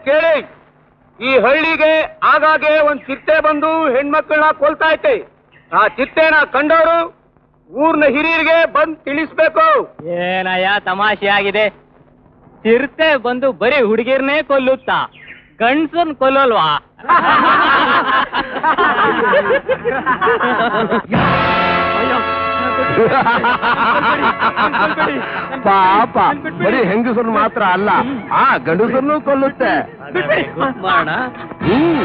ಕೇಳಿ ಈ ಹಳ್ಳಿಗೆ ಆಗಾಗ್ಗೆ ಒಂದ್ ಚಿಟ್ಟೆ ಬಂದು ಹೆಣ್ಮಕ್ಳನ್ನ ಕೊಲ್ತಾ ಐತೆ ಆ ಚಿಟ್ಟೆನ ಕಂಡವರು ಊರ್ನ ಹಿರಿಯರಿಗೆ ಬಂದ್ ತಿಳಿಸ್ಬೇಕು ಏನಯ್ಯ ತಮಾಷೆ ಆಗಿದೆ ಚಿರತೆ ಬಂದು ಬರೀ ಹುಡುಗಿರ್ನೇ ಕೊಲ್ಲುತ್ತಾ ಗಂಡ್ಸನ್ ಕೊಲ್ಲಲ್ವಾ ಪಾಪ ಬರೀ ಹೆಂಗಸರು ಮಾತ್ರ ಅಲ್ಲ ಆ ಗಂಡಸರನ್ನು ಕೊಲ್ಲುತ್ತೆ ಮಾಡೋಣ ಹ್ಮ್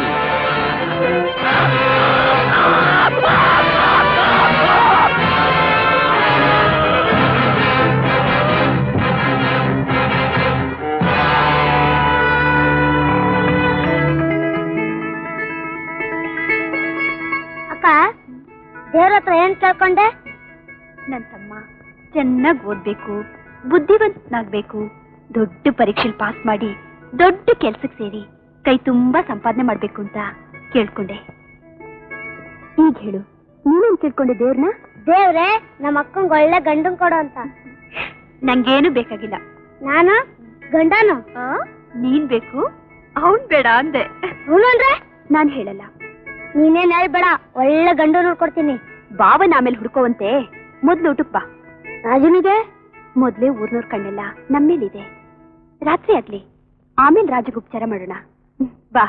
ಅಕ್ಕ ದೇವ್ರ ಹತ್ರ ಏನ್ ಕೇಳ್ಕೊಂಡೆ ನನ್ ತಮ್ಮ ಚೆನ್ನಾಗಿ ಓದ್ಬೇಕು ಬುದ್ಧಿವಂತನಾಗ್ಬೇಕು ದೊಡ್ಡ ಪರೀಕ್ಷೆಲ್ ಪಾಸ್ ಮಾಡಿ ದೊಡ್ಡ ಕೆಲ್ಸಕ್ಕೆ ಸೇರಿ ಕೈ ತುಂಬಾ ಸಂಪಾದನೆ ಮಾಡ್ಬೇಕು ಅಂತ ಕೇಳ್ಕೊಂಡೆ ಈಗ ಹೇಳು ನೀನೇನ್ ಕೇಳ್ಕೊಂಡೆ ದೇವ್ರನ್ನ ದೇವ್ರೆ ನಮ್ಮ ಅಕ್ಕಂಗ್ ಒಳ್ಳೆ ಗಂಡನ್ ಕೊಡು ಅಂತ ನಂಗೇನು ಬೇಕಾಗಿಲ್ಲ ನಾನು ಗಂಡನು ನೀನ್ ಬೇಕು ಅವನ್ ಬೇಡ ಅಂದೆ ಅವನು ಅಂದ್ರೆ ನಾನ್ ಹೇಳಲ್ಲ ನೀನೇನ್ ಹೇಳ್ಬೇಡ ಒಳ್ಳೆ ಗಂಡು ನೋಡ್ಕೊಡ್ತೀನಿ ಬಾವನ ಆಮೇಲೆ ಹುಡ್ಕೋವಂತೆ ಮೊದ್ಲು ಊಟಕ್ ಬಾ ರಾಜನಿಗೆ ಮೊದ್ಲೇ ಊರ್ನೂರ್ ಕಣ್ಣೆಲ್ಲ ನಮ್ಮೇಲಿದೆ ರಾತ್ರಿ ಆಗ್ಲಿ ಆಮೇಲೆ ರಾಜಗ್ ಉಪಚಾರ ಮಾಡೋಣ ಹ್ಮ್, ಬಾ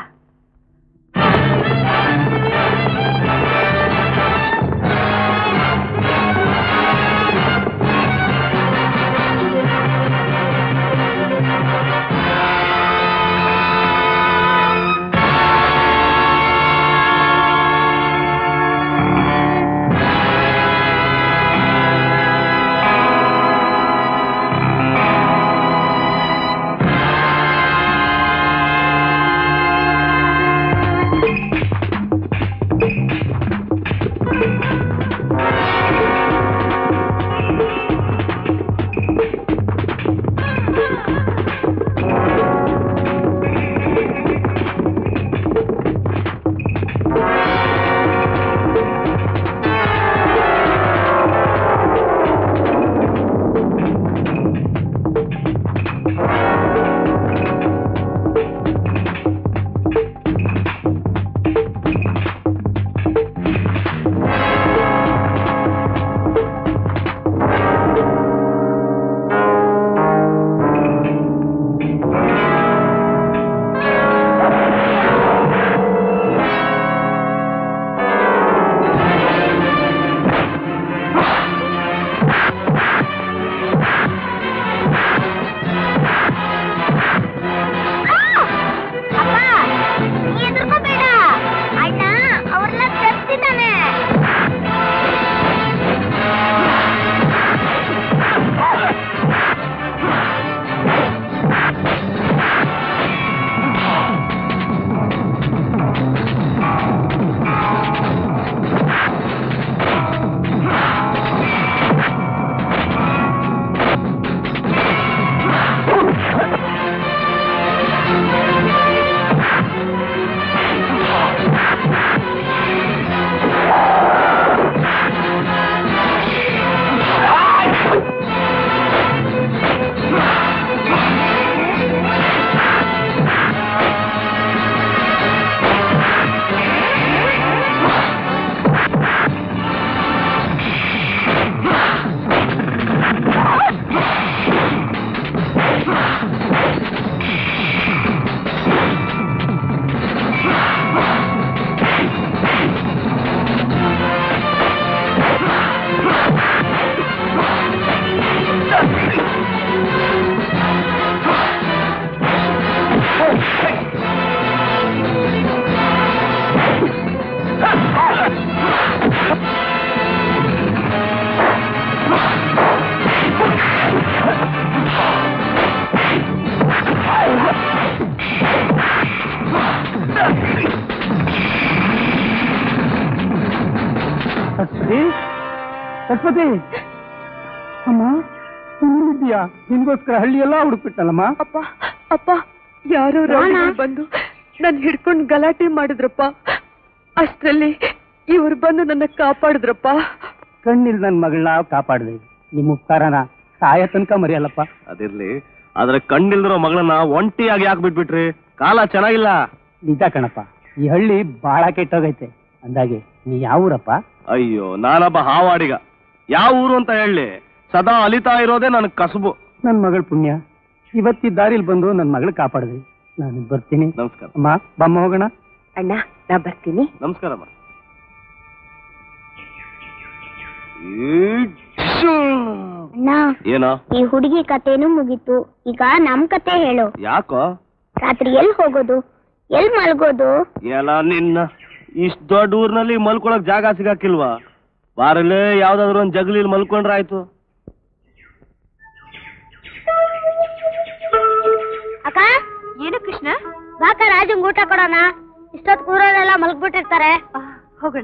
ಅಣ್ಣ ಅವ್ರನ್ನ ತರ್ತಿದ್ದಾನೆ ಸರಸ್ವತಿ ಸರಸ್ವತಿ ಅಮ್ಮ ನೀನಿದ್ದೀಯಾ ನಿನ್ಗೋಸ್ಕರ ಹಳ್ಳಿ ಎಲ್ಲ ಹುಡುಕ್ಬಿಟ್ಟಲ್ಲಮ್ಮ ಅಪ್ಪ ಅಪ್ಪ ಯಾರೋ ರೌಡಿಗಳು ಬಂದು ನನ್ ಹಿಡ್ಕೊಂಡು ಗಲಾಟೆ ಮಾಡಿದ್ರಪ್ಪ ಅಷ್ಟ್ರಲ್ಲಿ ಇವ್ರು ಬಂದು ನನ್ನ ಕಾಪಾಡಿದ್ರಪ್ಪ ಕಣ್ಣಿಲ್ ನನ್ ಮಗಳನ್ನ ಕಾಪಾಡಿದೆ ನಿಮ್ಮ ಉಪಕಾರನ ಸಾಯ ತನಕ ಮರೆಯಲ್ಲಪ್ಪ ಅದಿರ್ಲಿ ಆದ್ರೆ ಕಣ್ಣಿಲ್ದಿರೋ ಮಗಳನ್ನ ಒಂಟಿಯಾಗಿ ಯಾಕೆ ಬಿಟ್ಬಿಟ್ರಿ ಕಾಲ ಚೆನ್ನಾಗಿಲ್ಲ ನಿಜ ಕಣಪ್ಪ ಈ ಹಳ್ಳಿ ಬಹಳ ಕೆಟ್ಟೋಗೈತೆ ಅಂದಾಗೆ ನೀ ಯಾವ ಊರಪ್ಪ ಅಯ್ಯೋ ನಾನೊಬ್ಬ ಹಾವಾಡಿಗ ಯಾವ ಊರು ಅಂತ ಹೇಳಿ ಸದಾ ಅಲಿತಾ ಇರೋದೇ ನನಗ್ ಕಸಬು ನನ್ ಮಗಳ ಪುಣ್ಯ ಇವತ್ತಿ ದಾರಿಲಿ ಬಂದು ನನ್ ಮಗಳು ಕಾಪಾಡಿದ್ವಿ ನಾನು ಬರ್ತೀನಿ ನಮಸ್ಕಾರ ಅಮ್ಮ ಬಮ್ಮ ಹೋಗೋಣ ಅಣ್ಣ ನಾ ಬರ್ತೀನಿ ನಮಸ್ಕಾರಮ್ಮ ಅಣ್ಣ ಏನೋ ಈ ಹುಡುಗಿ ಕಥೆನೂ ಮುಗೀತು ಈಗ ನಮ್ ಕತೆ ಹೇಳು ಯಾಕೋ ರಾತ್ರಿ ಎಲ್ ಹೋಗೋದು ಎಲ್ ಮಲ್ಗೋದು ಎಲ್ಲ ನಿನ್ನ ಇಷ್ಟ್ ದೊಡ್ಡ ಊರ್ನಲ್ಲಿ ಮಲ್ಕೊಳಕ್ ಜಾಗ ಸಿಗಾಕಿಲ್ವಾ ಬಾರಲ್ಲೇ ಯಾವ್ದಾದ್ರು ಒಂದ್ ಜಗಲಿಲ್ ಮಲ್ಕೊಂಡ್ರೆ ಆಯ್ತು ಅಕ್ಕ ಏನು ಕೃಷ್ಣ ಬಾಕ ರಾಜಂಗ್ ಊಟ ಕೊಡೋಣ ಇಷ್ಟೊತ್ತು ಕೂರೋರೆಲ್ಲ ಮಲ್ಗ್ಬಿಟ್ಟಿರ್ತಾರೆ ಹೋಗೋಣ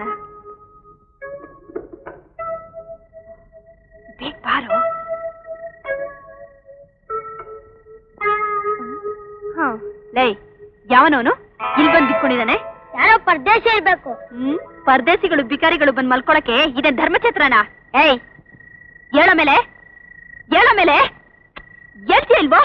ಬೇಗ ಬಾರೋ ಹ ಲೈ ಯಾವನವನು ಇಲ್ಲಿ ಬಂದ್ ಬಿಟ್ಕೊಂಡಿದ್ದಾನೆ ಯಾರೋ ಪರದೇಶ ಇರ್ಬೇಕು ಹ್ಮ್ ಪರದೇಸಿಗಳು ಬಿಕಾರಿಗಳು ಬಂದ್ ಮಲ್ಕೊಳಕ್ಕೆ ಇದೇ ಧರ್ಮಛತ್ರನ ಏಯ್ ಹೇಳೋ ಮೇಲೆ ಹೇಳೋ ಮೇಲೆ ಹೇಳ್ತೀಯ ಇಲ್ವೋ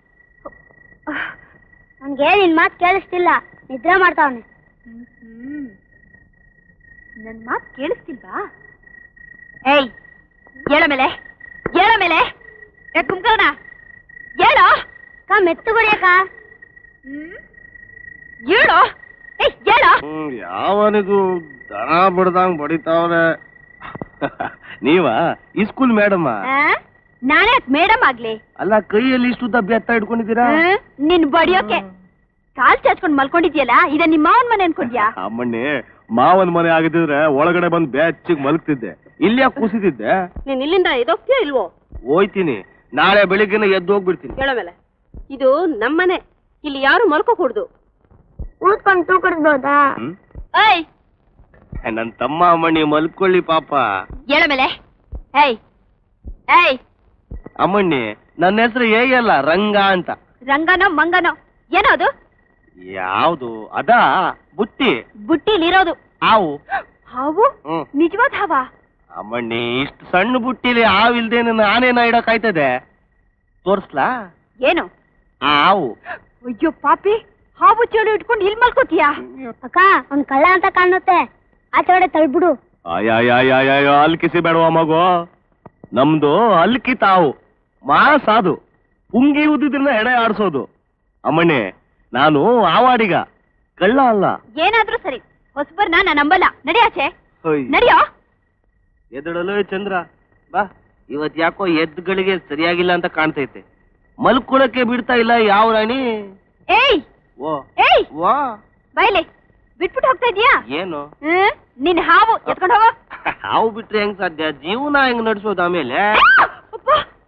ನನ್ಗೆ ನಿನ್ ಮಾತ್ ಕೇಳಿಸ್ತಿಲ್ಲ ನಿದ್ರೆ ಮಾಡ್ತಾವನೆ ಹ್ಮ್ ನನ್ ಮಾತ್ ಕೇಳಿಸ್ತಿಲ್ವಾ ಏಯ್ ಹೇಳೋ ಮೇಲೆ ಹೇಳೋ ಮೇಲೆ ಏ ಕುಂಕರ್ಣ ಹೇಳೋ ಅಕ್ಕ ಮೆತ್ತು ಗುಡಿಯಕ್ಕ ಹ್ಮ್ ಹೇಳೋ ಏಯ್ ಹೇಳೋ ಹ್ಮ್ ಯಾವನಿಗೂ ದನ ಬಡ್ದಂಗ್ ಬಡಿತಾವ್ರೆ ನೀವಾ ಈ ಸ್ಕೂಲ್ ಮೇಡಮ್ಮ ಆ? ನಾನೇ ಮೇಡಮ್ ಆಗ್ಲಿ ಅಲ್ಲ ಕೈಯಲ್ಲಿ ಇಷ್ಟುದ್ದ ಬೆತ್ತ ಇಟ್ಕೊಂಡಿದ್ದೀರಾ ಹ್ಮ್? ನಿನ್ ಬಡಿಯೋಕೆ ಕಾಲ್ ಚಾಚ್ಕೊಂಡ್ ಮಲ್ಕೊಂಡಿದ್ಯಲ್ಲ ಇದ ನಿಮ್ಮ ಮಾವನ್ ಮನೆ ಅನ್ಕೊಂಡ್ಯಾ ಅಮ್ಮಣ್ಣಿ ಮಾವನ್ ಮನೆ ಆಗಿದ್ರೆ ಒಳಗಡೆ ಬಂದ್ ಬೆಚ್ಚಿಗೆ ಮಲಗ್ತಿದ್ದೆ ಇಲ್ಲಿ ಯಾಕೆ ಕೂಸಿದ್ದೆ ನೀನ್ ಇಲ್ಲಿಂದ ಇದೋಗ್ತೀಯೋ ಇಲ್ವೋ ಹೋಯ್ತೀನಿ ನಾಳೆ ಬೆಳಿಗ್ಗೆನೆ ಎದ್ದು ಹೋಗ್ಬಿಡ್ತೀನಿ ಹೇಳೋ ಮೇಲೆ ಇದು ನಮ್ಮನೆ ಇಲ್ಲಿ ಯಾರು ಮಲ್ಕೋ ಕೂಡ್ದು ಊದ್ಕೊಂಡು ತೂಕಡಿಸ್ಬೋದಾ ಹ್ಮ್ ಏಯ್ ನನ್ ತಮ್ಮ ಅಮ್ಮಣ್ಣಿ ಮಲ್ಕೊಳ್ಳಿ ಪಾಪ ಹೇಳೋ ಮೇಲೆ ಏಯ್ ಏಯ್ ಅಮ್ಮಣ್ಣಿ ನನ್ನ ಹೆಸರು ಹೇಗೆ ಅಲ್ಲ ರಂಗ ಅಂತ ರಂಗನೋ ಮಂಗನೋ ಏನೋ ಅದು ಯಾವ್ದು ಅದಾ ಬುಟ್ಟಿ ಬುಟ್ಟಿಲಿರೋದು ಆವು ಹಾವು ಹ್ಮ್ ನಿಜವಾದ ಹಾವ ಅಮ್ಮಣ್ಣಿ ಇಷ್ಟು ಸಣ್ಣ ಬುಟ್ಟಿಲಿ ಹಾವಿಲ್ದೆ ನನ್ನ ಆನೆನ ಇಡಕಾಯ್ತದೆ ತೋರ್ಸ್ಲಾ ಏನು ಆ ಹಾವು ಅಯ್ಯೋ ಪಾಪಿ ಹಾವು ಚೇಳು ಇಟ್ಕೊಂಡು ಇಲ್ಲಿ ಮಲ್ಕೋತೀಯಾ ಅಕ್ಕ ಒಂದ್ ಕಳ್ಳ ಅಂತ ಕಾಣುತ್ತೆ ಆಚೆ ಕಡೆ ತಳ್ಬಿಡು ಅಯ್ಯಯ್ಯಯ್ಯಯ್ಯೋ ಅಲ್ಕಿಸಿ ಬೇಡವ ಮಗು ನಮ್ದು ಅಲ್ಕಿ ತಾವು ಮಾಸಾದು ಪುಂಗಿ ಉದ್ದಿದ್ರನ್ನ ಎಡೆ ಆಡ್ಸೋದು ಅಮ್ಮಣ್ಣಿ ನಾನು ಆವಾಡಿಗ ಕಳ್ಳ ಅಲ್ಲ ಏನಾದ್ರೂ ಸರಿ ಹೊಸಬರ್ನ ನಾನು ನಂಬಲ್ಲ ನಡಿಯಾಚೆ ಹೊಯ್. ನಡಿಯೋ ಎದ್ದಳಲು ಚಂದ್ರ ಬಾ ಇವತ್ ಯಾಕೋ ಎದ್ಗಳಿಗೆ ಸರಿಯಾಗಿಲ್ಲ ಅಂತ ಕಾಣ್ತೈತೆ ಮಲ್ಕೊಳಕ್ಕೆ ಬಿಡ್ತಾ ಇಲ್ಲ ಯಾವ ರಾಣಿ ಏಯ್ ಓ ಏಯ್ ವಾ ಬೈಲೆ ಬಿಟ್ಬಿಟ್ಟು ಹೋಗ್ತಾ ಇದೀಯಾ ಏನು ಹ್ಮ್ ನಿನ್ ಹಾವು ಎತ್ಕೊಂಡು ಹೋಗೋ ಹಾವು ಬಿಟ್ರೆ ಹೆಂಗ್ ಸಾಧ್ಯ ಜೀವನ ಹೆಂಗ್ ನಡ್ಸೋದು ಆಮೇಲೆ ಅಪ್ಪ.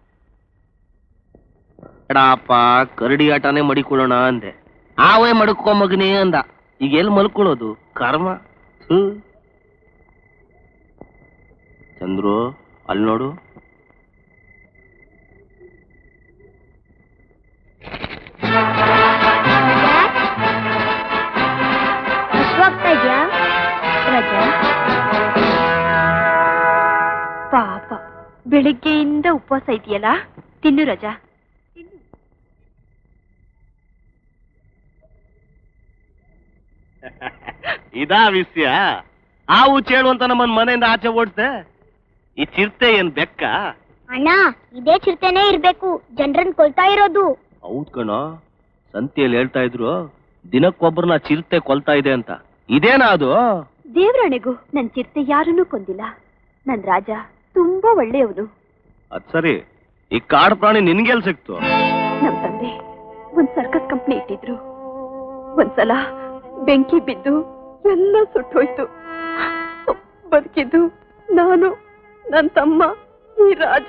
ಬೇಡಪ್ಪ ಕರಡಿ ಆಟನೇ ಮಡಿಕೊಳ್ಳೋಣ ಅಂದೆ ಆವೇ ಮಡ್ಕೊ ಮಗನೇ ಅಂದ ಈಗ ಎಲ್ಲಿ ಮಲ್ಕೊಳ್ಳೋದು ಕರ್ಮ ಹ್ಞೂ ಚಂದ್ರು ಅಲ್ಲಿ ನೋಡು ಹೋಗ್ತಾ ಇದ್ಯಾ ರಜಾ ಪಾಪ ಬೆಳಿಗ್ಗೆಯಿಂದ ಉಪವಾಸ ಇದೆಯಲ್ಲ ತಿನ್ನು ರಜಾ ಇದಾ ವಿಷಯ ಹಾವು ಚೇಳು ಅಂತ ನಮ್ಮನ್ ಮನೆಯಿಂದ ಆಚೆ ಓಡ್ತೆ ಈ ಚಿರತೆ ಏನ್ ಬೆಕ್ಕ ಅಣ್ಣ ಇದೇ ಚಿರತೆನೇ ಇರ್ಬೇಕು ಜನರನ್ನ ಕೊಲ್ತಾ ಇರೋದು ಹೌದ್ ಕಣೋ ಸಂತಿಯಲ್ಲಿ ಹೇಳ್ತಾ ಇದ್ರು ದಿನಕ್ಕೊಬ್ಬರನ್ನ ಚಿರತೆ ಕೊಲ್ತಾ ಇದೆ ಅಂತ ಇದೇನಾ ಅದು ದೇವರಣೆಗೂ ನನ್ ಚಿರತೆ ಯಾರನ್ನೂ ಕೊಂದಿಲ್ಲ ನನ್ ರಾಜ ತುಂಬಾ ಒಳ್ಳೆಯವನು ಅದ್ ಸರಿ ಈ ಕಾಡು ಪ್ರಾಣಿ ನಿನ್ಗೆಲ್ ಸಿಕ್ತು ನಮ್ ತಂದೆ ಒಂದ್ ಸರ್ಕಸ್ ಕಂಪ್ನಿ ಇಟ್ಟಿದ್ರು ಒಂದ್ಸಲ ಬೆಂಕಿ ಬಿದ್ದು ಎಲ್ಲ ಸುಟ್ಟೋಯ್ತು ಬದುಕಿದ್ದು ನಾನು ನನ್ ತಮ್ಮ ಈ ರಾಜ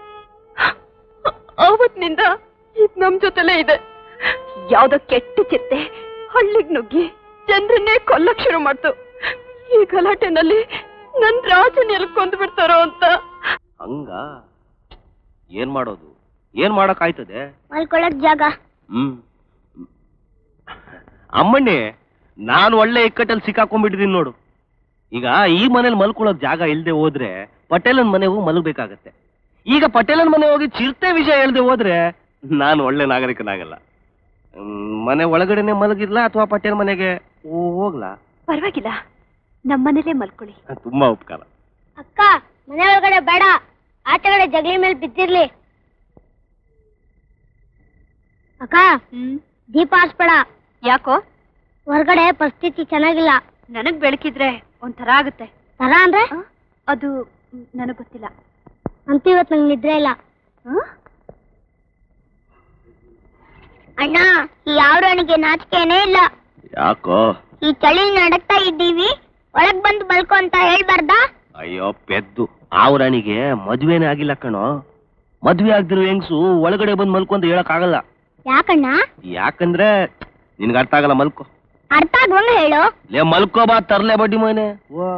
ಆವತ್ನಿಂದ ಇದ್ ನಮ್ ಜೊತೆಲೇ ಇದೆ ಯಾವ್ದೋ ಕೆಟ್ಟ ಚಿರತೆ ಹಳ್ಳಿಗ್ ನುಗ್ಗಿ ಜನರನ್ನೇ ಕೊಲ್ಲಕ್ ಶುರು ಮಾಡ್ತು ಈ ಗಲಾಟೆನಲ್ಲಿ ನನ್ ರಾಜನ್ ಎಲ್ ಕೊಂದು ಬಿಡ್ತಾರೋ ಅಂತ ಹಂಗ ಏನ್ ಮಾಡೋದು ಏನ್ ಮಾಡಕ್ ಆಯ್ತದೆ ಮಲ್ಕೊಳಕ್ ಜಾಗ ಹ್ಮ್ ಅಮ್ಮಣ್ಣಿ ನಾನು ಒಳ್ಳೆ ಇಕ್ಕಟ್ಟಲ್ಲಿ ಸಿಕ್ಕಾಕೊಂಡ್ಬಿಟ್ಟಿದೀನಿ ನೋಡು ಈಗ ಈ ಮನೇಲಿ ಮಲ್ಕೊಳ್ಳೋಕ್ ಜಾಗ ಇಲ್ದೆ ಹೋದ್ರೆ ಪಟೇಲನ್ ಮನೆ ಹೋಗಿ ಮಲಗಬೇಕಾಗತ್ತೆ ಈಗ ಪಟೇಲನ್ ಮನೆ ಹೋಗಿ ಚಿರತೆ ವಿಷಯ ಹೇಳ್ದೆ ಹೋದ್ರೆ ನಾನು ಒಳ್ಳೆ ನಾಗರಿಕನಾಗಲ್ಲ ಹ್ಮ್, ಮನೆ ಒಳಗಡೆನೆ ಮಲಗಿರ್ಲಾ ಅಥವಾ ಪಟೇಲ್ ಮನೆಗೆ ಹೋ- ಹೋಗ್ಲಾ ಪರವಾಗಿಲ್ಲ ನಮ್ಮನೇಲೇ ಮಲ್ಕೊಳ್ಳಿ ತುಂಬಾ ಉಪಕಾರ ಅಕ್ಕ ಮನೆ ಒಳಗಡೆ ಬೇಡ ಆಚೆಗಡೆ ಜಗಲಿ ಮೇಲೆ ಬಿದ್ದಿರ್ಲಿ ಅಕ್ಕ ಹ್ಮ್ ದೀಪ ಹಚ್ಬೇಡ ಯಾಕೋ ಹೊರಗಡೆ ಪರಿಸ್ಥಿತಿ ಚೆನ್ನಾಗಿಲ್ಲ ನನಗ್ ಬೆಳಕಿದ್ರೆ ಒಂಥರ ಆಗುತ್ತೆ ತರ ಅಂದ್ರೆ ಅದು ನನಗ್ ಗೊತ್ತಿಲ್ಲ ಅಂತ ಇವತ್ತು ನಂಗೆ ನಿದ್ರೆ ಇಲ್ಲ ಅಣ್ಣ ಈ ಯಾವ್ರನಿಗೆ ನಾಚಿಕೆನೇ ಇಲ್ಲ ಯಾಕೋ ಈ ಚಳಿ ನಡಕ್ತಾ ಇದ್ದೀವಿ ಒಳಗ್ ಬಂದು ಮಲ್ಕೊ ಅಂತ ಹೇಳ್ಬಾರ್ದಾ ಅಯ್ಯೋ ಪೆದ್ದು ಆವ್ರಾಣಿಗೆ ಮದ್ವೆನೇ ಆಗಿಲ್ಲ ಕಣೋ ಮದ್ವೆ ಆಗ್ದಿರೋ ಹೆಂಗ್ಸು ಒಳಗಡೆ ಬಂದು ಮಲ್ಕೊ ಅಂತ ಹೇಳಕ್ ಆಗಲ್ಲ ಯಾಕಣ್ಣ ಯಾಕಂದ್ರೆ ನಿನ್ಗೆ ಅರ್ಥ ಆಗಲ್ಲ ಮಲ್ಕೋ ಅರ್ಥ ಆಗುವಂಗ ಹೇಳು ಲೇ ಮಲ್ಕೋ ಬಾ ತರ್ಲೆ ಬಡ್ಡಿ ಮನೆ ವಾ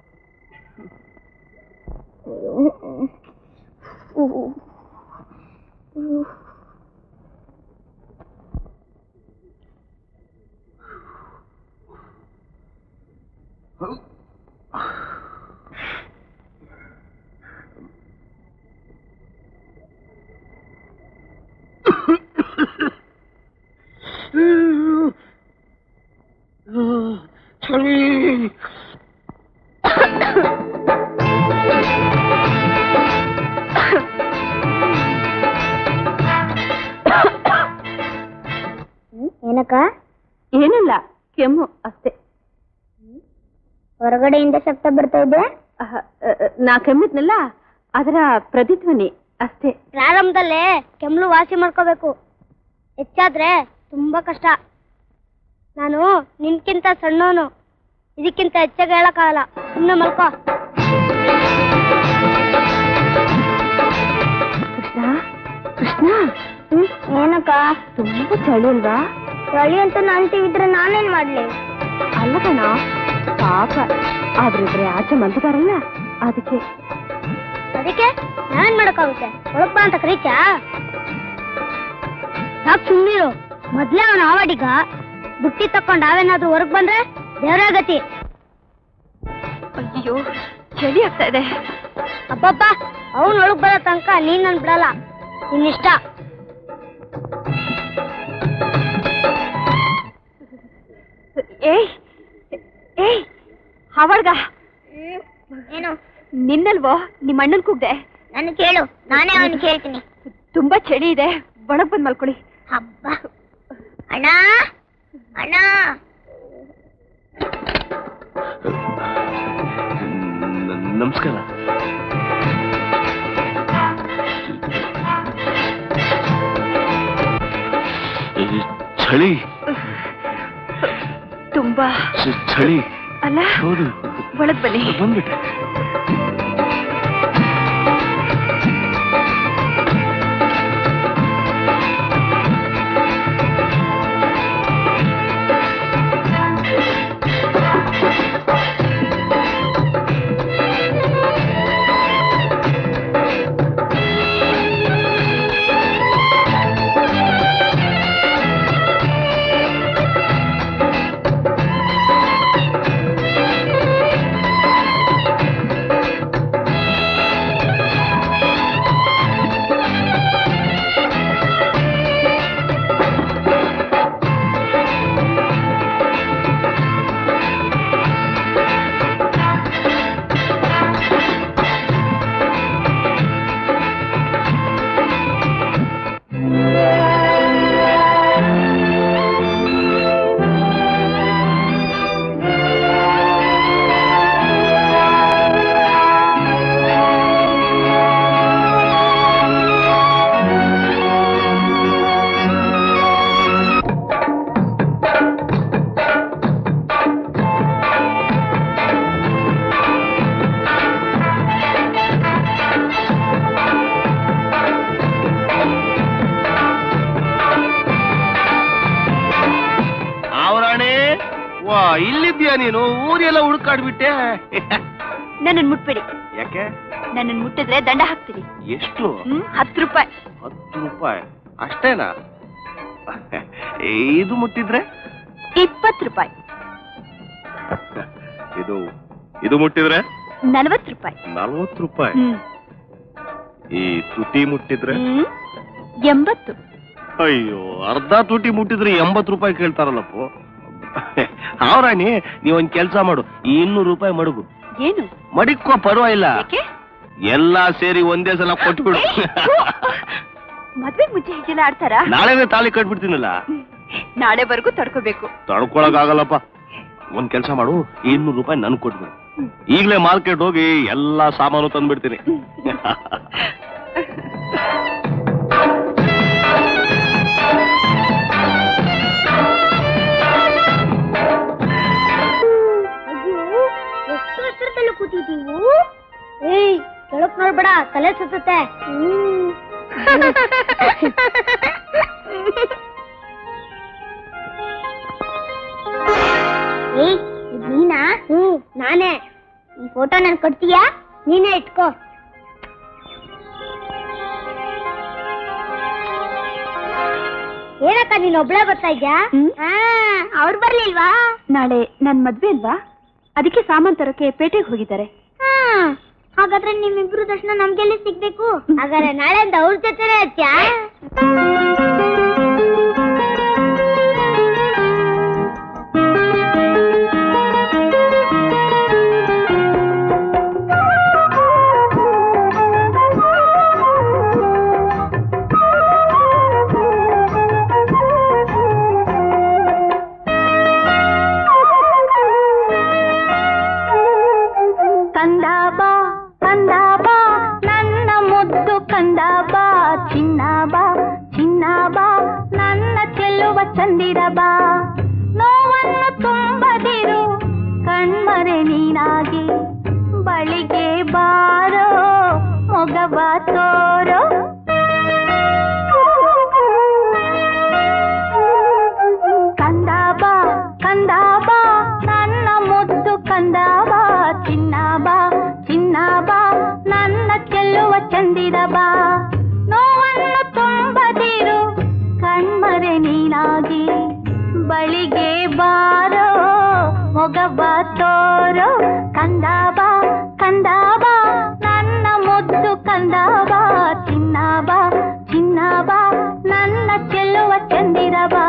ಏನಕ್ಕ ಏನಿಲ್ಲ ಕೆಮ್ಮು ಅಷ್ಟೇ ಹೊರಗಡೆಯಿಂದ ಶಬ್ದ ಬರ್ತಾ ಇದೆ ಅಹ, ಅ, ಅ, ನಾ ಕೆಮ್ಮಿದ್ನಲ್ಲ ಅದರ ಪ್ರತಿಧ್ವನಿ ಅಷ್ಟೇ ಪ್ರಾರಂಭದಲ್ಲೇ ಕೆಮ್ಲು ವಾಸಿ ಮಾಡ್ಕೋಬೇಕು ಹೆಚ್ಚಾದ್ರೆ ತುಂಬಾ ಕಷ್ಟ ನಾನು ನಿನ್ಕಿಂತ ಸಣ್ಣವನು ಇದಕ್ಕಿಂತ ಹೆಚ್ಚಾಗಿ ಹೇಳಕ್ಕಾಗಲ್ಲ ಸುಮ್ಮನೆ ಮಲ್ಕೋ ಕೃಷ್ಣ ಕೃಷ್ಣ ಏನಕ್ಕ ತುಂಬಾ ಚಳಿ ಅಲ್ವಾ ಚಳಿ ಅಂತ ಅಂತಿದ್ರೆ ನಾನೇನ್ ಮಾಡ್ಲಿ ಅಲ್ಲ ಕಣ ಪಾಪ ಅವ್ರಿಬ್ರೆ ಆಚೆ ಮಲ್ಗಿದಾರಲ್ಲ ಅದಕ್ಕೆ ಅದಕ್ಕೆ ನಾನೇನ್ ಮಾಡಕ್ಕಾಗುತ್ತೆ ಒಳಗ್ ಬಾ ಅಂತ ಕರೀಚಾ ಸಾಕ್ ಸುಮ್ಮನಿರು ಮೊದ್ಲೇ ಅವನ ಆವಾಡಿಗ ಬುಟ್ಟಿ ತಕೊಂಡ್ ಅವೇನಾದ್ರೂ ಹೊರಗ್ ಬಂದ್ರೆ ದೇವರ ಗತಿ ಅಯ್ಯೋ ಚಳಿ ಆಗ್ತಾ ಇದೆ ಅಪ್ಪಪ್ಪ ಅವನ್ ಒಳಗ್ ಬರೋ ತನಕ ನೀನ್ ನನ್ ಬಿಡಲ್ಲ ನಿನ್ನಿಷ್ಟ ಏಯ್ ಏಯ್ ಹವಳ್ಗ ಏನು ನಿನ್ನಲ್ವೋ ನಿಮ್ಮ ಅಣ್ಣನ್ ಕೂಗ್ದೆ ನನ್ ಕೇಳು ನಾನೇ ಅವನ್ ಕೇಳ್ತೀನಿ ತುಂಬಾ ಚಳಿ ಇದೆ ಒಳಗ್ ಬಂದ್ ಮಲ್ಕೊಳ್ಳಿ ಹಬ್ಬ ಅಣ್ಣ ಅಣ್ಣ ನಮಸ್ಕಾರ ಚಳಿ ತುಂಬಾ ಚಳಿ ಅಲ್ಲ ಹೌದು ಒಳಗ್ ಬನ್ನಿ ಬಂದ್ಬಿಟ್ಟೆ ಆವರಾಣೆ ವಾ ಇಲ್ಲಿದ್ಯಾ ನೀನು ಊರೆಲ್ಲ ಹುಡುಕಾಡ್ಬಿಟ್ಟೆ ನನ್ನನ್ ಮುಟ್ಬೇಡಿ ಯಾಕೆ ನನ್ನನ್ ಮುಟ್ಟಿದ್ರೆ ದಂಡ ಹಾಕ್ತೀನಿ ಎಷ್ಟು ಹ್ಮ್ ಹತ್ತು ರೂಪಾಯಿ ಹತ್ತು ರೂಪಾಯಿ ಅಷ್ಟೇನಾ ಇದು ಮುಟ್ಟಿದ್ರೆ ಇಪ್ಪತ್ತು ರೂಪಾಯಿ ಇದು ಇದು ಮುಟ್ಟಿದ್ರೆ ನಲವತ್ತು ರೂಪಾಯಿ ನಲ್ವತ್ತು ರೂಪಾಯಿ ಹ್ಮ್ ಈ ತುಟಿ ಮುಟ್ಟಿದ್ರೆ ಹ್ಮ್ ಎಂಬತ್ತು ಅಯ್ಯೋ ಅರ್ಧ ತುಟಿ ಮುಟ್ಟಿದ್ರೆ ಎಂಬತ್ತು ರೂಪಾಯಿ ಕೇಳ್ತಾರಲ್ಲಪ್ಪು ಅವ್ರಾಣಿ ನೀವೊಂದ್ ಕೆಲ್ಸ ಮಾಡು ಈ ಇನ್ನೂರು ರೂಪಾಯಿ ಮಡುಗು ಏನು ಮಡಿಕೋ ಪರವಾಗಿಲ್ಲ ಯಾಕೆ ಎಲ್ಲಾ ಸೇರಿ ಒಂದೇ ಸಲ ಕೊಟ್ಬಿಡು ಮದ್ವೆ ಮುಂಚೆ ಹೀಗೆಲ್ಲ ಆಡ್ತಾರಾ ನಾಳೆನೇ ತಾಳಿ ಕಟ್ಬಿಡ್ತೀನಲ್ಲ ನಾಳೆವರೆಗೂ ತಡ್ಕೋಬೇಕು ತಡ್ಕೊಳಕ್ ಆಗಲ್ಲಪ್ಪ ಒಂದ್ ಕೆಲ್ಸ ಮಾಡು ಈ ಇನ್ನೂರು ರೂಪಾಯಿ ನನ್ ಕೊಟ್ಬಿಡು ಈಗ್ಲೇ ಮಾರ್ಕೆಟ್ ಹೋಗಿ ಎಲ್ಲಾ ಸಾಮಾನು ತಂದ್ಬಿಡ್ತೀನಿ ಎಷ್ಟು ಎತ್ತರದಲ್ಲಿ ಕೂತಿದ್ದೀವು ಏಯ್ ಕೆಳಕ್ ನೋಡ್ಬೇಡ ತಲೆ ಸುತ್ತುತ್ತೆ ಏಯ್ ಇದ್ ನೀನಾ ಹ್ಮ್ ನಾನೇ ಈ ಫೋಟೋ ನನ್ ಕೊಡ್ತೀಯಾ ನೀನೇ ಇಟ್ಕೋ ಏನಕ್ಕ ನೀನ್ ಒಬ್ಳೆ ಬರ್ತಾ ಇದ್ಯಾ ಹ್ಮ್. ಅವ್ರು ಬರ್ಲಿಲ್ವಾ ನಾಳೆ ನನ್ ಮದ್ವೆ ಅಲ್ವಾ ಅದಕ್ಕೆ ಸಾಮಾನ್ ತರಕ್ಕೆ ಪೇಟೆಗೆ ಹೋಗಿದ್ದಾರೆ ಹಾ, ಹಾಗಾದ್ರೆ ನಿಮ್ಮಿಬ್ರು ದರ್ಶನ ನಮ್ಗೆಲ್ಲಿ ಸಿಗ್ಬೇಕು ಹಾಗಾದ್ರೆ ನಾಳೆಯಿಂದ ಅವ್ರ ಜೊತೆನೇ ಹತ್ಯಾ ಕಂದ ಬಾ ಕಂದ ಬಾ ನನ್ನ ಮುದ್ದು ಕಂದ ಬಾ ಚಿನ್ನ ಬಾ ಚಿನ್ನ ಬಾ ನನ್ನ ಚೆಲ್ಲುವ ಚಂದಿರ ಬಾ ನೋವನ್ನು ತುಂಬದಿರು ಕಣ್ಮರೆ ನೀನಾಗಿ ಬಳಿಗೆ ಬಾರೋ ಮೊಗವ ತೋರೋ ಕಂದ ಬಾ ಕಂದ ಬಾ ನನ್ನ ಮುದ್ದು ಕಂದ ಬಾ ಚಿನ್ನ ಬಾ ಚಿನ್ನ ಬಾ ನನ್ನ ಚೆಲ್ಲುವ ಚಂದಿರ ಬಾ ನೋವನ್ನು ತುಂಬದಿರು ಕಣ್ಮರೆ ನೀನಾಗಿ ಬಳಿಗೆ ಬಾರೋ ಮೊಗವ ತೋರೋ ಕಂದ ಬಾ ಕಂದ ಬಾ ನನ್ನ ಮುದ್ದು ಕಂದ ಬಾ ಚಿನ್ನ ಬಾ ಚಿನ್ನ ಬಾ ನನ್ನ ಚೆಲ್ಲುವ ಚಂದಿರ ಬಾ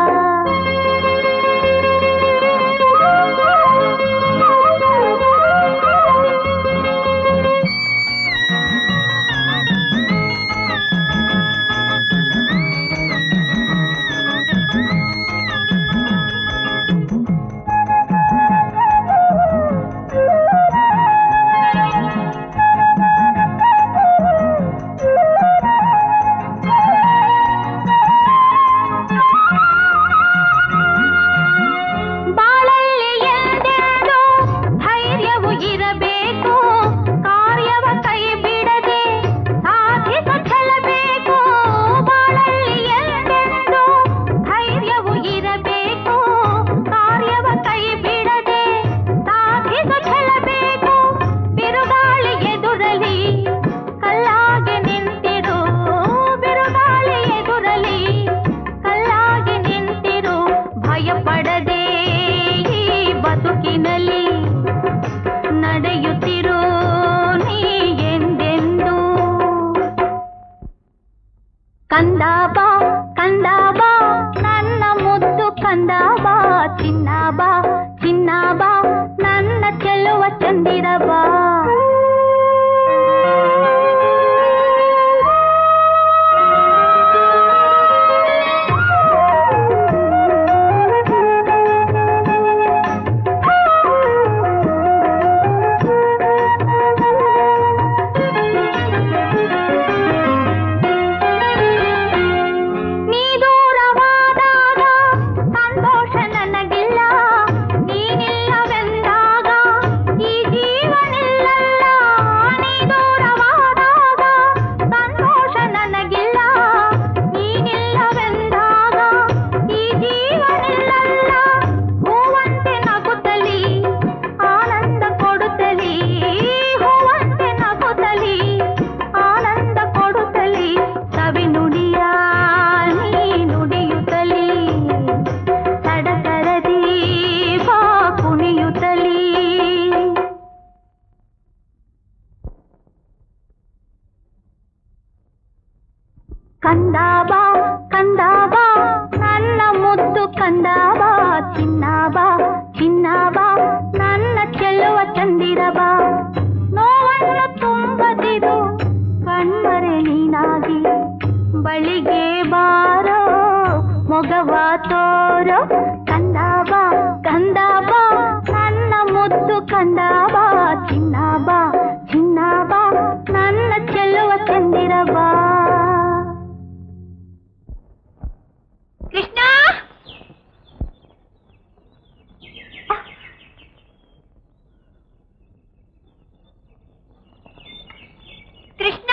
ಬಾ ತೋರೋ ಕಂದ ಬಾ ಕಂದ ಬಾ ನನ್ನ ಮುದ್ದು ಕಂದ ಬಾ ಚಿನ್ನ ಬಾ ಚಿನ್ನ ಬಾ ನನ್ನ ಚೆಲ್ಲುವ ಚಂದಿರ ಬಾ ಕೃಷ್ಣ ಕೃಷ್ಣ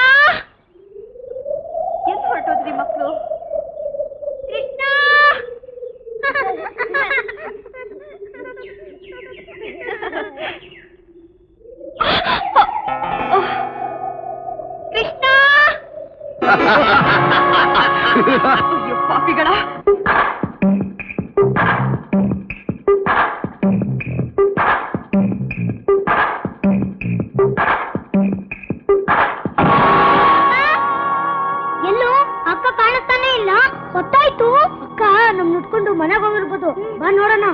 ಎಲ್ಲಿ ಹೊರಟೋದ್ರಿ ಮಕ್ಕಳು ಕೃಷ್ಣ ಕೃಷ್ಣ ಅಯ್ಯೋ ಪಾಪಿಗಳ ಎಲ್ಲೋ ಅಕ್ಕ ಕಾಣಿಸ್ತಾನೆ ಇಲ್ಲ ಗೊತ್ತಾಯ್ತು ಅಕ್ಕ ನಮ್ ನುಡ್ಕೊಂಡು ಮನೆಗೆ ಹೋಗಿರ್ಬೋದು ಬಾ ನೋಡೋಣ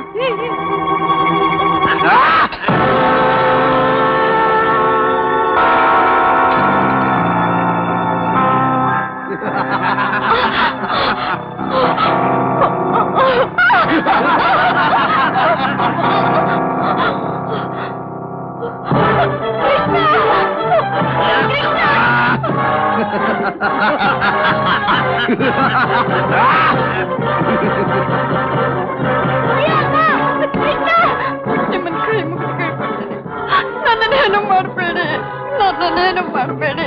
ನಿಮ್ಮನ್ನ ಕೈ ಮುಗಿದು ಕೇಳ್ಕೊಳ್ತೀನಿ ನನ್ನನ್ನೇನು ಮಾಡಬೇಡಿ ನನ್ನನ್ನೇನು ಮಾಡಬೇಡಿ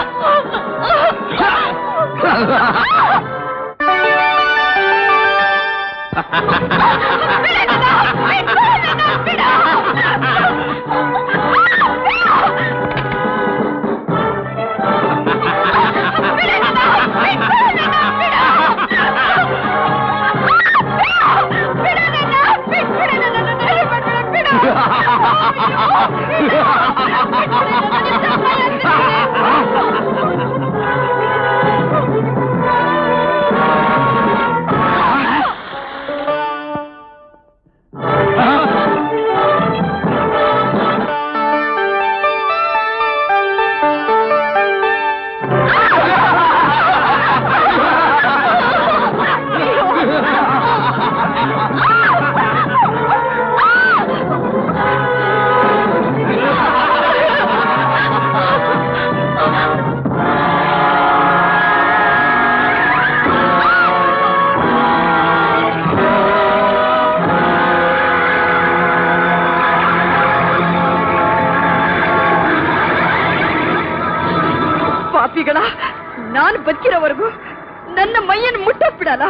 ಪಾಪಿಗಳ ನಾನು ಬದುಕಿರೋವರೆಗೂ ನನ್ನ ಮೈಯನ್ನು ಮುಟ್ಟಕ್ ಬಿಡಲ್ಲ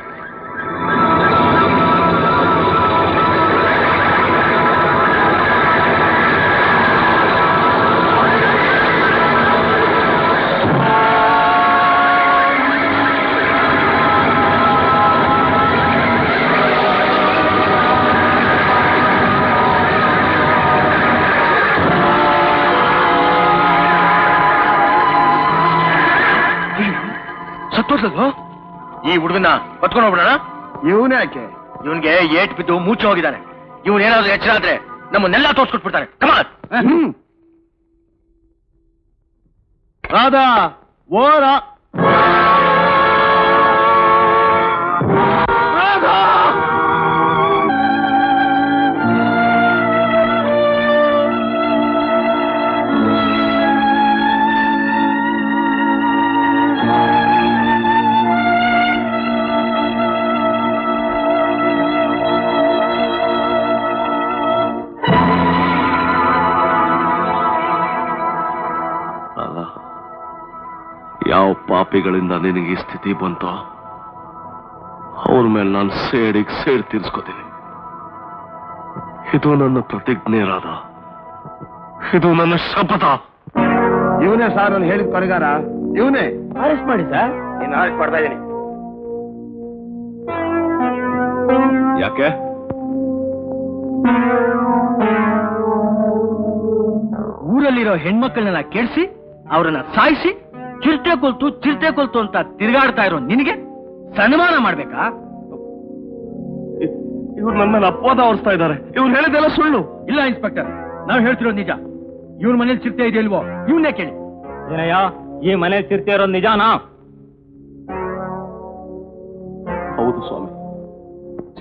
ಸತ್ತೋದ್ಲಲ್ವ ಈ ಹುಡುಗನ ಹೊತ್ಕೊಂಡು ಹೋಗ್ಬಿಡೋಣ ಇವನೇ ಯಾಕೆ ಇವನ್ಗೆ ಏಟ್ ಬಿದ್ದು ಮೂಚೆ ಹೋಗಿದ್ದಾನೆ ಇವನ್ ಏನಾದ್ರು ಎಚ್ಚರ ಆದ್ರೆ ನಮ್ಮನ್ನೆಲ್ಲ ತೋರ್ಸ್ಕೊಟ್ಬಿಡ್ತಾನೆ ಕಮಾನ್ ಹ್ಮ್ ರಾಧಾ ಓರ ಅಲ್ಲ ಯಾವ ಪಾಪಿಗಳಿಂದ ನಿನಗೆ ಈ ಸ್ಥಿತಿ ಬಂತೋ ಅವ್ರ ಮೇಲೆ ನಾನು ಸೇಡಿಗೆ ಸೇಡ್ ತೀರ್ಸ್ಕೋತೀನಿ ಇದು ನನ್ನ ಪ್ರತಿಜ್ಞೆ ರಾಧ ಇದು ನನ್ನ ಶಪಥ ಇವನೇ ಸರ್ ನಾನು ಹೇಳಿದ ಕೊನೆಗಾರ ಇವನೇ ಅರೆಸ್ಟ್ ಮಾಡಿ ಸರ್ ನೀನು ಅರೆಸ್ಟ್ ಮಾಡ್ತಾ ಇದ್ದೀನಿ ಯಾಕೆ ಊರಲ್ಲಿರೋ ಹೆಣ್ಮಕ್ಳನ್ನೆಲ್ಲ ಕೆಡಿಸಿ ಅವರನ್ನ ಸಾಯಿಸಿ ಚಿರತೆ ಕೊಲ್ತು ಚಿರತೆ ಕೊಲ್ತು ಅಂತ ತಿರುಗಾಡ್ತಾ ಇರೋ ನಿನಗೆ ಸನ್ಮಾನ ಮಾಡ್ಬೇಕಾ ಇವ್ರು ನನ್ನ ಮೇಲೆ ಅಪವಾದ ಹೊರಿಸ್ತಾ ಇದ್ದಾರೆ ಇವ್ರು ಹೇಳಿದೆಲ್ಲ ಸುಳ್ಳು ಇಲ್ಲ ಇನ್ಸ್ಪೆಕ್ಟರ್ ನಾವ್ ಹೇಳ್ತಿರೋದು ನಿಜ ಇವ್ರ ಮನೇಲಿ ಚಿರತೆ ಇದೆಯಲ್ವೋ ಇವನ್ನೇ ಕೇಳಿ ಏನಯ್ಯ ಈ ಮನೆ ಚಿರ್ತೆ ಇರೋದು ನಿಜಾನಾ ಹೌದು ಸ್ವಾಮಿ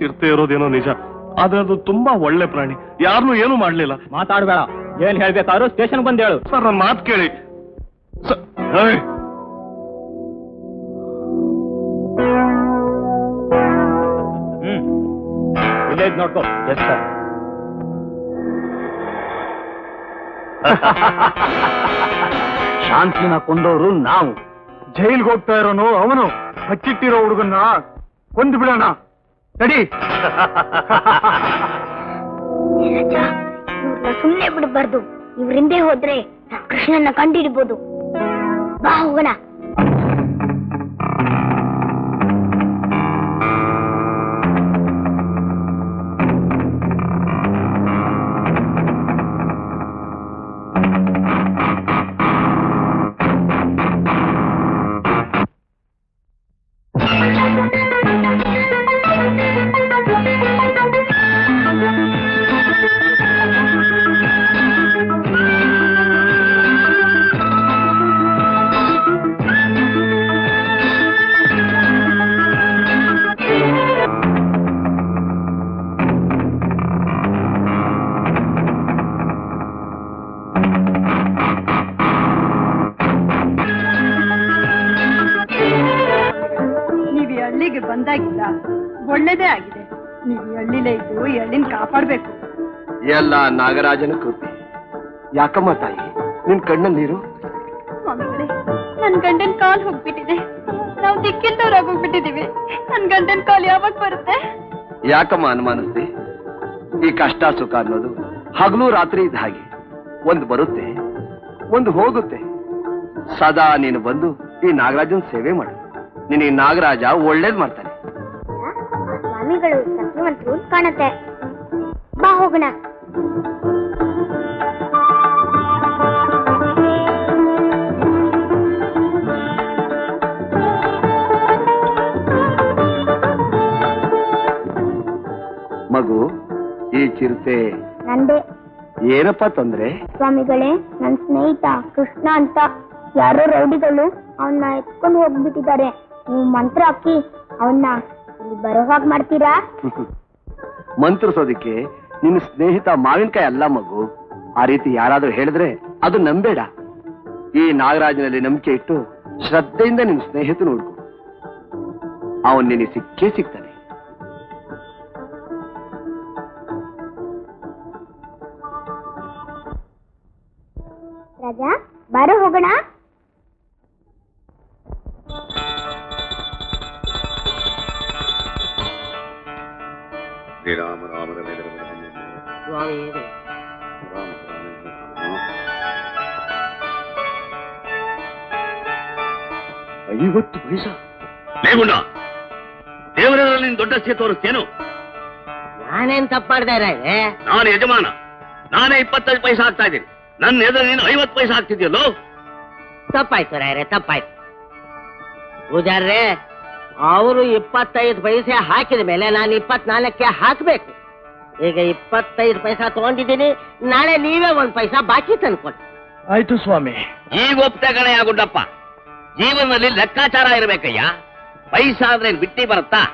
ಚಿರತೆ ಇರೋದೇನೋ ನಿಜ ಆದ್ರೆ ಅದು ತುಂಬಾ ಒಳ್ಳೆ ಪ್ರಾಣಿ ಯಾರನ್ನೂ ಏನು ಮಾಡ್ಲಿಲ್ಲ ಮಾತಾಡ್ಬೇಡ ಏನ್ ಹೇಳ್ಬೇಕಾದ್ರು ಸ್ಟೇಷನ್ ಬಂದ್ ಹೇಳು ಸರ್ ನನ್ನ ಮಾತು ಕೇಳಿ ಸ- ಏಯ್! ಹ್ಮ್ ವಿಲೇಜ್ ನೋಡ್ಕೋ ಎಸ್ ಸರ್ ಶಾಂತಿನ ಕೊಂದವರು ನಾವು ಜೈಲ್ಗೆ ಹೋಗ್ತಾ ಇರೋನು ಅವನು ಹಚ್ಚಿಟ್ಟಿರೋ ಹುಡುಗನ್ನ ಕೊಂದು ಬಿಡೋಣ ನಡಿ ಇವ್ರನ್ನ ಸುಮ್ನೆ ಬಿಡಬಾರ್ದು ಇವ್ರ ಹಿಂದೆ ಹೋದ್ರೆ ನಾವ್ ಕೃಷ್ಣನ್ನ ಕಂಡಿಡ್ಬೋದು ಬಾ ಹೋಗೋಣ ನೀವ್ ಈ ಹಳ್ಳಿಗೆ ಬಂದಾಗಿಲ್ಲ ಒಳ್ಳೇದೇ ಆಗಿದೆ ನೀವ್ ಈ ಹಳ್ಳಿಲೇ ಇದ್ದು ಈ ಹಳ್ಳಿನ ಕಾಪಾಡ್ಬೇಕು ಎಲ್ಲ ನಾಗರಾಜನ ಕೃಪೆ ಯಾಕಮ್ಮ ತಾಯಿ ನಿನ್ ಕಣ್ಣಲ್ಲಿ ನೀರು ಸ್ವಾಮಿಗಳೇ ನನ್ ಗಂಡನ್ ಕಾಲ್ ಹೋಗ್ಬಿಟ್ಟಿದೆ ನಾವು ದಿಕ್ಕಿಲ್ದವ್ರಾಗೋಗ್ಬಿಟ್ಟಿದೀವಿ ನನ್ ಗಂಡನ್ ಕಾಲ್ ಯಾವಾಗ ಬರುತ್ತೆ ಯಾಕಮ್ಮ ಅನುಮಾನಿಸ್ತಿ ಈ ಕಷ್ಟ ಸುಖ ಅನ್ನೋದು ಹಗಲು ರಾತ್ರಿ ಇದ್ದ ಹಾಗೆ ಒಂದು ಬರುತ್ತೆ ಒಂದು ಹೋಗುತ್ತೆ ಸದಾ ನೀನು ಬಂದು ಈ ನಾಗರಾಜನ ಸೇವೆ ಮಾಡು ನಿನಗೆ ನಾಗರಾಜ ಒಳ್ಳೇದ್ ಮಾಡ್ತಾನೆ ಸ್ವಾಮಿಗಳು ಸತ್ಯವಂತರು ಕಾಣತ್ತೆ ಬಾ ಹೋಗೋಣ ಮಗು ಈ ಚಿರತೆ ನಂದೇ ಏನಪ್ಪ ತೊಂದ್ರೆ ಸ್ವಾಮಿಗಳೇ ನನ್ ಸ್ನೇಹಿತ ಕೃಷ್ಣ ಅಂತ ಯಾರೋ ರೌಡಿಗಳು ಅವನ್ನ ಎತ್ಕೊಂಡು ಹೋಗ್ಬಿಟ್ಟಿದ್ದಾರೆ ನೀವು ಮಂತ್ರ ಹಾಕಿ ಅವನ್ನ ಇಲ್ಲಿ ಬರೋ ಹಾಗೆ ಮಾಡ್ತೀರಾ ಮಂತ್ರಿಸೋದಿಕ್ಕೆ ನಿನ್ನ ಸ್ನೇಹಿತ ಮಾವಿನಕಾಯಿ ಅಲ್ಲ ಮಗು ಆ ರೀತಿ ಯಾರಾದ್ರೂ ಹೇಳಿದ್ರೆ ಅದು ನಂಬೇಡ ಈ ನಾಗರಾಜನಲ್ಲಿ ನಂಬಿಕೆ ಇಟ್ಟು ಶ್ರದ್ಧೆಯಿಂದ ನಿನ್ನ ಸ್ನೇಹಿತನ ಹುಡುಕು ಅವನ್ ನಿನಗೆ ಸಿಕ್ಕೇ ಸಿಗ್ತಾನೆ ರಾಜಾ ಬರೋ ಹೋಗೋಣ ಐವತ್ತು ಪೈಸ ಲೇಗುಂಡ ದೇವರಲ್ಲಿ ನಿನ್ ದೊಡ್ಡ ಸೇ ತೋರಿಸ್ತೇನು ನಾನೇನ್ ತಪ್ಪು ಮಾಡ್ದೆ ರಾಯ್ರೆ ನಾನು ಯಜಮಾನ ನಾನೇ ಇಪ್ಪತ್ತೈದು ಪೈಸೆ ಹಾಕ್ತಾ ಇದ್ದೀನಿ ನನ್ನ ಎದುರು ನೀನು ಐವತ್ತು ಪೈಸೆ ಹಾಕ್ತಿದ್ಯಲ್ಲೋ ತಪ್ಪಾಯ್ತು ರಾಯ್ರೆ ತಪ್ಪಾಯ್ತು ಪೂಜಾರ್ರೆ ಅವರು ಇಪ್ಪತ್ತೈದು ಪೈಸೆ ಹಾಕಿದ ಮೇಲೆ ನಾನು ಇಪ್ಪತ್ನಾಲ್ಕಕ್ಕೆ ಹಾಕ್ಬೇಕು ಈಗ ಇಪ್ಪತ್ತೈದು ಪೈಸಾ ತಗೊಂಡಿದ್ದೀನಿ ನಾಳೆ ನೀವೇ ಒಂದ್ ಪೈಸಾ ಬಾಕಿ ತಂದ್ಕೊಡಿ ಆಯ್ತು ಸ್ವಾಮಿ ಈಗ ಒಪ್ತೆ ಕಣಯ್ಯ ಗುಡ್ಡಪ್ಪ ಜೀವನದಲ್ಲಿ ಲೆಕ್ಕಾಚಾರ ಇರಬೇಕಯ್ಯ ಪೈಸಾ ಅಂದ್ರೆ ಏನ್ ಬಿಟ್ಟಿ ಬರುತ್ತಾ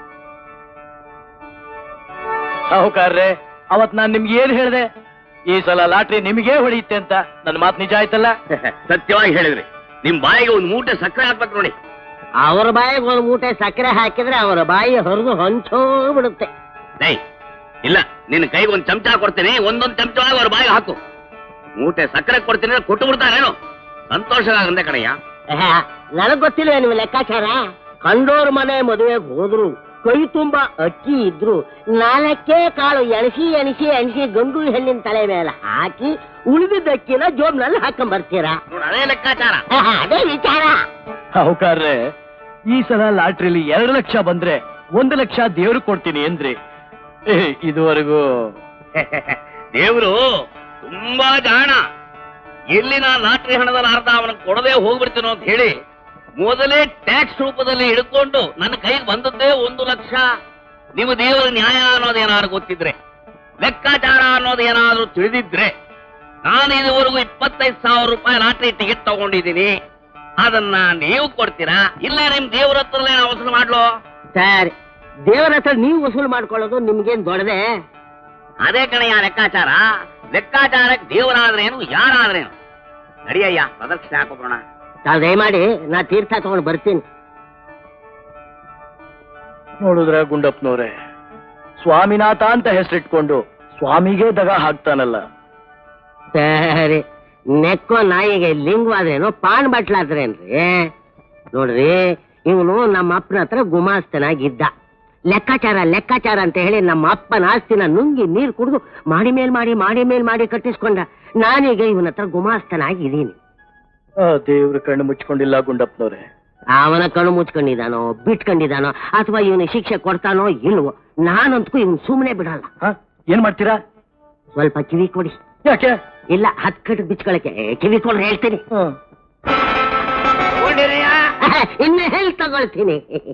ಸಾಹುಕಾರ್ರೆ ಅವತ್ ನಾನ್ ನಿಮ್ಗೆ ಏನ್ ಹೇಳ್ದೆ ಈ ಸಲ ಲಾಟ್ರಿ ನಿಮಗೆ ಹೊಡೆಯುತ್ತೆ ಅಂತ ನನ್ನ ಮಾತು ನಿಜ ಆಯ್ತಲ್ಲ ಸತ್ಯವಾಗಿ ಹೇಳಿದ್ರಿ ನಿಮ್ ಬಾಯಿಗೆ ಒಂದು ಮೂಟೆ ಸಕ್ಕರೆ ಹಾಕ್ಬೇಕು ನೋಡಿ ಅವ್ರ ಬಾಯಿಗೆ ಒಂದು ಮೂಟೆ ಸಕ್ಕರೆ ಹಾಕಿದ್ರೆ ಅವರ ಬಾಯಿ ಹೊರದು ಹೊಂಚೋ ಬಿಡುತ್ತೆ ಡೈ ಇಲ್ಲ ನಿನ್ನ ಕೈಗೆ ಒಂದ್ ಚಮಚ ಕೊಡ್ತೀನಿ ಒಂದೊಂದ್ ಚಮಚವಾಗಿ ಅವ್ರ ಬಾಯಿಗೆ ಹಾಕು ಮೂಟೆ ಸಕ್ಕರೆ ಕೊಡ್ತೀನಿ ಅಂದ್ರೆ ಕೊಟ್ಟು ಬಿಡ್ತಾರೇನು ಸಂತೋಷವಾಗಂದೆ ಕಣಯ್ಯ ನನಗ್ ಗೊತ್ತಿಲ್ಲ ನೀವು ಲೆಕ್ಕಾಚಾರ ಕಂಡೋರ್ ಮನೆ ಮದುವೆಗೆ ಹೋದ್ರು ಕೈ ತುಂಬಾ ಅಕ್ಕಿ ಇದ್ರು ನಾಲ್ಕೇ ಕಾಳು ಎಣಸಿ ಎಣಸಿ ಎಣಸಿ ಗಂಡು ಹೆಣ್ಣಿನ ತಲೆ ಮೇಲೆ ಹಾಕಿ ಉಳಿದಿದ್ದ ಅಕ್ಕಿನ ಜೋಬ್ನಲ್ಲಿ ಹಾಕೊಂಡ್ ಬರ್ತೀರಾ ನೋಡು ಅದೇ ಲೆಕ್ಕಾಚಾರ ಅದೇ ವಿಚಾರ ಸಾಹುಕಾರ್ರೆ ಈ ಸಲ ಲಾಟ್ರಿಲಿ ಎರಡು ಲಕ್ಷ ಬಂದ್ರೆ ಒಂದು ಲಕ್ಷ ದೇವ್ರು ಕೊಡ್ತೀನಿ ಅಂದ್ರಿ ಏ, ಇದುವರೆಗೂ ದೇವ್ರು ತುಂಬಾ ಜಾಣ ಎಲ್ಲಿ ನಾ ಲಾಟ್ರಿ ಹಣದಲ್ಲಿ ಅರ್ಧ ಅವನಿಗೆ ಕೊಡದೆ ಹೋಗ್ಬಿಡ್ತೀನೋ ಅಂತ ಹೇಳಿ ಮೊದಲೇ ಟ್ಯಾಕ್ಸ್ ರೂಪದಲ್ಲಿ ಹಿಡ್ಕೊಂಡು ನನ್ನ ಕೈಗೆ ಬಂದದ್ದೇ ಒಂದು ಲಕ್ಷ ನೀವು ದೇವರ ನ್ಯಾಯ ಅನ್ನೋದೇನಾದ್ರು ಗೊತ್ತಿದ್ರೆ ಲೆಕ್ಕಾಚಾರ ಅನ್ನೋದು ಏನಾದ್ರೂ ತಿಳಿದಿದ್ರೆ ನಾನು ಇದುವರೆಗೂ ಇಪ್ಪತ್ತೈದು ಸಾವಿರ ರೂಪಾಯಿ ಲಾಟ್ರಿ ಟಿಕೆಟ್ ತಗೊಂಡಿದ್ದೀನಿ ಅದನ್ನ ನೀವು ಕೊಡ್ತೀರಾ ಇಲ್ಲ ನಿಮ್ ದೇವ್ರ ಹತ್ರನೇ ನಾವು ವಸೂಲು ಮಾಡ್ಲೋ ಸರಿ ದೇವರ ಹತ್ರ ನೀವು ವಸೂಲು ಮಾಡ್ಕೊಳ್ಳೋದು ನಿಮ್ಗೇನ್ ದೊಡ್ಡದೆ ಅದೇ ಕಣಯ್ಯ ಲೆಕ್ಕಾಚಾರ ಲೆಕ್ಕಾಚಾರಕ್ಕೆ ದೇವರಾದ್ರೇನು ಯಾರಾದ್ರೇನು ನಡಿಯಯ್ಯ ಪ್ರದಕ್ಷಿಣೆ ಹಾಕೋಬೋಣ ತಾವು ದಯಮಾಡಿ ನಾ ತೀರ್ಥ ತಗೊಂಡು ಬರ್ತೀನಿ ನೋಡಿದ್ರ ಗುಂಡಪ್ಪನವ್ರೆ ಸ್ವಾಮಿನಾಥ ಅಂತ ಹೆಸರಿಟ್ಕೊಂಡು ಸ್ವಾಮಿಗೆ ದಗ ಹಾಕ್ತಾನಲ್ಲ ಸರಿ ನೆಕ್ಕೋ ನಾಯಿಗೆ ಲಿಂಗವಾದ್ರೇನು ಪಾನ್ ಬಟ್ಲಾದ್ರೇನ್ರಿ ನೋಡ್ರಿ ಇವನು ನಮ್ಮ ಅಪ್ಪನ ಹತ್ರ ಗುಮಾಸ್ತನಾಗಿದ್ದ ಲೆಕ್ಕಾಚಾರ ಲೆಕ್ಕಾಚಾರ ಅಂತ ಹೇಳಿ ನಮ್ಮ ಅಪ್ಪನ ಆಸ್ತಿನ ನುಂಗಿ ನೀರು ಕುಡಿದು ಮಾಡಿ ಮೇಲ್ ಮಾಡಿ ಮಾಡಿ ಮೇಲ್ ಮಾಡಿ ಕಟ್ಟಿಸ್ಕೊಂಡ ನಾನೀಗ ಇವನ ಹತ್ರ ಗುಮಾಸ್ತನಾಗಿದ್ದೀನಿ ಆ ದೇವ್ರ ಕಣ್ಣು ಮುಚ್ಕೊಂಡಿಲ್ಲ ಗುಂಡಪ್ಪನವ್ರೆ ಅವನ ಕಣ್ಣು ಮುಚ್ಕೊಂಡಿದ್ದಾನೋ ಬಿಟ್ಕೊಂಡಿದ್ದಾನೋ ಅಥವಾ ಇವನು ಶಿಕ್ಷೆ ಕೊಡ್ತಾನೋ ಇಲ್ವೋ ನಾನಂತೂ ಇವನು ಸುಮ್ಮನೆ ಬಿಡಲ್ಲ ಹ? ಏನ್ ಮಾಡ್ತೀರಾ ಸ್ವಲ್ಪ ಕಿವಿ ಕೊಡಿ ಯಾಕೆ ಇಲ್ಲ ಹತ್ ಕಟ್ಟು ಬಿಚ್ಕೊಳಕ್ಕೆ ಏ, ಕಿವಿ ಕೊಡ್ರಿ ಹೇಳ್ತೀನಿ ಹ. ಇನ್ನು ಹೇಳಿ ತಗೊಳ್ತೀನಿ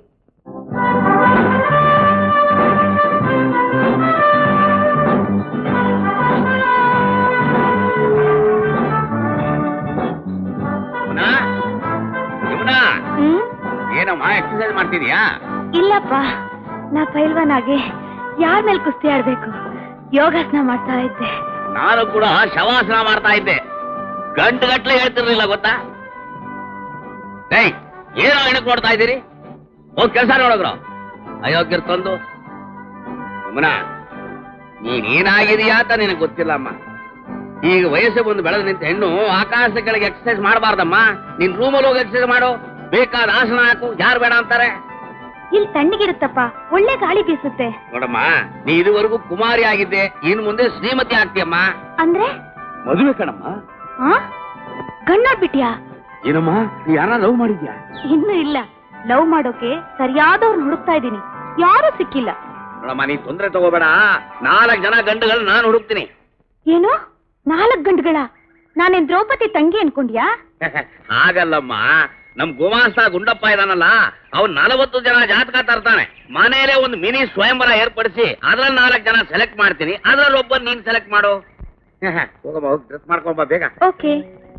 ಯಮುನಾ ಯಮುನಾ ಹ್ಮ್ ಏನಮ್ಮ ಎಕ್ಸರ್ಸೈಸ್ ಮಾಡ್ತಿದ್ಯಾ ಇಲ್ಲಪ್ಪ ನಾ ಪೈಲ್ವಾನಾಗಿ ಯಾರ ಮೇಲೆ ಕುಸ್ತಿ ಆಡ್ಬೇಕು ಯೋಗಾಸನ ಮಾಡ್ತಾ ಇದ್ದೆ ನಾನು ಕೂಡ ಶವಾಸನ ಮಾಡ್ತಾ ಇದ್ದೆ ಗಂಟು ಗಟ್ಲೆ ಹೇಳ್ತಿರ್ಲಿಲ್ಲ ಗೊತ್ತಾ ಏಯ್ ಏನೋ ಹೆಣಕ್ ನೋಡ್ತಾ ಇದ್ದೀರಿ ಹೋಗ್ ಕೆಲಸ ನೋಡಿದ್ರು ಅಯೋಗ್ಯರ್ ತಂದು ಯಮುನಾ ನೀನೇನಾಗಿದೀಯಾ ಅಂತ ನಿನಗೆ ಗೊತ್ತಿಲ್ಲಮ್ಮ ಈಗ ವಯಸ್ಸು ಬಂದು ಬೆಳೆದು ನಿಂತ ಹೆಣ್ಣು ಆಕಾಶ ಕೆಳಗೆ ಎಕ್ಸರ್ಸೈಸ್ ಮಾಡಬಾರ್ದಮ್ಮ ನಿನ್ ರೂಮಲ್ಲಿ ಹೋಗಿ ಎಕ್ಸರ್ಸೈಸ್ ಮಾಡು ಬೇಕಾದ ಆಸನ ಹಾಕು ಯಾರು ಬೇಡ ಅಂತಾರೆ ಇಲ್ಲಿ ತಣ್ಣಗಿರುತ್ತಪ್ಪ ಒಳ್ಳೆ ಗಾಳಿ ಬೀಸುತ್ತೆ ನೋಡಮ್ಮ ನೀ ಇದುವರೆಗೂ ಕುಮಾರಿ ಆಗಿದ್ದೆ ಇನ್ನು ಮುಂದೆ ಶ್ರೀಮತಿ ಆಗ್ತೀಯಮ್ಮ ಅಂದ್ರೆ ಮದುವೆ ಕಣಮ್ಮ ಆ ಗಣ್ಣಾಡ್ಬಿಟ್ಯಾ ಏನಮ್ಮ ನೀ ಯಾರ ಲವ್ ಮಾಡಿದ್ಯಾ ಇನ್ನು ಇಲ್ಲ ಲವ್ ಮಾಡೋಕೆ ಸರಿಯಾದವ್ರನ್ನ ಹುಡುಕ್ತಾ ಇದ್ದೀನಿ ಯಾರೂ ಸಿಕ್ಕಿಲ್ಲ ನೋಡಮ್ಮ ನೀ ತೊಂದ್ರೆ ತಗೋಬೇಡ ನಾಲ್ಕು ಜನ ಗಂಡುಗಳು ನಾನು ಹುಡುಕ್ತೀನಿ ಏನು ನಾಲ್ಕ್ ಗಂಟುಗಳ ನಾನೇನ್ ದ್ರೌಪದಿ ತಂಗಿ ಅನ್ಕೊಂಡ್ಯಾ ಹಾಗಲ್ಲಮ್ಮ ನಮ್ ಗುಮಾಸ್ತ ಗುಂಡಪ್ಪ ಇದಾನಲ್ಲ ಅವ್ನ್ ನಲವತ್ತು ಜನ ಜಾತಕ ತರ್ತಾನೆ ಮನೇಲೆ ಒಂದು ಮಿನಿ ಸ್ವಯಂವರ ಏರ್ಪಡಿಸಿ ಅದ್ರಲ್ಲಿ ನಾಲ್ಕು ಜನ ಸೆಲೆಕ್ಟ್ ಮಾಡ್ತೀನಿ ಅದ್ರಲ್ಲಿ ಒಬ್ಬ ನೀನ್ ಸೆಲೆಕ್ಟ್ ಮಾಡು ಹೋಗಮ್ಮ ಹೋಗಿ ಡ್ರೆಸ್ ಮಾಡ್ಕೊಂಬ ಬೇಗ ಓಕೆ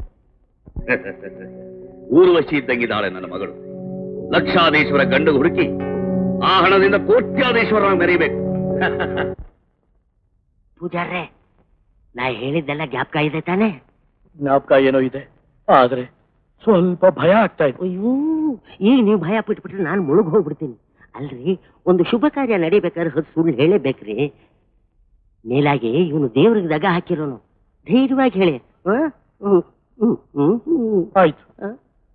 ಊರ್ವಶಿ ಇದ್ದಂಗಿದ್ದಾಳೆ ನನ್ನ ಮಗಳು ಲಕ್ಷಾಧೀಶ್ವರ ಗಂಡು ಹುಡುಕಿ ಆ ಹಣದಿಂದ ಕೋಟ್ಯಾಧೀಶ್ವರ ಮೆರೀಬೇಕು ಪೂಜಾರ್ರೆ ನಾ ಹೇಳಿದ್ದೆಲ್ಲ ಜ್ಞಾಪಕ ಇದೆ ತಾನೆ ಜ್ಞಾಪಕ ಏನೋ ಇದೆ ಆದ್ರೆ ಸ್ವಲ್ಪ ಭಯ ಆಗ್ತಾ ಇದೆ ಅಯ್ಯೋ ಈಗ ನೀವು ಭಯ ಪಟ್ಬಿಟ್ರೆ ನಾನು ಮುಳುಗ್ ಹೋಗ್ಬಿಡ್ತೀನಿ ಅಲ್ರಿ ಒಂದು ಶುಭ ಕಾರ್ಯ ನಡಿಬೇಕಾದ್ರೆ ಹೊತ್ತು ಸುಳ್ಳು ಹೇಳಬೇಕ್ರಿ ಮೇಲಾಗಿ ಇವನು ದೇವ್ರಿಗೆ ದಗ ಹಾಕಿರೋನು ಧೈರ್ಯವಾಗಿ ಹೇಳಿ ಆ? ಹ್ಮ್, ಹ್ಮ್, ಹ್ಮ್, ಹ್ಮ್. ಆಯ್ತು ಆ?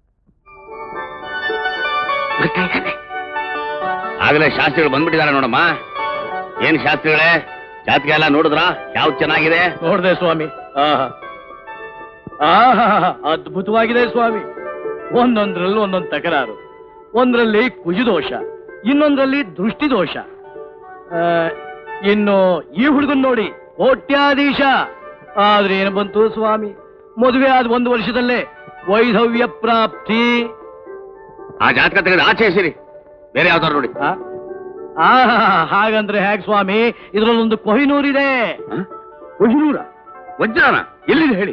ಬರ್ತಾ ಇದ್ದಾನೆ ಆಗಲೇ ಶಾಸ್ತ್ರಿಗಳು ಬಂದ್ಬಿಟ್ಟಿದ್ದಾರೆ ನೋಡಮ್ಮ ಏನ್ ಶಾಸ್ತ್ರಿಗಳೇ ಜಾತಕ ಎಲ್ಲ ನೋಡಿದ್ರಾ ಯಾವ್ದು ಚೆನ್ನಾಗಿದೆ ನೋಡ್ದೆ ಸ್ವಾಮಿ ಆಹಾ ಆಹಾ ಅದ್ಭುತವಾಗಿದೆ ಸ್ವಾಮಿ ಒಂದೊಂದ್ರಲ್ಲಿ ಒಂದೊಂದು ತಕರಾರು ಒಂದ್ರಲ್ಲಿ ಕುಜುದೋಷ ಇನ್ನೊಂದ್ರಲ್ಲಿ ದೃಷ್ಟಿ ದೋಷ ಆ, ಇನ್ನು ಈ ಹುಡುಗನ್ ನೋಡಿ ಕೋಟ್ಯಾಧೀಶ ಆದ್ರೆ ಏನು ಬಂತು ಸ್ವಾಮಿ ಮದುವೆ ಆದ ಒಂದು ವರ್ಷದಲ್ಲೇ ವೈಧವ್ಯ ಪ್ರಾಪ್ತಿ ಆ ಜಾತಕ ತೆಗೆದು ಆಚೆ ಎಸಿರಿ ಬೇರೆ ಯಾವ್ದಾರು ನೋಡಿ ಆ? ಆಹಾ ಹಾಗಂದ್ರೆ ಹೇಗ್ ಸ್ವಾಮಿ ಇದ್ರಲ್ಲೊಂದು ಕೊಹಿನೂರ್ ಇದೆ ಕೊಹಿನೂರ ವಜ್ರಾನ ಎಲ್ಲಿದೆ ಹೇಳಿ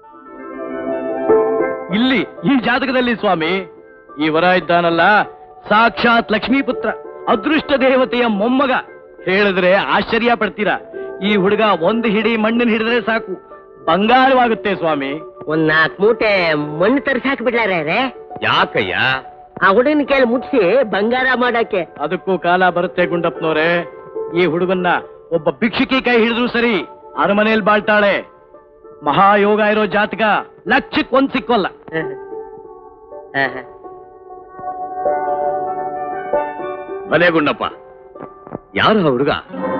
ಇಲ್ಲಿ ಈ ಜಾತಕದಲ್ಲಿ ಸ್ವಾಮಿ ಈ ವರ ಇದ್ದಾನಲ್ಲ ಸಾಕ್ಷಾತ್ ಲಕ್ಷ್ಮೀ ಪುತ್ರ ಅದೃಷ್ಟ ದೇವತೆಯ ಮೊಮ್ಮಗ ಹೇಳಿದ್ರೆ ಆಶ್ಚರ್ಯ ಪಡ್ತೀರಾ ಈ ಹುಡುಗ ಒಂದು ಹಿಡಿ ಮಣ್ಣಿನ ಹಿಡಿದ್ರೆ ಸಾಕು ಬಂಗಾರವಾಗುತ್ತೆ ಸ್ವಾಮಿ ಒಂದ್ ನಾಲ್ಕು ಮೂಟೆ ಮಣ್ಣು ತರಿಸಿ ಹಾಕ್ಬಿಡ್ಲಾರೆ ಯಾಕಯ್ಯ ಆ ಹುಡುಗನ ಕೈಲಿ ಮುಟ್ಸಿ ಬಂಗಾರ ಮಾಡಕ್ಕೆ ಅದಕ್ಕೂ ಕಾಲ ಬರುತ್ತೆ ಗುಂಡಪ್ಪನವ್ರೆ ಈ ಹುಡುಗನ್ನ ಒಬ್ಬ ಭಿಕ್ಷುಕಿ ಕೈ ಹಿಡಿದ್ರು ಸರಿ ಅರಮನೆಯಲ್ಲಿ ಬಾಳ್ತಾಳೆ ಮಹಾಯೋಗ ಇರೋ ಜಾತಕ ಲಕ್ಷಕ್ಕೆ ಒಂದ್ ಸಿಕ್ಕೋಲ್ಲ ಭಲೇ ಗುಂಡಪ್ಪ ಯಾರು ಆ ಹುಡುಗ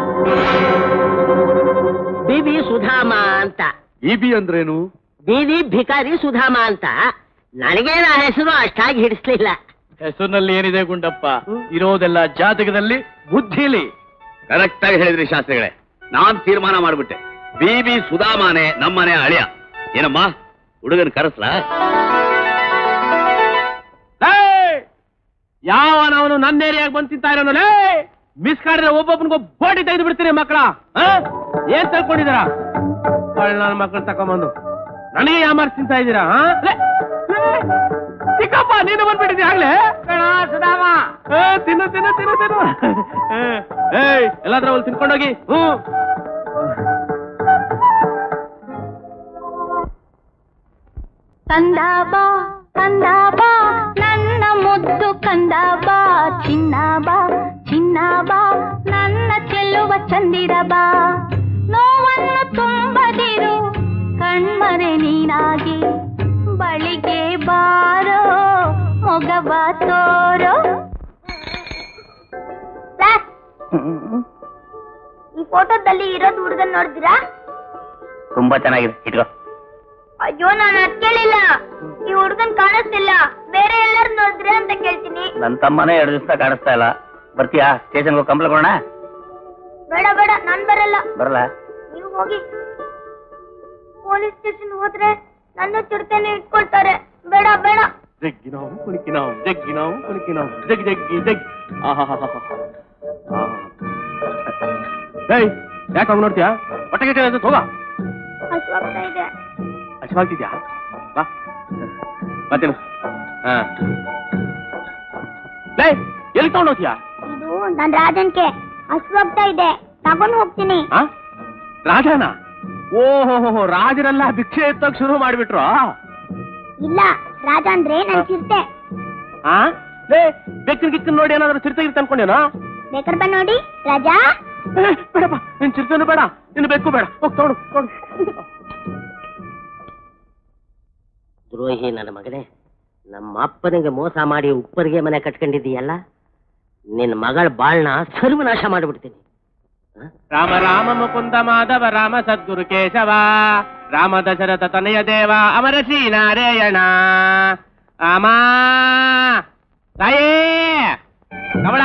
ಬಿಬಿ ಸುಧಾಮ ಅಂತ ಇಬಿ ಅಂದ್ರೇನು ಬೀದಿ ಭಿಕಾರಿ ಸುಧಾಮ ಅಂತ ನನಗೇನ ಹೆಸರು ಅಷ್ಟಾಗಿ ಹಿಡಿಸ್ಲಿಲ್ಲ ಹೆಸರಿನಲ್ಲಿ ಏನಿದೆ ಗುಂಡಪ್ಪ ಇರೋದೆಲ್ಲ ಜಾತಕದಲ್ಲಿ ಬುದ್ಧಿಲಿ ಕರೆಕ್ಟ್ ಆಗಿ ಹೇಳಿದ್ರಿ ಶಾಸ್ತ್ರಿಗಳೇ ನಾನ್ ತೀರ್ಮಾನ ಮಾಡ್ಬಿಟ್ಟೆ ಬಿ ಬಿ ಸುಧಾಮಾನೆ ನಮ್ಮನೆ ಅಳಿಯ ಏನಮ್ಮ ಹುಡುಗನ್ ಕರೆಸ್ಲಾ ಯಾವನವನು ನನ್ನ ಏರಿಯಾಗ ಬಂದ್ ತಿಂತಾ ಇರೋನಲ್ಲೇ ಮಿಸ್ ಕಾಡಿದ್ರೆ ಒಬ್ಬೊಬ್ಬನಿಗೂ ಬೋಟಿ ತೆಗೆದು ಬಿಡ್ತೀರಿ ಮಕ್ಕಳ ಏನ್ ತಿಳ್ಕೊಂಡಿದ್ದೀರಾ ನನ್ನ ಮಕ್ಕಳು ತಕೊಂಬಂದು ನನಗೆ ಯಾಮಾರ್ ತಿಂತಾ ಇದ್ದೀರಾ ಹಾ? ಲೇ, ಲೇ, ಚಿಕ್ಕಪ್ಪ ನೀನು ಬಂದ್ಬಿಟ್ಟಿದ್ಯಾ ಆಗ್ಲೇ ಸುಧಾಮ ತಿನ್ನು ತಿನ್ನು ತಿನ್ನು ತಿನ್ನು ಏ, ಏಯ್ ಎಲ್ಲಾದ್ರೂ ಅಲ್ಲಿ ತಿನ್ಕೊಂಡೋಗಿ ಹ್ಮ್ ಕಂದ ಬಾ ಕಂದ ಬಾ ನನ್ನ ಮುದ್ದು ಕಂದ ಬಾ ಚಿನ್ನ ಬಾ ಚಿನ್ನ ಬಾ ನನ್ನ ಚೆಲ್ಲುವ ಚಂದಿರ ಬಾ ನೋವನ್ನು ತುಂಬದಿರು ಕಣ್ಮರೆ ನೀನಾಗಿ ಬಳಿಗೆ ಬಾರೋ ಮೊಗವ ತೋರೋ ಈ ಫೋಟೋದಲ್ಲಿ ಇರೋದು ಹುಡುಗನ್ ನೋಡಿದಿರಾ ತುಂಬಾ ಚೆನ್ನಾಗಿದೆ ಇಟ್ಕೋ ಅಯ್ಯೋ ನಾನು ಅದ್ ಕೇಳಿಲ್ಲ ಈ ಹುಡುಗನ್ ಕಾಣಿಸ್ತಿಲ್ಲ ಬೇರೆ ಎಲ್ಲರೂ ನೋಡಿದ್ರೆ ಅಂತ ಕೇಳ್ತೀನಿ ನನ್ ತಮ್ಮನೇ ಎರಡು ದಿವಸ ಕಾಣಿಸ್ತಾ ಇಲ್ಲ ಬರ್ತೀಯಾ ಸ್ಟೇಷನ್ಗೆ ಹೋಗಿ ಕಂಪ್ಲೇಂಟ್ ಕೊಡೋಣ ಬೇಡ ಬೇಡ ನಾನ್ ಬರಲ್ಲ ಬರಲ್ಲ ನೀವು ಹೋಗಿ ಪೊಲೀಸ್ ಸ್ಟೇಷನ್ ಹೋದ್ರೆ ನನ್ನ ಚಿರತೆನೆ ಇಟ್ಕೊಳ್ತಾರೆ ಬೇಡ ಬೇಡ ಜಗ್ಗಿನಾವು ಕುಣಿಕಿನಾವು ಜಗ್ಗಿನಾವು ಕುಣಿಕಿನಾವು ಜಗ್ ಜಗ್ಗಿ ಜಗ್ ಆಹಾಹಾಹಾ. ಆ. ಏಯ್ ಯಾಕೆ ಹಂಗ್ ನೋಡ್ತೀಯಾ ಹೊಟ್ಟೆಗೆ ಅಂತ ಹೋಗ ಹಸುವಾಗ್ತಾ ಇದೆ ಹಸಿವಾಗ್ತಿದ್ಯಾ ಬಾ ಮತ್ತೇನು ಹಾ ಲೇ ಎಲ್ಲಿ ತಗೊಂಡೋಗ್ತೀಯಾ ಇದು ನನ್ ರಾಜನ್ಗೆ ಹಸುವಾಗ್ತಾ ಇದೆ ತಗೊಂಡ್ ಹೋಗ್ತೀನಿ ಆ ರಾಜನ ಓಹೋ ರಾಜರೆಲ್ಲ ಭಿಕ್ಷೆ ಎತ್ತಕ್ ಶುರು ಮಾಡ್ಬಿಟ್ರು ಇಲ್ಲ ರಾಜ ಅಂದ್ರೆ ನನ್ ಚಿರತೆ ಆ ಲೇ ಬೆಕ್ಕಿನ ಗಿಕ್ಕನ್ ನೋಡಿ ಏನಾದ್ರು ಚಿರತೆ ಗಿರ್ತ ಅನ್ಕೊಂಡೇನೋ ಬೇಕಾರ್ ಬಾ ನೋಡಿ ರಾಜಾ ಏ, ಬೇಡಪ್ಪ ನಿನ್ ಚಿರತೆನೂ ಬೇಡ ನಿನ್ ಬೆಕ್ಕು ಬೇಡ ಹೋಗ್ ತಗೊಡು ತಗೊಡು ದ್ರೋಹಿ ನನ್ನ ಮಗನೇ ನಮ್ಮ ಅಪ್ಪನಿಗೆ ಮೋಸ ಮಾಡಿ ಉಪ್ಪರಿಗೆ ಮನೆ ಕಟ್ಕೊಂಡಿದ್ದೀಯಲ್ಲ ನಿನ್ನ ಮಗಳ ಬಾಳ್ನ ಸರ್ವನಾಶ ಮಾಡಿಬಿಡ್ತೀನಿ ರಾಮ ರಾಮ ಮುಕುಂದ ಮಾಧವ ರಾಮ ಸದ್ಗುರು ಕೇಶವ ರಾಮ ದಶರಥ ತನಯ ದೇವ ಅಮರ ಶ್ರೀ ನಾರಾಯಣ ರಾಮ ತಾಯೇ ಕಮಲ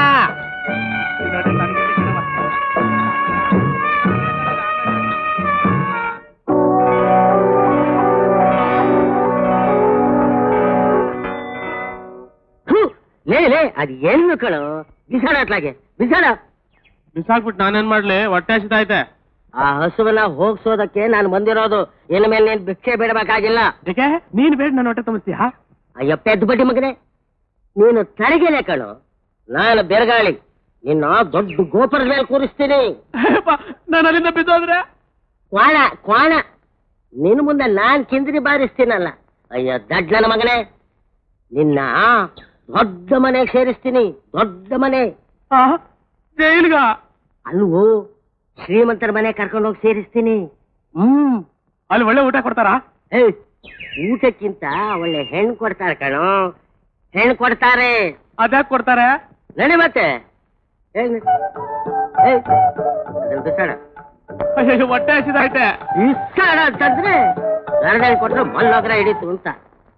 ಥು, ಲೇ ಲೇ ಅದು ಏನು ಕಳು ಬಿಸಾಡ ಅತ್ಲಾಗೆ ಬಿಸಾಡ ಬಿಸಾಕ್ಬಿಟ್ಟು ನಾನೇನ್ ಮಾಡ್ಲಿ ಹೊಟ್ಟೆ ಹಸಿದೈತೆ ಆ ಹಸುವನ್ನ ಹೋಗ್ಸೋದಕ್ಕೆ ನಾನು ಬಂದಿರೋದು ಇನ್ನು ಮೇಲೆ ನೀನ್ ಭಿಕ್ಷೆ ಬಿಡಬೇಕಾಗಿಲ್ಲ ಯಾಕೆ ನೀನ್ ಬೇಡ ನನ್ನ ಹೊಟ್ಟೆ ತುಂಬಿಸ್ತೀಯಾ ಅಯ್ಯಪ್ಪ ಎದ್ದು ಬಡ್ಡಿ ಮಗನೇ ನೀನು ತಡಗಿಲೆ ಕಣು ನಾನು ಬೆರಗಾಳಿ ನಿನ್ನ ದೊಡ್ಡ ಗೋಪುರದ ಮೇಲೆ ಕೂರಿಸ್ತೀನಿ ನಾನು ಅಲ್ಲಿಂದ ಬಿದ್ದೋದ್ರೆ ಕ್ವಾಣ ಕ್ವಾಣ ನಿನ್ನ ಮುಂದೆ ನಾನ್ ಕಿಂದ್ರಿ ಬಾರಿಸ್ತೀನಲ್ಲ ಅಯ್ಯ ದಡ್ಡ ನನ್ನ ಮಗನೇ ನಿನ್ನ ದೊಡ್ಡ ಮನೆಗೆ ಸೇರಿಸ್ತೀನಿ ದೊಡ್ಡ ಮನೆ ಆ, ಜೈಲ್ಗ ಅಲ್ವೋ ಶ್ರೀಮಂತರ ಮನೆ ಕರ್ಕೊಂಡು ಹೋಗಿ ಸೇರಿಸ್ತೀನಿ ಹ್ಮ್ ಅಲ್ಲಿ ಒಳ್ಳೆ ಊಟ ಕೊಡ್ತಾರಾ ಏ ಊಟಕ್ಕಿಂತ ಒಳ್ಳೆ ಹೆಣ್ಣು ಕೊಡ್ತಾರೆ ಕಣೋ ಹೆಣ್ಣು ಕೊಡ್ತಾರೆ ಅದ್ಯಾಕ್ ಕೊಡ್ತಾರೆ ನಡಿ ಮತ್ತೆ ಏಯ್ ನಡಿ. ಏಯ್, ಅದನ್ನ ಬಿಸಾಡ ಅಯ್ಯೋ ಹೊಟ್ಟೆ ಹಸಿದೈತೆ ಬಿಸಾಡ ಅಂತಂದ್ರೆ ಗರಡಲ್ಲಿ ಕೊಟ್ರೆ ಮಲ್ಲೋಗ್ರ ಹಿಡಿತು ಅಂತ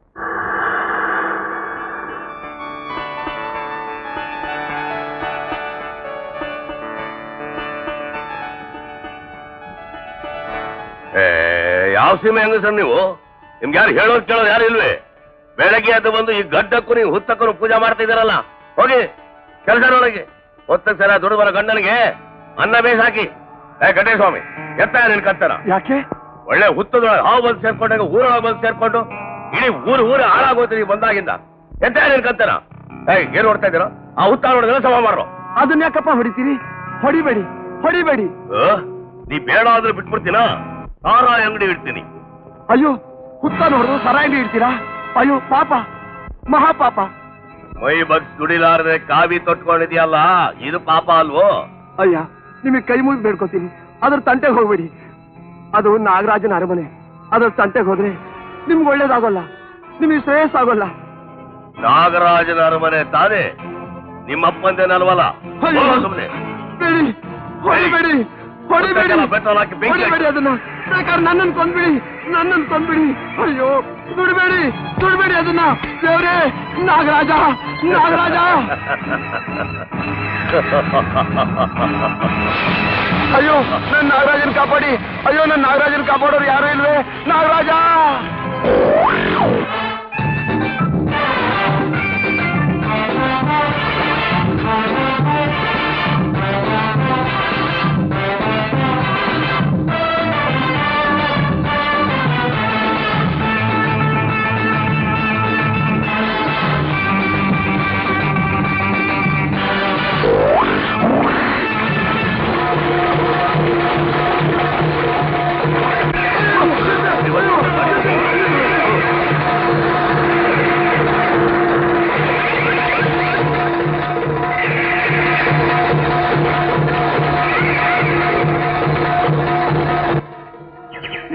ಯಾವ ಸೀಮೆ ಹೆಂಗ ಸರ್ ನೀವು ನಿಮ್ಗೆ ಯಾರು ಹೇಳೋದು ಕೇಳೋದು ಯಾರು ಇಲ್ವೇ ಬೆಳಗ್ಗೆ ಎದ್ದು ಬಂದು ಈ ಗಡ್ಡಕ್ಕೂ ನೀವು ಹುತ್ತಕ್ಕೂ ಪೂಜೆ ಮಾಡ್ತಾ ಇದ್ದೀರಲ್ಲ ಹೋಗಿ ಕೆಲಸ ನೋಡಗೆ ಹೊತ್ತಕ್ಕೆ ಸಲ ದುಡ್ಡು ಬರೋ ಗಂಡನಿಗೆ ಅನ್ನ ಬೇಸ್ ಹಾಕಿ ಏ ಗಡ್ಡೆ ಸ್ವಾಮಿ ಎತ್ತ ನಿನ್ ಕತ್ತನ ಯಾಕೆ ಒಳ್ಳೆ ಹುತ್ತದೊಳಗೆ ಹಾವು ಬಂದು ಸೇರ್ಕೊಂಡಾಗ ಊರೊಳಗೆ ಬಂದು ಸೇರ್ಕೊಂಡು ಇಡೀ ಊರು ಊರು ಹಾಳಾಗೋತೀರಿ ಬಂದಾಗಿಂದ ಎಂತ ನಿನ್ ಕತ್ತನ ಏ ಏನ್ ನೋಡ್ತಾ ಇದ್ದೀರೋ ಆ ಹುತ್ತ ನೋಡಿದ್ರೆ ಸಮ ಮಾಡ್ರು ಅದನ್ನ ಯಾಕಪ್ಪ ಹೊಡಿತೀರಿ ಹೊಡಿಬೇಡಿ ಹೊಡಿಬೇಡಿ ಆ? ನೀ ಬೇಡ ಆದ್ರೆ ಬಿಟ್ಬಿಡ್ತೀನ ಸಾರಾಯಿ ಅಂಗಡಿ ಇಡ್ತೀನಿ ಅಯ್ಯೋ ಹುತ್ತ ನೋಡಿದ್ರು ಸರಾಯಿ ಇಡ್ತೀರಾ ಅಯ್ಯೋ ಪಾಪ ಮಹಾಪಾಪ ಮೈ ಬಗ್ಸ್ ದುಡಿಲಾರದೆ ಕಾವಿ ತೊಟ್ಕೊಂಡಿದ್ಯಲ್ಲ ಇದು ಪಾಪ ಅಲ್ವೋ ಅಯ್ಯ ನಿಮಗೆ ಕೈ ಮುಗಿ ಬೇಡ್ಕೋತೀನಿ ಅದ್ರ ತಂಟೆಗೆ ಹೋಗ್ಬೇಡಿ ಅದು ನಾಗರಾಜನ ಅರಮನೆ ಅದ್ರ ತಂಟೆಗೆ ಹೋದ್ರೆ ನಿಮ್ಗೆ ಒಳ್ಳೇದಾಗೋಲ್ಲ ನಿಮಗೆ ಶ್ರೇಯಸ್ಸಾಗೋಲ್ಲ ನಾಗರಾಜನ ಅರಮನೆ ತಾನೇ ನಿಮ್ಮಪ್ಪಂದೇನಲ್ವಲ್ಲ ಅಯ್ಯೋ. ಹೋಗು ಸುಮ್ನೆ ಬೇಡಿ ಹೊಡಿಬೇಡಿ ಹೊಡಿಬೇಡಿ ಹೊಟ್ಟೆಗೆಲ್ಲ ಪೆಟ್ರೋಲ್ ಹಾಕಿ ಬೆಂಕಿ ಹೊಡಿಬೇಡಿ ಹಾಕಿ. ಅದನ್ನ ಬೇಕಾದ್ರೆ ನನ್ನನ್ನು ಕೊಂದ್ಬಿಡಿ ನನ್ನನ್ನು ಕೊಂದ್ಬಿಡಿ ಅಯ್ಯೋ ದುಡ್ಬೇಡಿ ದುಡ್ಬೇಡಿ ಅದನ್ನ ದೇವ್ರೇ ನಾಗರಾಜ ನಾಗರಾಜ ಅಯ್ಯೋ ನನ್ನ ನಾಗರಾಜನ್ ಕಾಪಾಡಿ ಅಯ್ಯೋ ನನ್ನ ನಾಗರಾಜನ್ ಕಾಪಾಡೋರು ಯಾರು ಇಲ್ವೇ ನಾಗರಾಜ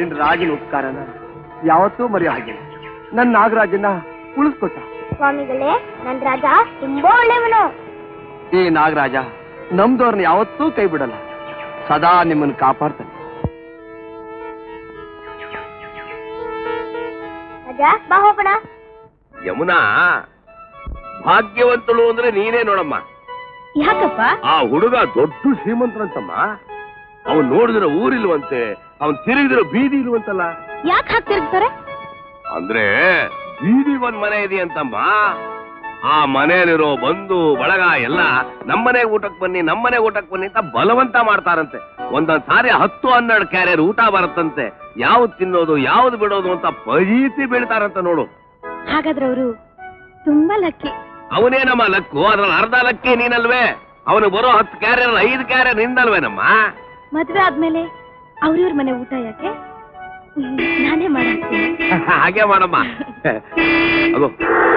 ನಿನ್ ರಾಜನ ಉಪಕಾರನ ಯಾವತ್ತೂ ಮರೆಯೋ ಹಾಗಿಲ್ಲ ನನ್ನ ನಾಗರಾಜನ ಉಳಿಸ್ಕೊಟ್ಟ ಸ್ವಾಮಿಗಳೇ ನನ್ ರಾಜ ತುಂಬಾ ಒಳ್ಳೆಯವನು ಈ ನಾಗರಾಜ ನಮ್ದವ್ರನ್ನ ಯಾವತ್ತೂ ಕೈ ಬಿಡಲ್ಲ ಸದಾ ನಿಮ್ಮನ್ನು ಕಾಪಾಡ್ತಾನೆ ರಾಜ ಬಾ ಹೋಗೋಣ ಯಮುನಾ ಭಾಗ್ಯವಂತಳು ಅಂದ್ರೆ ನೀನೇ ನೋಡಮ್ಮ ಯಾಕಪ್ಪ ಆ ಹುಡುಗ ದೊಡ್ಡ ಶ್ರೀಮಂತರಂತಮ್ಮ ಅವನ್ ನೋಡಿದ್ರೆ ಊರಿಲ್ವಂತೆ ಅವನ್ ತಿರುಗಿದ್ರೆ ಬೀದಿ ಇಲ್ವಂತಲ್ಲ ಯಾಕೆ ಹಾಕ್ತಿರ್ತಾರೆ ಅಂದ್ರೆ ಬೀದಿ ಒಂದ್ ಮನೆ ಇದೆಯಂತಮ್ಮ ಆ ಮನೆಯಲ್ಲಿರೋ ಬಂಧು ಬಳಗ ಎಲ್ಲ ನಮ್ಮನೆ ಊಟಕ್ ಬನ್ನಿ ನಮ್ಮನೆ ಊಟಕ್ ಬನ್ನಿ ಅಂತ ಬಲವಂತ ಮಾಡ್ತಾರಂತೆ ಒಂದೊಂದ್ ಸಾರಿ ಹತ್ತು ಹನ್ನೆರಡು ಕ್ಯಾರಿಯರ್ ಊಟ ಬರುತ್ತಂತೆ ಯಾವ್ದು ತಿನ್ನೋದು ಯಾವ್ದು ಬಿಡೋದು ಅಂತ ಪರೀತಿ ಬೀಳ್ತಾರಂತ ನೋಡು ಹಾಗಾದ್ರೆ ಅವರು ತುಂಬಾ ಲಕ್ಕಿ ಅವನೇ ನಮ್ಮ ಲಕ್ಕು ಅದ್ರಲ್ಲಿ ಅರ್ಧ ಲಕ್ಕಿ ನೀನಲ್ವೇ ಅವನು ಬರೋ ಹತ್ತು ಕ್ಯಾರಿಯರ್ ಐದು ಕ್ಯಾರಿಯರ್ ನಿಂದಲ್ವೇನಮ್ಮ ಮದ್ವೆ ಆದ್ಮೇಲೆ ಅವ್ರಿವ್ರ ಮನೆ ಊಟ ಯಾಕೆ ಹ್ಮ್, ನಾನೇ ಮಾಡ್ತೀನಿ ಹಾಗೆ ಮಾಡಮ್ಮ ಅದು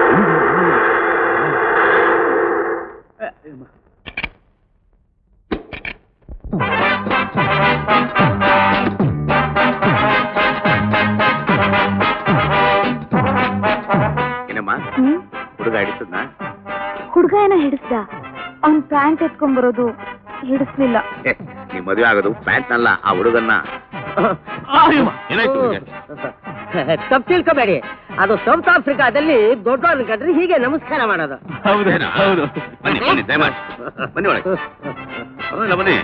ಏನಮ್ಮ ಹ್ಮ್ ಹುಡುಗ ಹಿಡಿಸದ್ನ ಹುಡ್ಗ ಏನೋ ಹಿಡಿಸ್ದ ಅವ್ನ್ ಪ್ಯಾಂಟ್ ಎತ್ಕೊಂಡ್ಬರೋದು ಹಿಡಿಸ್ಲಿಲ್ಲ ನೀ ಮದುವೆ ಆಗೋದು ಪ್ಯಾಂಟ್ ಅಲ್ಲ ಆ ಹುಡುಗನ್ನ ಏನಾಯ್ತು ನಿನಗೆ? ತಪ್ಪು ತಿಳ್ಕೊಬೇಡಿ ಅದು ಸೌತ್ ಆಫ್ರಿಕಾದಲ್ಲಿ ದೊಡ್ಡವ್ರನ್ನ ಕಂಡ್ರೆ ಹೀಗೆ ನಮಸ್ಕಾರ ಮಾಡೋದು ಏನಾ? ಬನ್ನಿ ಬನ್ನಿ ದಯಮಾಡಿ ಬನ್ನಿ ಒಳಗೆ ಹೌದಲ್ಲ ಬನ್ನಿ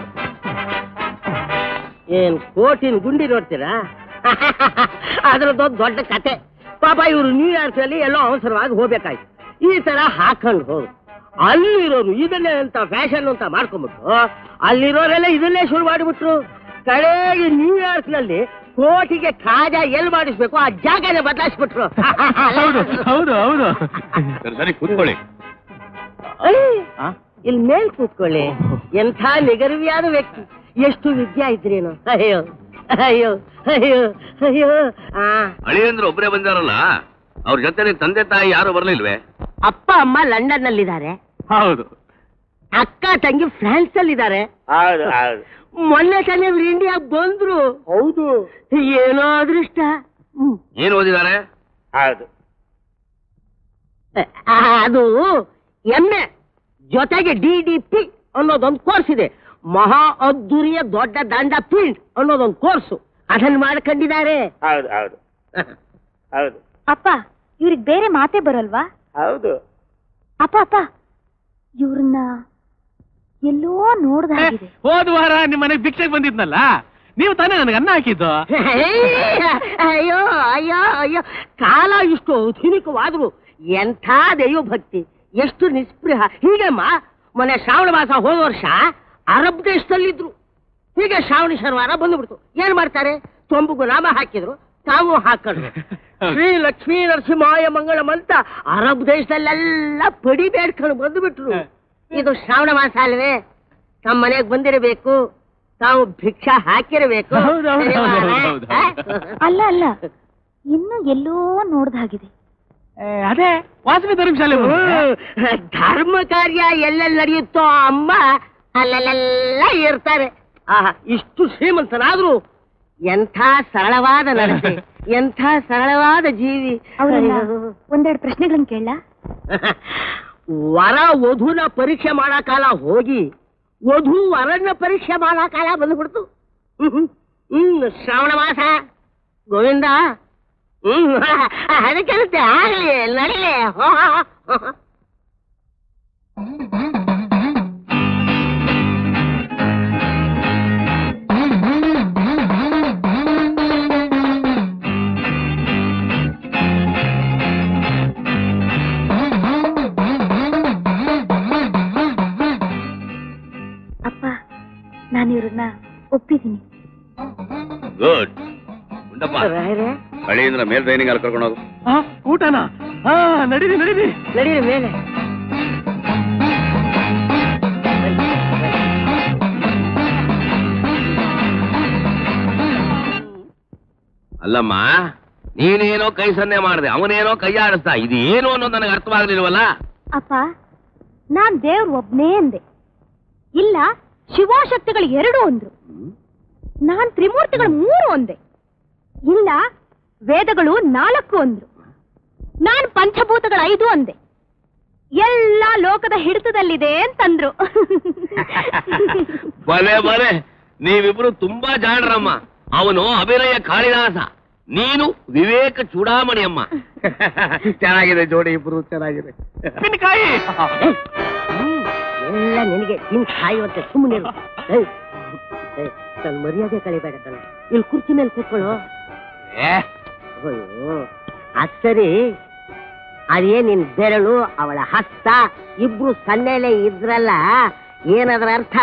ಏನ್ ಕೋಟಿನ ಗುಂಡಿ ನೋಡ್ತೀರಾ ಅದ್ರದ್ದೊಂದು ದೊಡ್ಡ ಕತೆ ಪಾಪ ಇವರು ನ್ಯೂಯಾರ್ಕ್ ಅಲ್ಲಿ ಎಲ್ಲೋ ಅವಸರವಾಗಿ ಹೋಗ್ಬೇಕಾಯ್ತು ಈ ತರ ಹಾಕೊಂಡು ಹೋದ್ರು ಅಲ್ಲಿರೋರು ಇದನ್ನೇ ಅಂತ ಫ್ಯಾಷನ್ ಅಂತ ಮಾಡ್ಕೊಂಡ್ಬಿಟ್ರು ಅಲ್ಲಿರೋರೆಲ್ಲ ಇದನ್ನೇ ಶುರು ಮಾಡಿಬಿಟ್ರು ಕಡೆಗೆ ನ್ಯೂಯಾರ್ಕ್ ನಲ್ಲಿ ಕೋಟಿಗೆ ಖಾಜಾ ಎಲ್ಲಿ ಮಾಡಿಸ್ಬೇಕು ಆ ಜಾಗನೇ ಬದಲಾಯಿಸ್ಬಿಟ್ರು ಹೌದು ಹೌದು ಸರಿ ಸರಿ ಕೂತ್ಕೊಳ್ಳಿ ಅಯ್ಯ್, ಇಲ್ಲಿ ಮೇಲ್ ಕೂತ್ಕೊಳ್ಳಿ ಎಂಥ ನಿಗರ್ವಿಯಾದ ವ್ಯಕ್ತಿ ಎಷ್ಟು ವಿದ್ಯೆ ಇದ್ರೇನು ಅಯ್ಯೋ ಅಯ್ಯೋ ಅಯ್ಯೋ ಅಯ್ಯೋ ಆ ಅಳಿಯಂದ್ರು ಒಬ್ಬರೇ ಬಂದಾರಲ್ಲ ಅವ್ರ ಜೊತೆ ನಿನ್ ತಂದೆ ತಾಯಿ ಯಾರು ಬರ್ಲಿಲ್ವೇ ಅಪ್ಪ ಅಮ್ಮ ಲಂಡನ್ ನಲ್ಲಿದ್ದಾರೆ ಹೌದು ಅಕ್ಕ ತಂಗಿ ಫ್ರಾನ್ಸ್ ಅಲ್ಲಿದ್ದಾರೆ ಮೊನ್ನೆ ತಾನೇ ಇವ್ರು ಇಂಡಿಯಾಗ್ ಬಂದ್ರು ಹೌದು ಏನೋ ಅದೃಷ್ಟ ಹ್ಮ್. ಏನ್ ಓದಿದ್ದಾರೆ ಆ, ಅದು ಎಮ್ಮೆ ಜೊತೆಗೆ ಡಿ ಡಿ ಪಿ ಅನ್ನೋದೊಂದು ಕೋರ್ಸ್ ಇದೆ ಮಹಾ ಅದ್ದೂರಿಯ ದೊಡ್ಡ ದಂಡ ಪಿಂಡ್ ಅನ್ನೋದೊಂದು ಕೋರ್ಸು ಅದನ್ನ ಮಾಡ್ಕೊಂಡಿದ್ದಾರೆ ಹೌದು ಹೌದು ಹೌದು ಅಪ್ಪ ಇವ್ರಿಗೆ ಬೇರೆ ಮಾತೇ ಬರಲ್ವಾ ಹೌದು ಅಪ್ಪ ಅಪ್ಪ ಇವ್ರನ್ನ ಎಲ್ಲೋ ನೋಡ್ದಾಗಿದೆ ಹೋದ ವಾರ ನಿಮ್ಮ ಮನೆಗೆ ಭಿಕ್ಷೆಗೆ ಬಂದಿದ್ನಲ್ಲ ನೀವು ತಾನೇ ನನಗೆ ಅನ್ನ ಹಾಕಿದ್ದು ಅಯ್ಯೋ ಅಯ್ಯೋ ಅಯ್ಯೋ ಕಾಲ ಇಷ್ಟು ಆಧುನಿಕವಾದ್ರು ಎಂಥ ದೈವ ಭಕ್ತಿ ಎಷ್ಟು ನಿಸ್ಪೃಹ ಹೀಗೆಮ್ಮ ಮೊನ್ನೆ ಶ್ರಾವಣ ಮಾಸ ಹೋದ ವರ್ಷ ಅರಬ್ ದೇಶದಲ್ಲಿದ್ರು ಹೀಗೆ ಶ್ರಾವಣ ಶನಿವಾರ ಬಂದ್ಬಿಡ್ತು ಏನ್ ಮಾಡ್ತಾರೆ ತೊಂಬುಗು ನಾಮ ಹಾಕಿದ್ರು ತಾವು ಹಾಕೊಂಡ್ರು ಶ್ರೀ ಲಕ್ಷ್ಮೀ ನರಸಿಂಹಾಯ ಮಂಗಳಂ ಅಂತ ಅರಬ್ ದೇಶದಲ್ಲೆಲ್ಲ ಪಡಿ ಬೇಡ್ಕೊಂಡು ಬಂದ್ಬಿಟ್ರು ಇದು ಶ್ರಾವಣ ಮಾಸ ಅಲ್ವೇ ನಮ್ಮ ಮನೆಗೆ ಬಂದಿರಬೇಕು ತಾವು ಭಿಕ್ಷಾ ಹಾಕಿರಬೇಕು ಹೌದು, ಹೌದು, ಸರಿ ಹೌದು, ಮಾರ್ರೆ? ಹೌದು, ಆ? ಅಲ್ಲ ಅಲ್ಲ ಇನ್ನು ಎಲ್ಲೋ ನೋಡ್ದಾಗಿದೆ ಅದೇ ವಾಸವಿ ಧರ್ಮಶಾಲೆ ಮುಂದೆ. ಹ್ಮ್. ಧರ್ಮ ಕಾರ್ಯ ಎಲ್ಲೆಲ್ಲಿ ನಡೆಯುತ್ತೋ ಅಮ್ಮ ಅಲ್ಲೆಲ್ಲ ಇರ್ತಾರೆ ಆಹಾ ಇಷ್ಟು ಶ್ರೀಮಂತನಾದ್ರೂ ಎಂಥ ಸರಳವಾದ ನಡತೆ ಎಂಥ ಸರಳವಾದ ಜೀವಿ ಅವ್ರನ್ನ ಅಯ್ಯೋ. ಒಂದೆರಡು ಪ್ರಶ್ನೆಗಳನ್ನ ಕೇಳ ವರ ವಧುನ ಪರೀಕ್ಷೆ ಮಾಡೋ ಕಾಲ ಹೋಗಿ ವಧು ವರನ್ನ ಪರೀಕ್ಷೆ ಮಾಡೋ ಕಾಲ ಬಂದ್ಬಿಡ್ತು ಹ್ಮ್ ಹ್ಮ್. ಹ್ಮ್ ಶ್ರಾವಣ ಮಾಸ ಗೋವಿಂದ ಹ್ಮ್ ಅದಕ್ಕೆ ಆಗ್ಲಿ ನಡಿಲಿ ಹೋ, ಹೋ, ಹೋ, ಹೋ. ಅಪ್ಪ ನಾನು ಇವ್ರನ್ನ ಒಪ್ಪಿದ್ದೀನಿ ಗುಡ್ ಉಂಡಪ್ಪ ರಾಯರೇ, ಅಳಿಯಂದ್ರ ಮೇಲ್ ಟ್ರೈನಿಂಗ್ ಅಲ್ಲಿ ಕರ್ಕೊಂಡು ಹೋಗು ಆ, ಊಟನಾ ಹಾ ನಡೀರಿ ನಡೀರಿ ನಡೀರಿ ಮೇಲೆ ಅಲ್ಲಮ್ಮ ನೀನೇನೋ ಕೈ ಸನ್ನೆ ಮಾಡಿದೆ ಅವನೇನೋ ಕೈ ಆಡಿಸ್ದ ಇದು ಏನು ಅನ್ನೋದು ನನಗೆ ಅರ್ಥವಾಗ್ಲಿಲ್ವಲ್ಲ ಅಪ್ಪ ನಾನ್ ದೇವ್ರ ಒಬ್ನೇ ಅಂದೆ ಇಲ್ಲ ಶಿವಾಶಕ್ತಿಗಳು ಎರಡು ಅಂದ್ರು ನಾನ್ ತ್ರಿಮೂರ್ತಿಗಳು ಮೂರು ಅಂದೆ ಇಲ್ಲ ವೇದಗಳು ನಾಲ್ಕು ಅಂದ್ರು ನಾನ್ ಪಂಚಭೂತಗಳ ಐದು ಅಂದೆ ಎಲ್ಲ ಲೋಕದ ಹಿಡಿತದಲ್ಲಿದೆ ಅಂತಂದ್ರು ಬಲೆ ಬಲೆ ನೀವಿಬ್ರು ತುಂಬಾ ಜಾಣರಮ್ಮ ಅವನು ಅಭಿನಯ ಕಾಳಿದಾಸ ನೀನು ವಿವೇಕ ಚೂಡಾಮಣಿ ಅಮ್ಮ ಚೆನ್ನಾಗಿದೆ ಜೋಡಿ ಇಬ್ರು ಚೆನ್ನಾಗಿದೆ ಎಲ್ಲ ನಿನಗೆ ನಿನ್ ಕಾಯುವಂತೆ ಸುಮ್ಮನೆ ನನ್ನ ಮರ್ಯಾದೆ ಕಳಿಬೇಡ ಕಣ ಇಲ್ಲಿ ಕುರ್ಚಿ ಮೇಲೆ ಕೂತ್ಕೊಳ್ಳು ಅಯ್ಯೋ ಅದ್ ಸರಿ ಅದೇ ನಿನ್ ಬೆರಳು ಅವಳ ಹಸ್ತ ಇಬ್ರು ಸನ್ನೆಲೆ ಇದ್ರಲ್ಲ ಏನದ್ರ ಅರ್ಥ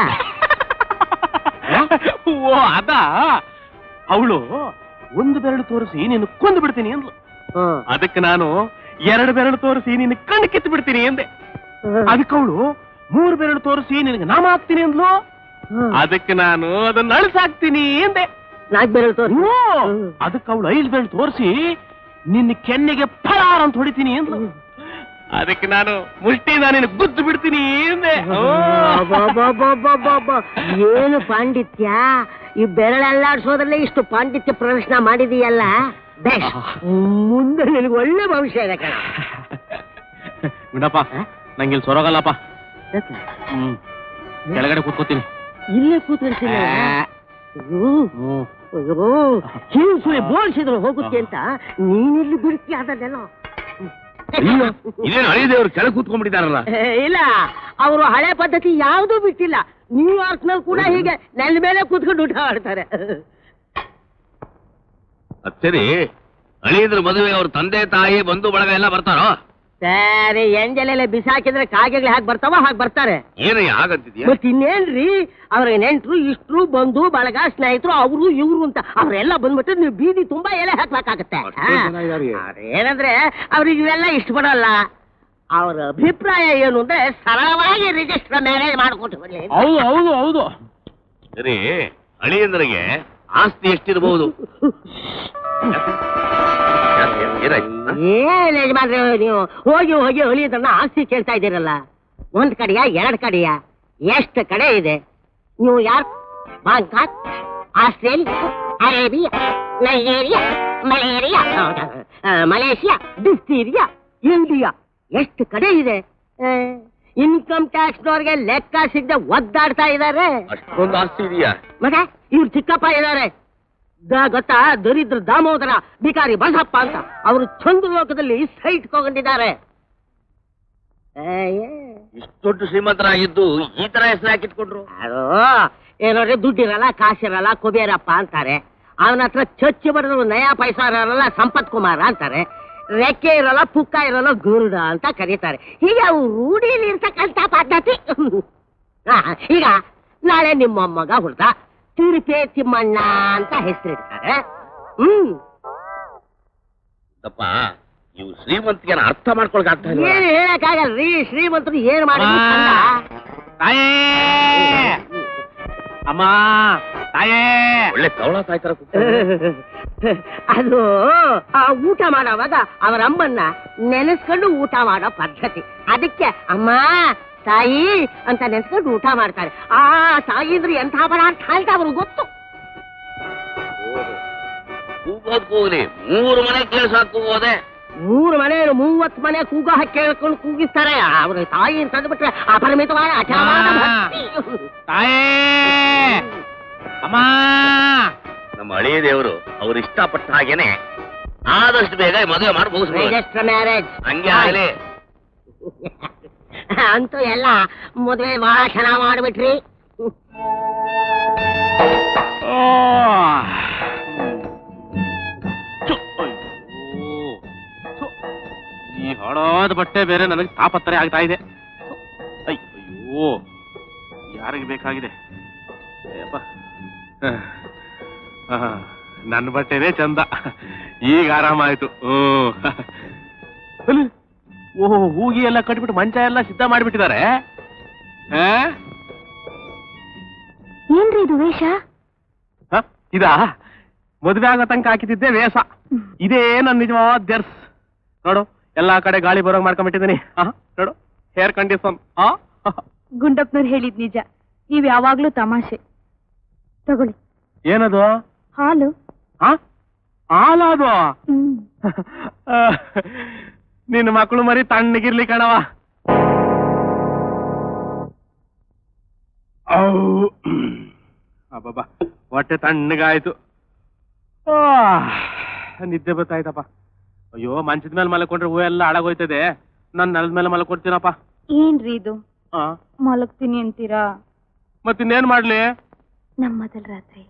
ಓ ಅದ ಅವಳು ಒಂದು ಬೆರಳು ತೋರಿಸಿ ನೀನು ಕೊಂದು ಬಿಡ್ತೀನಿ ಅಂದ್ಲು ಹ್ಮ್. ಅದಕ್ಕೆ ನಾನು ಎರಡು ಬೆರಳು ತೋರಿಸಿ ನಿನ್ನ ಕಣ್ಣು ಕಿತ್ತು ಬಿಡ್ತೀನಿ ಎಂದೆ ಹ್ಮ್. ಅದಕ್ಕೆ ಅವಳು ಮೂರು ಬೆರಳು ತೋರಿಸಿ ನಿನಗೆ ನಾಮ ಹಾಕ್ತೀನಿ ಅಂದ್ಲು ಹ್ಮ್. ಅದಕ್ಕೆ ನಾನು ಅದನ್ನ ಅಳಿಸಾಕ್ತೀನಿ ಎಂದೆ ನಾಲ್ಕು ಬೆರಳು ತೋರ್ಸು ಓ, ಹ್ಮ್. ಅದಕ್ಕೆ ಅವಳು ಐದು ಬೆರಳು ತೋರಿಸಿ ನಿನ್ನ ಕೆನ್ನೆಗೆ ಫಲಾರ ಅಂತ ಹೊಡಿತೀನಿ ಅಂದ್ಲು ಅದಕ್ಕೆ ನಾನು ಮುಷ್ಟಿ ನಾನು ಗುದ್ದು ಬಿಡ್ತೀನಿ ಎಂದೆ ಓ. ಅಬ್ಬಬ್ಬಬ್ಬಬ್ಬಬ್ಬ. ಏನು ಪಾಂಡಿತ್ಯ ಈ ಬೆರಳಲ್ಲಾಡ್ಸೋದ್ರಲ್ಲೇ ಇಷ್ಟು ಪಾಂಡಿತ್ಯ ಪ್ರದರ್ಶನ ಮಾಡಿದೀಯಲ್ಲ ಬೇಷ್ ಮುಂದೆ ನಿನಗೆ ಒಳ್ಳೆ ಭವಿಷ್ಯ ಇದೆ ಕಣ ಬಿಡಪ್ಪ ನಂಗೆ ಇಲ್ಲಿ ಸೊರಗಲ್ಲಪ್ಪ ಹ್ಮ್ ಕೆಳಗಡೆ ಕೂತ್ಕೋತೀನಿ ಇಲ್ಲೇ ಕೂತ್ಕೊಳ್ತೀನಿ ಅಯ್ಯೋ ಹ್ಮ್ ಅಯ್ಯೋ ಹಿಂಸೆ ಬೋಳ್ಸಿದ್ರು ಹೋಗುತ್ತೆ ಅಂತ ನೀನಿಲ್ಲಿ ಬಿಡ್ತೀಯ ಅದನ್ನೆಲ್ಲ ಇದೇನು ಹಳಿದೇವ್ರು ಕೆಳಗೆ ಕೂತ್ಕೊಂಡ್ಬಿಟ್ಟಿದಾರಲ್ಲ ಏ, ಇಲ್ಲ ಅವರು ಹಳೆ ಪದ್ಧತಿ ಯಾವುದೂ ಬಿಟ್ಟಿಲ್ಲ ನ್ಯೂಯಾರ್ಕ್ ನಲ್ಲಿ ಕೂಡ ಹೀಗೆ ನೆಲ ಮೇಲೆ ಕೂತ್ಕೊಂಡು ಊಟ ಮಾಡ್ತಾರೆ ಅದ್ ಸರಿ ಹಳಿದ್ರ ಮದುವೆ ಅವ್ರ ತಂದೆ ತಾಯಿ ಬಂಧು ಬಳಗ ಎಲ್ಲ ಬರ್ತಾರೋ ಸರಿ ಎಂಜಲೆಲ್ಲ ಬಿಸಾಕಿದ್ರೆ ಕಾಗೆಗಳು ಹಾಗೆ ಬರ್ತಾವ ಹಾಗೆ ಬರ್ತಾರೆ ಏನಯ್ಯ ಹಾಗಂತಿದ್ಯಾ ಮತ್ ಇನ್ನೇನ್ರಿ ಅವ್ರಿಗೆ ನೆಂಟ್ರು ಇಷ್ಟ್ರು ಬಂಧು ಬಳಗ ಸ್ನೇಹಿತರು ಅವರು ಇವ್ರು ಅಂತ ಅವರೆಲ್ಲ ಬಂದ್ಬಿಟ್ಟು ನೀವು ಬೀದಿ ತುಂಬಾ ಎಲೆ ಹಾಕ್ಬೇಕಾಗತ್ತೆ ಅಷ್ಟೇ ಜನ ಇದಾರೆ. ಏನಂದ್ರೆ ಅವ್ರಿಗೆ ಇವೆಲ್ಲ ಇಷ್ಟಪಡಲ್ಲ ಅವ್ರ ಅಭಿಪ್ರಾಯ ಏನು ಅಂದ್ರೆ ಸರಳವಾಗಿ ರಿಜಿಸ್ಟರ್ ಮ್ಯಾರೇಜ್ ಮಾಡ್ಕೊಟ್ಟು ಬರ್ಲಿ ಹೌದು ಹೌದು ಹೌದು ಸರಿ ಹಳಿಯಂದ್ರಿಗೆ ಆಸ್ತಿ ಎಷ್ಟಿರಬಹುದು ಏನಾಯ್ತು ಹ? ಏನ್ ಯಜಮಾನ್ರೆ ನೀವು ಹೋಗಿ ಹೋಗಿ ಹೊಲಿಯೋದನ್ನ ಆಸ್ತಿ ಕೇಳ್ತಾ ಇದ್ದೀರಲ್ಲ ಒಂದ್ ಕಡೆಯ ಎರಡ್ ಕಡೆಯ ಎಷ್ಟು ಕಡೆ ಇದೆ ನೀವು ಯಾರು Bangkok Australia Arabia Nigeria malaria ಆ, ಮಲೇಷಿಯಾ ಡಿಸ್ತೀರಿಯಾ ಇಂಡಿಯಾ ಎಷ್ಟು ಕಡೆ ಇದೆ ಇನ್ಕಮ್ ಟ್ಯಾಕ್ಸ್ನವ್ರಿಗೆ ಲೆಕ್ಕ ಸಿಗದೆ ಒದ್ದಾಡ್ತಾ ಇದ್ದಾರೆ ಅಷ್ಟೊಂದು ಆಸ್ತಿ ಇದೆಯಾ ಮತ್ತೆ ಇವ್ರು ಚಿಕ್ಕಪ್ಪ ಇದ್ದಾರೆ ದ- ಗೊತ್ತಾ ದರಿದ್ರ ದಾಮೋದರ ಬಿಕಾರಿ ಬಸಪ್ಪ ಅಂತ ಅವರು ಚಂದ್ರಲೋಕದಲ್ಲಿ ಸೈಟ್ ತಗೊಂಡಿದ್ದಾರೆ ಏ, ಏ. ಇಷ್ಟು ದೊಡ್ಡ ಶ್ರೀಮಂತರಾಗಿದ್ದು ಈ ತರ ಹೆಸರು ಹಾಕಿಟ್ಕೊಂಡ್ರು ಅದು ಏನೋದ್ರೆ ದುಡ್ಡಿರಲ್ಲ ಕಾಸಿರಲ್ಲ ಕುಬೇರಪ್ಪ ಅಂತಾರೆ ಅವನ ಹತ್ರ ಚಚ್ಚಿ ಬರೆದ್ರು ನಯಾ ಪೈಸಾ ಇರಲ್ಲ ಸಂಪತ್ ಕುಮಾರ ಅಂತಾರೆ ರೆಕ್ಕೆ ಇರಲ್ಲ ಪುಕ್ಕ ಇರಲ್ಲ ಗುರುಡ ಅಂತ ಕರೀತಾರೆ ಹೀಗೆ ಅವು ರೂಢಿಲಿ ಇರ್ತಕ್ಕಂಥ ಪದ್ಧತಿ ಹಾ, ಈಗ ನಾಳೆ ನಿಮ್ಮ ಮೊಮ್ಮಗ ಹುಡ್ದ ತಿರುಪೆ ತಿಮ್ಮಣ್ಣ ಅಂತ ಹೆಸರಿಡ್ತಾರೆ ಹ್ಮ್ ತಪ್ಪ ಇವು ಶ್ರೀಮಂತಿಗೆನ ಅರ್ಥ ಮಾಡ್ಕೊಳಕ್ ಆಗ್ತಾ ಇಲ್ಲ ಏನ್ ಹೇಳಕ್ಕಾಗಲ್ರಿ ಶ್ರೀಮಂತರು ಏನ್ ಮಾಡಿದ್ರು ಅಮ್ಮ. ಚಂದ? ತಾಯೇ ಅಮ್ಮ ತಾಯೇ ಒಳ್ಳೆ ತವಳ ತಾಯ್ತರ ಅದು ಆ ಊಟ ಮಾಡೋವಾಗ ಅವರ ಅಮ್ಮನ್ನ ನೆನೆಸ್ಕೊಂಡು ಊಟ ಮಾಡೋ ಪದ್ಧತಿ ಅದಕ್ಕೆ ಅಮ್ಮ ತಾಯಿ ಅಂತ ನೆನೆಸ್ಕೊಂಡು ಊಟ ಮಾಡ್ತಾರೆ ಆ ತಾಯಿ ಅಂದ್ರೆ ಎಂಥ ಪದಾರ್ಥ ಅಂತ ಅವ್ರಿಗೆ ಗೊತ್ತು ಕೂಗೋದ್ ಕೂಗ್ಲಿ ಮೂರು ಮನೆ ಕೇಳಿಸಾಕು ಹೋದೆ ಮೂರು ಮನೆ ಮೂವತ್ ಮನೆ ಕೂಗ ಹಾಕಿ ಕೇಳ್ಕೊಂಡು ಕೂಗಿಸ್ತಾರೆ ಅವ್ರ ತಾಯಿ ಅಂತ ಅಂದ್ಬಿಟ್ರೆ ಅಪರಿಮಿತವಾದ ಅಚಲವಾದ ಭಕ್ತಿ ತಾಯೇ ಅಮ್ಮ ನಮ್ಮ ಹಳೆಯ ದೇವರು ಅವ್ರು ಇಷ್ಟಪಟ್ಟ ಹಾಗೇನೆ ಆದಷ್ಟು ಬೇಗ ಈ ಮದುವೆ ಮಾಡಿ ಮುಗಿಸ್ಬೋದು ರಿಜಿಸ್ಟರ್ ಮ್ಯಾರೇಜ್ ಹಂಗೆ ಆಗಲಿ ಅಂತೂ ಎಲ್ಲ ಮದುವೆ ಬಹಳ ಚೆನ್ನಾಗ್ ಮಾಡ್ಬಿಟ್ರಿ ಚು, ಅಯ್ಯೋ. ಥು, ಈ ಹಳಾದ ಬಟ್ಟೆ ಬೇರೆ ನನಗೆ ತಾಪತ್ರೆ ಆಗ್ತಾ ಇದೆ ಥು, ಅಯ್- ಅಯ್ಯೋ ಯಾರಿಗೆ ಬೇಕಾಗಿದೆ ಅಯ್ಯಪ್ಪ. ಆಹ್, ನನ್ನ ಬಟ್ಟೆನೇ ಚಂದ ಈಗ ಆರಾಮಾಯ್ತು ಹ್ಮ್ ಅಲ್ಲಿ, ಓಹೋ ಹೂಗಿ ಎಲ್ಲ ಕಟ್ಬಿಟ್ಟು ಮಂಚ ಎಲ್ಲ ಸಿದ್ಧ ಮಾಡಿಬಿಟ್ಟಿದ್ದಾರೆ ಆ? ಏನ್ರಿ ಇದು ವೇಷ ಹ? ಇದಾ ಮದುವೆ ಆಗೋ ತನಕ ಹಾಕಿದ್ದೆ ವೇಷ ಇದೇ ನನ್ನ ನಿಜವಾದ ಜರ್ಸ್ ನೋಡು ಎಲ್ಲಾ ಕಡೆ ಗಾಳಿ ಬರೋಂಗ್ ಮಾಡ್ಕೊಂಡ್ಬಿಟ್ಟಿದ್ದೀನಿ ಆಹ್, ನೋಡು ಹೇರ್ ಕಂಡೀಷನ್ ಆ ಗುಂಡಪ್ಪನವ್ರು ಹೇಳಿದ್ ನಿಜ ನೀವ್ ಯಾವಾಗ್ಲೂ ತಮಾಷೆ ತಗೊಳ್ಳಿ ಏನದು ಹಾಲು ಆ ಹಾಲದು ಹ್ಮ್ ನಿನ್ನ ಮಕ್ಕಳು ಮರಿ ತಣ್ಣಗಿರ್ಲಿ ಕಣವ ಅಬ್ಬಬ್ಬ ಹೊಟ್ಟೆ ತಣ್ಣಗಾಯ್ತು ಆ, ನಿದ್ದೆ ಬರ್ತಾಯ್ತಪ್ಪ ಅಯ್ಯೋ ಮಂಚದ ಮೇಲೆ ಮಲ್ಕೊಂಡ್ರೆ ಹೂ ಎಲ್ಲ ಹಾಳಾಗೋಯ್ತದೆ ನಾನು ನೆಲದ ಮೇಲೆ ಮಲ್ಕೊಡ್ತೀನಪ್ಪ ಏನ್ರಿ ಇದು ಆ, ಮಲಗ್ತೀನಿ ಅಂತೀರಾ ಮತ್ತಿನ್ನೇನ್ ಮಾಡ್ಲಿ ನಮ್ಮ ಮೊದಲ ರಾತ್ರಿ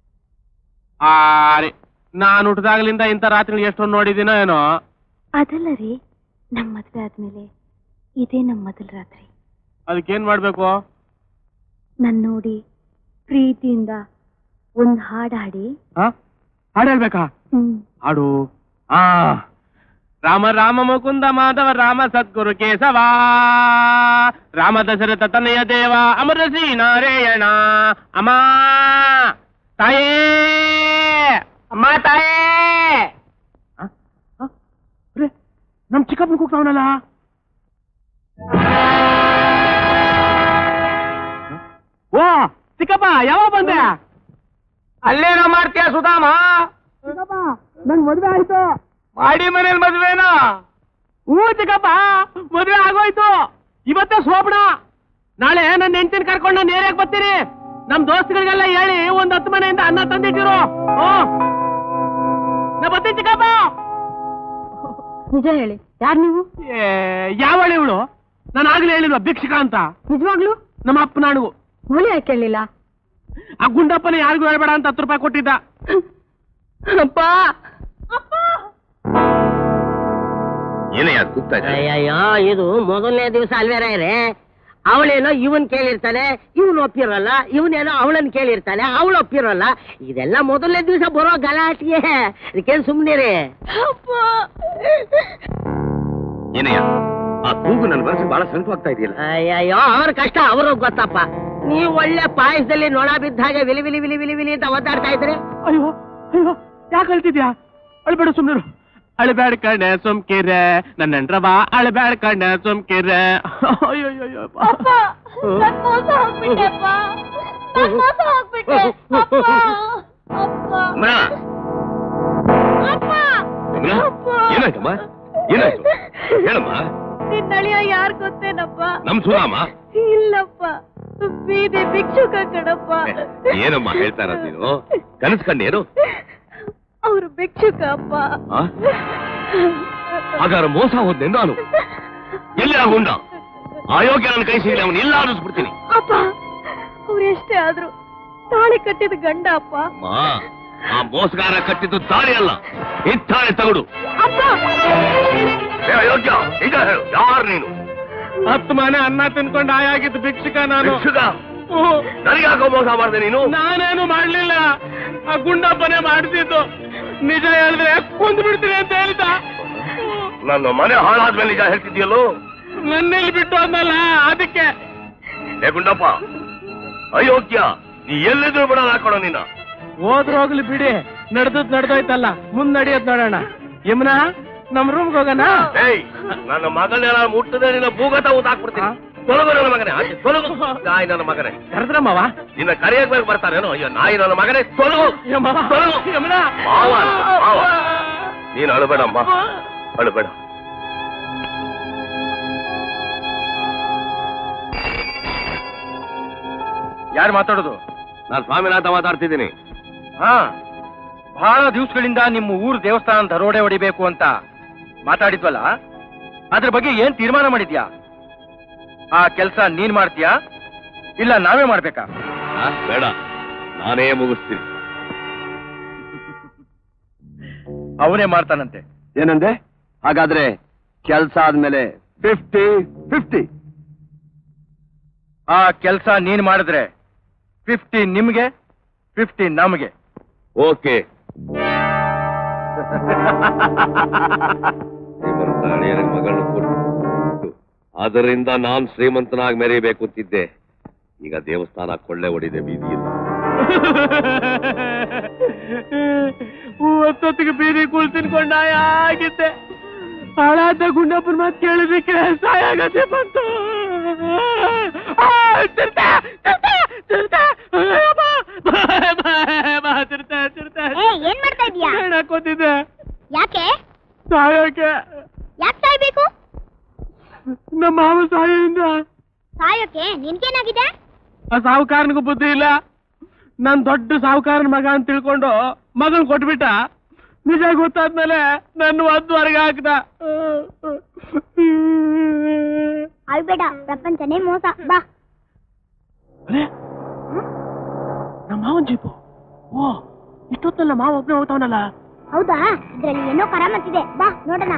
ಆರಿ ನಾನು ಹುಟ್ಟದಾಗ್ಲಿಂದ ಇಂಥ ರಾತ್ರಿ ಎಷ್ಟೊಂದು ನೋಡಿದ್ದೀನೋ ಏನೋ ಅದಲ್ಲ ರೀ ನಮ್ಮ ಮದ್ವೆ ಆದ್ಮೇಲೆ ಇದೇ ನಮ್ಮ ಮೊದಲ ರಾತ್ರಿ ಅದಕ್ಕೇನ್ ಮಾಡ್ಬೇಕು ನನ್ ನೋಡಿ ಪ್ರೀತಿಯಿಂದ ಒಂದ್ ಹಾಡ್ ಹಾಡಿ ಹಾಡು ಹೇಳ್ಬೇಕಾ ಹ್ಮ್ ಹಾಡು ಆ ರಾಮ ರಾಮ ಮುಕುಂದ ಮಾಧವ ರಾಮ ಸದ್ಗುರು ಕೇಶವ ರಾಮ ದಶರಥ ತನಯ ದೇವ ಅಮರ ಶ್ರೀ ನಾರಾಯಣ ಅಮ್ಮ ತಾಯೇ ಅಮ್ಮ ತಾಯೇ ನಮ್ ಚಿಕ್ಕಪ್ಪನ ಕೂಗ್ತಾವನಲ್ಲ ಓ ಚಿಕ್ಕಪ್ಪ ಯಾವಾಗ ಬಂದೆ ಅಲ್ಲೇನೋ ಮಾಡ್ತೀಯ ಸುಧಾಮ ನನ್ ಮದ್ವೆ ಆಯ್ತು ಮಾಡಿ ಮನೇಲಿ ಮದ್ವೆನಾ ಹ್ಞೂ ಚಿಕ್ಕಪ್ಪ ಮದ್ವೆ ಆಗೋಯ್ತು ಇವತ್ತೇ ಸೋಪಣ ನಾಳೆ ನನ್ನ ಹೆಂಡತಿನ ಕರ್ಕೊಂಡು ನಾನು ಏರಿಯಾಗ ಬರ್ತೀನಿ ನಮ್ ದೋಸ್ತಗಳಿಗೆಲ್ಲ ಹೇಳಿ ಒಂದ್ ಹತ್ತು ಮನೆಯಿಂದ ಅನ್ನ ತಂದಿಟ್ಟಿರು ಹ್ಞೂ ನಾ ಬರ್ತೀನಿ ಚಿಕ್ಕಪ್ಪ ನಿಜ ಹೇಳಿ ಯಾರು ನೀವು ಏ, ಯಾವಳು ಇವಳು ನಾನು ಆಗ್ಲೇ ಹೇಳಿಲ್ವಾ ಭಿಕ್ಷಕ ಅಂತ ನಿಜವಾಗ್ಲು ನಮ್ಮ ಅಪ್ಪ ನಾಣಿಗೂ ಹೋಳಿ ಯಾಕೆ ಕೇಳಲಿಲ್ಲ ಆ ಗುಂಡಪ್ಪನ ಯಾರಿಗೂ ಹೇಳ್ಬೇಡ ಅಂತ ಹತ್ತು ರೂಪಾಯಿ ಕೊಟ್ಟಿದ್ದ ಅಪ್ಪ ಏನಯ್ಯ ಕೂಗ್ತಾ ಇದ್ದಾರೆ ಅಯ್ಯಯ್ಯೋ ಇದು ಮೊದಲನೇ ದಿವಸ ಅಲ್ವೇರೇ ಅವಳೇನೋ ಇವನ್ ಕೇಳಿರ್ತಾನೆ ಇವನ್ ಒಪ್ಪಿರಲ್ಲ ಇವನೇನೋ ಅವಳನ್ ಕೇಳಿರ್ತಾನೆ ಅವಳು ಒಪ್ಪಿರಲ್ಲ ಇದೆಲ್ಲ ಮೊದಲನೇ ದಿವಸ ಬರೋ ಗಲಾಟೆಗೆ ಅದಕ್ಕೇನ್ ಸುಮ್ನಿರಿ ಏನಯ್ಯ ಆ ಕೂಗು ನನ್ನ ಮನಸ್ಸಿಗೆ ಬಹಳ ಸಂಕಟವಾಗ್ತಾ ಇದೆಯಲ್ಲ ಅಯ್ಯಯ್ಯೋ ಅವ್ರ ಕಷ್ಟ ಅವ್ರಿಗೆ ಗೊತ್ತಪ್ಪ ನೀವು ಒಳ್ಳೆ ಪಾಯಸದಲ್ಲಿ ನೊಣ ಬಿದ್ದ ಹಾಗೆ ವಿಲಿ ವಿಲಿ ವಿಲಿ ವಿಲಿ ವಿಲಿ ಅಂತ ಒದ್ದಾಡ್ತಾ ಇದ್ರೆ ಅಯ್ಯೋ ಅಯ್ಯೋ ಯಾಕೆ ಅಳ್ತಿದ್ಯಾ ಅಳ್ಬೇಡ ಸುಮ್ನಿರು ಅಳ್ಬೇಡ ಕಣ್ಣೆ ಸುಮ್ಕಿರೆ ನನ್ನ ಹೆಂಡ್ರವ ಅಳ್ಬೇಡ ಕಣ್ಣೆ ಸುಮ್ಕಿರೆ ಅಯ್ಯೋ ಅಯ್ಯೋ ಅಮ್ಮ ಅಮ್ಮ? ಏನಾಯ್ತಮ್ಮ ಏನಾಯ್ತು ಹೇಳಮ್ಮ ನಿನ್ನಳಿಯ ಯಾರ್ ಗೊತ್ತೇನಪ್ಪ ನಮ್ ಸುಧಾಮ ಇಲ್ಲಪ್ಪ ಬೀದಿ ಭಿಕ್ಷುಕ ಕಣಪ್ಪ ಏನಮ್ಮ ಹೇಳ್ತಾ ಇರೋದ್ ನೀನು ಕನಸು ಕಂಡೇನು ಅವ್ರು ಭಿಕ್ಷುಕ ಅಪ್ಪ ಆ? ಹಾಗಾದ್ರೆ ಮೋಸ ಹೋದ್ನೆ ನಾನು ಎಲ್ಲಿ ಆಗುಂಡ ಆಯೋಗ್ಯ ನನ್ನ ಕೈ ಸಿಗಲಿ ಅವನು ಇಲ್ಲ ಅನ್ನಿಸ್ಬಿಡ್ತೀನಿ ಅಪ್ಪ ಅವ್ರು ಎಷ್ಟೇ ಆದ್ರೂ ತಾಳಿ ಕಟ್ಟಿದ ಗಂಡ ಅಪ್ಪ ಅಮ್ಮ ಆ ಮೋಸಗಾರ ಕಟ್ಟಿದ್ದು ತಾಳಿ ಅಲ್ಲ ಇತ್ತಾಳೆ ತಗಡು ಅಪ್ಪ ಏ ಅಯೋಗ್ಯ ಈಗ ಹೇಳು ಯಾರು ನೀನು ಹತ್ತು ಮನೆ ಅನ್ನ ತಿನ್ಕೊಂಡು ಆಯಾಗಿದ್ದು ಭಿಕ್ಷುಕ ನಾನು ಭಿಕ್ಷುಕ? ಹ್ಮ್. ನನಗ್ಯಾಕೋ ಮೋಸ ಮಾಡ್ದೆ ನೀನು ನಾನೇನು ಮಾಡ್ಲಿಲ್ಲ ಆ ಗುಂಡಪ್ಪನೇ ಮಾಡ್ತಿದ್ದು ನಿಜ ಹೇಳಿದ್ರೆ ಕೊಂದು ಬಿಡ್ತೀನಿ ಅಂತ ಹೇಳ್ದ ನನ್ನ ಮನೆ ಹಾಳಾದ್ಮೇಲೆ ನಿಜ ಹೇಳ್ತಿದ್ಯಲ್ಲೋ ನನ್ನೆಲ್ಲಿ ಬಿಟ್ಟು ಅನ್ನಲ್ಲ ಅದಕ್ಕೆ ಏ ಗುಂಡಪ್ಪ ಅಯೋಗ್ಯ ನೀ ಎಲ್ಲಿದ್ರು ಬಿಡೋದು ಹಾಕೊಡೋ ನಿನ್ನ ಹೋದ್ರ ಹೋಗ್ಲಿ ಬಿಡಿ ನಡ್ದದ್ ನಡ್ದೋಯ್ತಲ್ಲ ಮುಂದ್ ನಡಿಯೋದ್ ನೋಡೋಣ ಯಮುನಾ ನಮ್ ರೂಮ್ಗೆ ಹೋಗೋಣ ಏಯ್ ನನ್ನ ಮಗನೆಲ್ಲ ಮುಟ್ಟದೆ ನಿನ್ನ ಭೂಗತ ಊತಾಕ್ಬಿಡ್ತೀನಿ ತೊಲಗು ನನ್ನ ಮಗನೇ ಆಚೆ ತೊಲಗು ನಾಯಿ ನನ್ನ ಮಗನೇ ಕರೆದ್ರಮ್ಮವ ನಿನ್ನ ಕರಿಯಕ್ ಬೇಕು ಬರ್ತಾನೇನೋ ಅಯ್ಯೋ ನಾಯಿ ನನ್ನ ಮಗನೇ ತೊಲಗು ಯಮ್ಮವ್ವ. ತೊಲಗು ಯಮುನಾ ಮಾವ ಅಂತ, ಮಾವ. ನೀನು ಅಳಬೇಡಮ್ಮ ಅಳಬೇಡ ಯಾರು ಮಾತಾಡೋದು ನಾನು ಸ್ವಾಮಿನಾಥ ಮಾತಾಡ್ತಿದ್ದೀನಿ ಹಾ ಬಹಳ ದಿವಸಗಳಿಂದ ನಿಮ್ಮ ಊರು ದೇವಸ್ಥಾನ ದರೋಡೆ ಹೊಡಿಬೇಕು ಅಂತ ಮಾತಾಡಿದ್ವಲ್ಲ ಅದ್ರ ಬಗ್ಗೆ ಏನ್ ತೀರ್ಮಾನ ಮಾಡಿದ್ಯಾ ಆ ಕೆಲಸ ನೀನ್ ಮಾಡ್ತೀಯಾ ಇಲ್ಲ ನಾವೇ ಮಾಡ್ಬೇಕಾ ಆ, ಬೇಡ ನಾನೇ ಮುಗಿಸ್ತೀನಿ ಅವನೇ ಮಾಡ್ತಾನಂತೆ ಏನಂದೆ ಹಾಗಾದ್ರೆ ಕೆಲ್ಸ ಆದ್ಮೇಲೆ ಫಿಫ್ಟಿ ಫಿಫ್ಟಿ ಆ ಕೆಲಸ ನೀನ್ ಮಾಡಿದ್ರೆ ಫಿಫ್ಟಿ ನಿಮ್ಗೆ ಫಿಫ್ಟಿ ನಮ್ಗೆ ಓಕೆ ಶ್ರೀಮಂತ ಅಳಿಯನ ಮಗಳನ್ನು ಕೊಟ್ಟು ಅದರಿಂದ ನಾನ್ ಶ್ರೀಮಂತನಾಗಿ ಮೆರೀಬೇಕು ಅಂತಿದ್ದೆ ಈಗ ದೇವಸ್ಥಾನ ಕೊಳ್ಳೆ ಹೊಡಿದೆ ಬೀದಿಯಲ್ಲಿ ಹೊತ್ತೊತ್ತಿಗೆ ಬೀದಿ ಕೂಳ್ ತಿನ್ಕೊಂಡ ಆಗಿದ್ದೆ ಹಾಳಾದ ಗುಂಡಪ್ಪನ ಮಾತು ಕೇಳಿದಕ್ಕೆ ಸಾಯಾಗದೆ ಬಂತು ಆ, ಚಿರತೆ, ಚಿರತೆ, ಚಿರತೆ, ಅಯ್ಯಪ್ಪ. ಬಾ, ಬಾ, ಬಾ, ಚಿರತೆ, ಚಿರತೆ. ಏನ್ ಮಾಡ್ತಾ ಇದೀಯಾ ಹೇಳಕ್ ಹೋತಿದ್ದೆ ಸಾಯಕ್ಕೆ ಯಾಕೆ ಸಾಯ್ಬೇಕು ನಮ್ಮ ಮಾವ ಸಾಯಿಂದ ಸಾಯೋಕೆ ನಿನ್ಗೇನಾಗಿದೆ ಆ ಸಾಹುಕಾರನಿಗೂ ಬುದ್ಧಿ ಇಲ್ಲ ನಾನ್ ದೊಡ್ಡ ಸಾಹುಕಾರನ ಮಗ ಅಂತ ತಿಳ್ಕೊಂಡು ಮಗನ್ ಕೊಟ್ಬಿಟ್ಟ ನಿಜ ಗೊತ್ತಾದ್ಮೇಲೆ ನನ್ನ ಒಂದು ಹೊರಗೆ ಹಾಕ್ದ ಅಳ್ಬೇಡ ಪ್ರಪಂಚನೇ ಮೋಸ ಬಾ ಅರೆ, ನಮ್ಮ ಮಾವನ್ ಜೀಪು ಓ ಇಷ್ಟೊತ್ತಲ್ಲ ಮಾವ ಒಬ್ಬನೇ ಹೋಗ್ತಾವನಲ್ಲ ಹೌದಾ ಇದ್ರಲ್ಲಿ ಏನೋ ಕರಾಮತ್ತಿದೆ ಬಾ ನೋಡೋಣ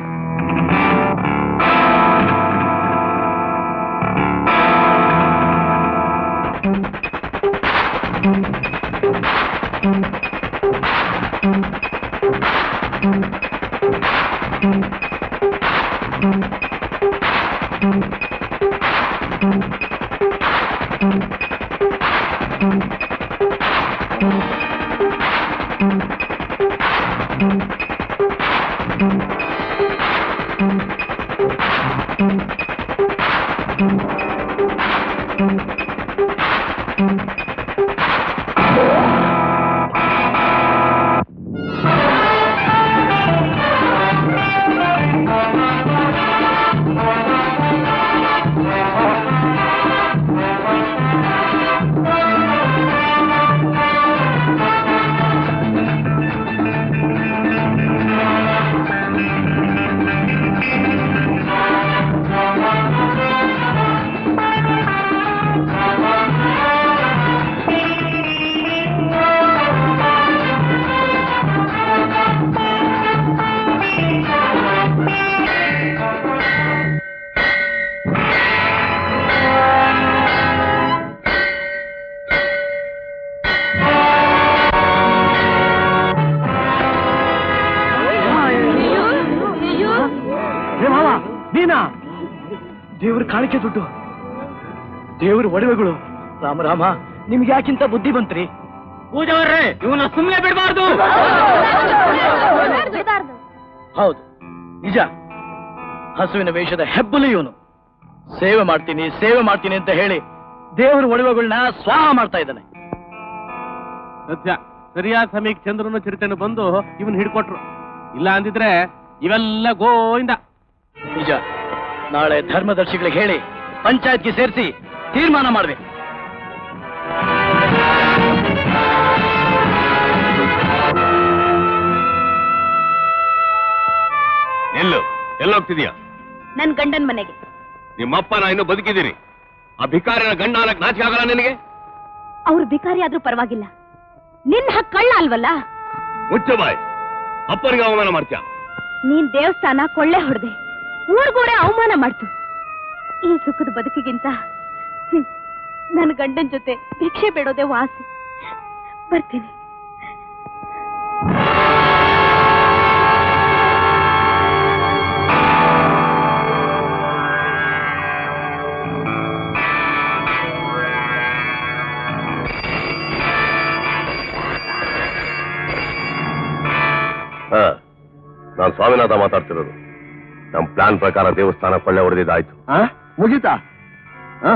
ಏ ಮಾವ ನೀನಾ ದೇವ್ರ ಕಾಣಿಕೆ ದುಡ್ಡು ದೇವ್ರ ಒಡವೆಗಳು ರಾಮ ರಾಮ ನಿಮ್ಗೆ ಯಾಕಿಂತ ಬುದ್ಧಿ ಬಂತ್ರಿ ಪೂಜಾವ್ರೆ ಇವನ್ನ ಸುಮ್ಮನೆ ಬಿಡಬಾರ್ದು ಬಿಡ್ಬಾರ್ದು ಹೌದು ನಿಜ ಹಸುವಿನ ವೇಷದ ಹೆಬ್ಬಲು ಇವನು ಸೇವೆ ಮಾಡ್ತೀನಿ ಸೇವೆ ಮಾಡ್ತೀನಿ ಅಂತ ಹೇಳಿ ದೇವರ ಒಡವೆಗಳನ್ನ ಸ್ವಾಹ ಮಾಡ್ತಾ ಇದ್ದಾನೆ ಸತ್ಯ ಸರಿಯಾದ ಸಮಯಕ್ಕೆ ಚಂದ್ರನು ಚಿರತೆನು ಬಂದು ಇವನ್ ಹಿಡ್ಕೊಟ್ರು ಇಲ್ಲ ಅಂದಿದ್ರೆ ಇವೆಲ್ಲ ಗೋಯಿಂದ ನಿಜ ನಾಳೆ ಧರ್ಮದರ್ಶಿಗಳಿಗೆ ಹೇಳಿ ಪಂಚಾಯತ್ಗೆ ಸೇರಿಸಿ ತೀರ್ಮಾನ ಮಾಡ್ಬೇಕು ಎಲ್ಲು ಎಲ್ಲೋಗ್ತಿದ್ಯಾ ನನ್ ಗಂಡನ್ ಮನೆಗೆ ನಿಮ್ಮಪ್ಪ ನಾ ಇನ್ನೂ ಬದುಕಿದ್ದೀರಿ ಆ ಭಿಕಾರಿನ ಗಂಡ ಅನ್ನಕ್ ನಾಚಿಕೆ ಆಗಲ್ಲ ನಿನಗೆ ಅವ್ರು ಭಿಕಾರಿ ಆದ್ರೂ ಪರವಾಗಿಲ್ಲ ನಿನ್ ಹಕ್ ಕಳ್ಳ ಅಲ್ವಲ್ಲ ಮುಚ್ಚ ಬಾಯ್ ಅಪ್ಪನಿಗೆ ಅವಮಾನ ಮಾಡ್ತೀಯ ನೀನ್ ದೇವಸ್ಥಾನ ಕೊಳ್ಳೆ ಹೊಡೆದೆ ಊರ್ಗೂಡೆ ಅವಮಾನ ಮಾಡ್ತು ಈ ಸುಖದ ಬದುಕಿಗಿಂತ ಹ್ಮ್, ನನ್ ಗಂಡನ್ ಜೊತೆ ಭಿಕ್ಷೆ ಬೇಡೋದೇ ವಾಸಿ ಬರ್ತೀನಿ ಹಾ ನಾನು ಸ್ವಾಮಿನಾಥ ಮಾತಾಡ್ತಿರೋದು ನಮ್ ಪ್ಲಾನ್ ಪ್ರಕಾರ ದೇವಸ್ಥಾನ ಕೊಳ್ಳೆ ಹೊಡೆದಿದ್ದಾಯ್ತು ಮುಗೀತಾ ಹಾ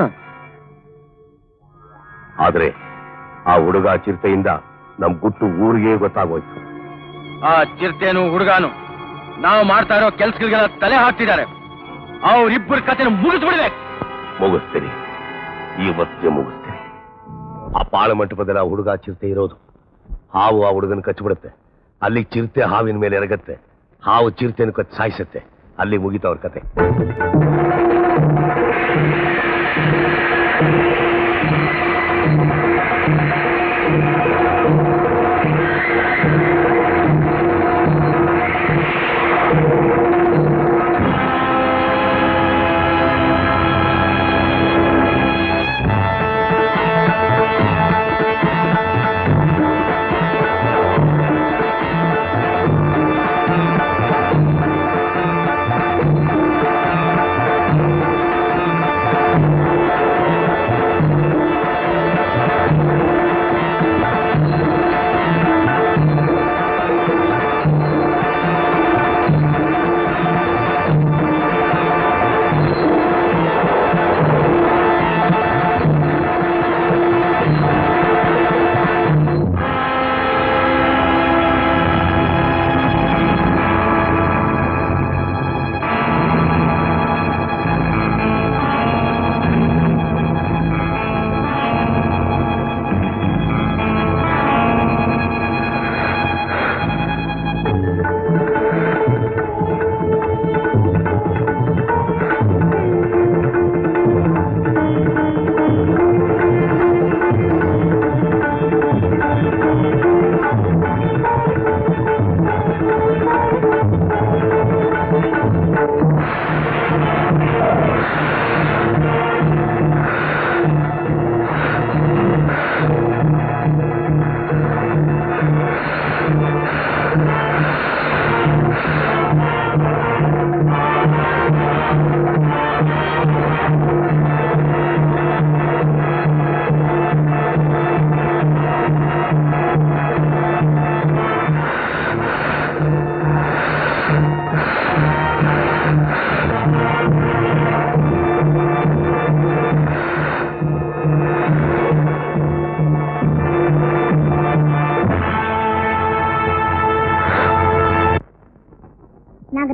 ಆದ್ರೆ ಆ ಹುಡುಗ ಚಿರತೆಯಿಂದ ನಮ್ ಗುಟ್ಟು ಊರಿಗೆ ಗೊತ್ತಾಗೋಯ್ತು ಆ ಚಿರತೆನು ಹುಡುಗಾನು ನಾವು ಮಾಡ್ತಾ ಇರೋ ಕೆಲ್ಸಗಳಿಗೆಲ್ಲ ತಲೆ ಹಾಕ್ತಿದ್ದಾರೆ ಅವ್ರಿಬ್ಬರ ಕಥೆನ ಮುಗಿಸ್ಬಿಡ್ಬೇಕು ಮುಗಿಸ್ತೀನಿ ಇವತ್ತೇ ಮುಗಿಸ್ತೀನಿ ಆ ಪಾಳ ಮಂಟಪದಲ್ಲಿ ಆ ಹುಡುಗ ಚಿರತೆ ಇರೋದು ಹಾವು ಆ ಹುಡುಗನ ಕಚ್ಚಿಬಿಡುತ್ತೆ ಅಲ್ಲಿ ಚಿರತೆ ಹಾವಿನ ಮೇಲೆ ಎರಗತ್ತೆ ಹಾವು ಚಿರತೆಯನ್ನು ಕಚ್ಚಿ ಸಾಯಿಸುತ್ತೆ ಅಲ್ಲಿ ಮುಗಿತವ್ರ ಕತೆ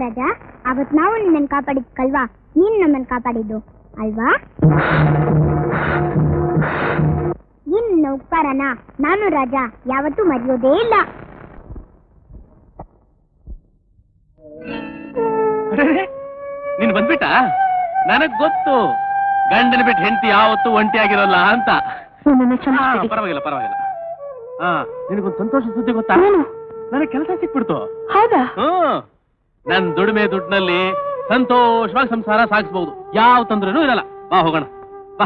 ರಾಜ ಅವತ್ ನಾವು ನಿನ್ನನ್ನು ಕಾಪಾಡಿದ್ಕಲ್ವಾ ನೀನ್ ನಮ್ಮನ್ನು ಕಾಪಾಡಿದ್ದು ಅಲ್ವಾ ನೀನ್ ನನ್ನ ಉಪಕಾರನ ನಾನು ರಾಜ ಯಾವತ್ತೂ ಮರೆಯೋದೇ ಇಲ್ಲ ನೀನ್ ಬಂದ್ಬಿಟ್ಟ ನನಗ್ ಗೊತ್ತು ಗಂಡನ ಬಿಟ್ಟು ಹೆಂಡತಿ ಯಾವತ್ತೂ ಒಂಟಿ ಆಗಿರಲ್ಲ ಅಂತ ಹಾ, ಪರವಾಗಿಲ್ಲ ಪರವಾಗಿಲ್ಲ ಹಾ ನಿನಗೊಂದು ಸಂತೋಷ ಸುದ್ದಿ ಗೊತ್ತಾ ನನಗೆ ಕೆಲಸ ಸಿಕ್ಬಿಡ್ತು ಹೌದಾ ಹ್ಮ್ ನನ್ ದುಡಿಮೆ ದುಡ್ಡಿನಲ್ಲಿ ಸಂತೋಷವಾಗಿ ಸಂಸಾರ ಸಾಗಿಸ್ಬಹುದು ಯಾವ ತೊಂದ್ರೆನೂ ಇರಲ್ಲ ಬಾ ಹೋಗೋಣ ಬಾ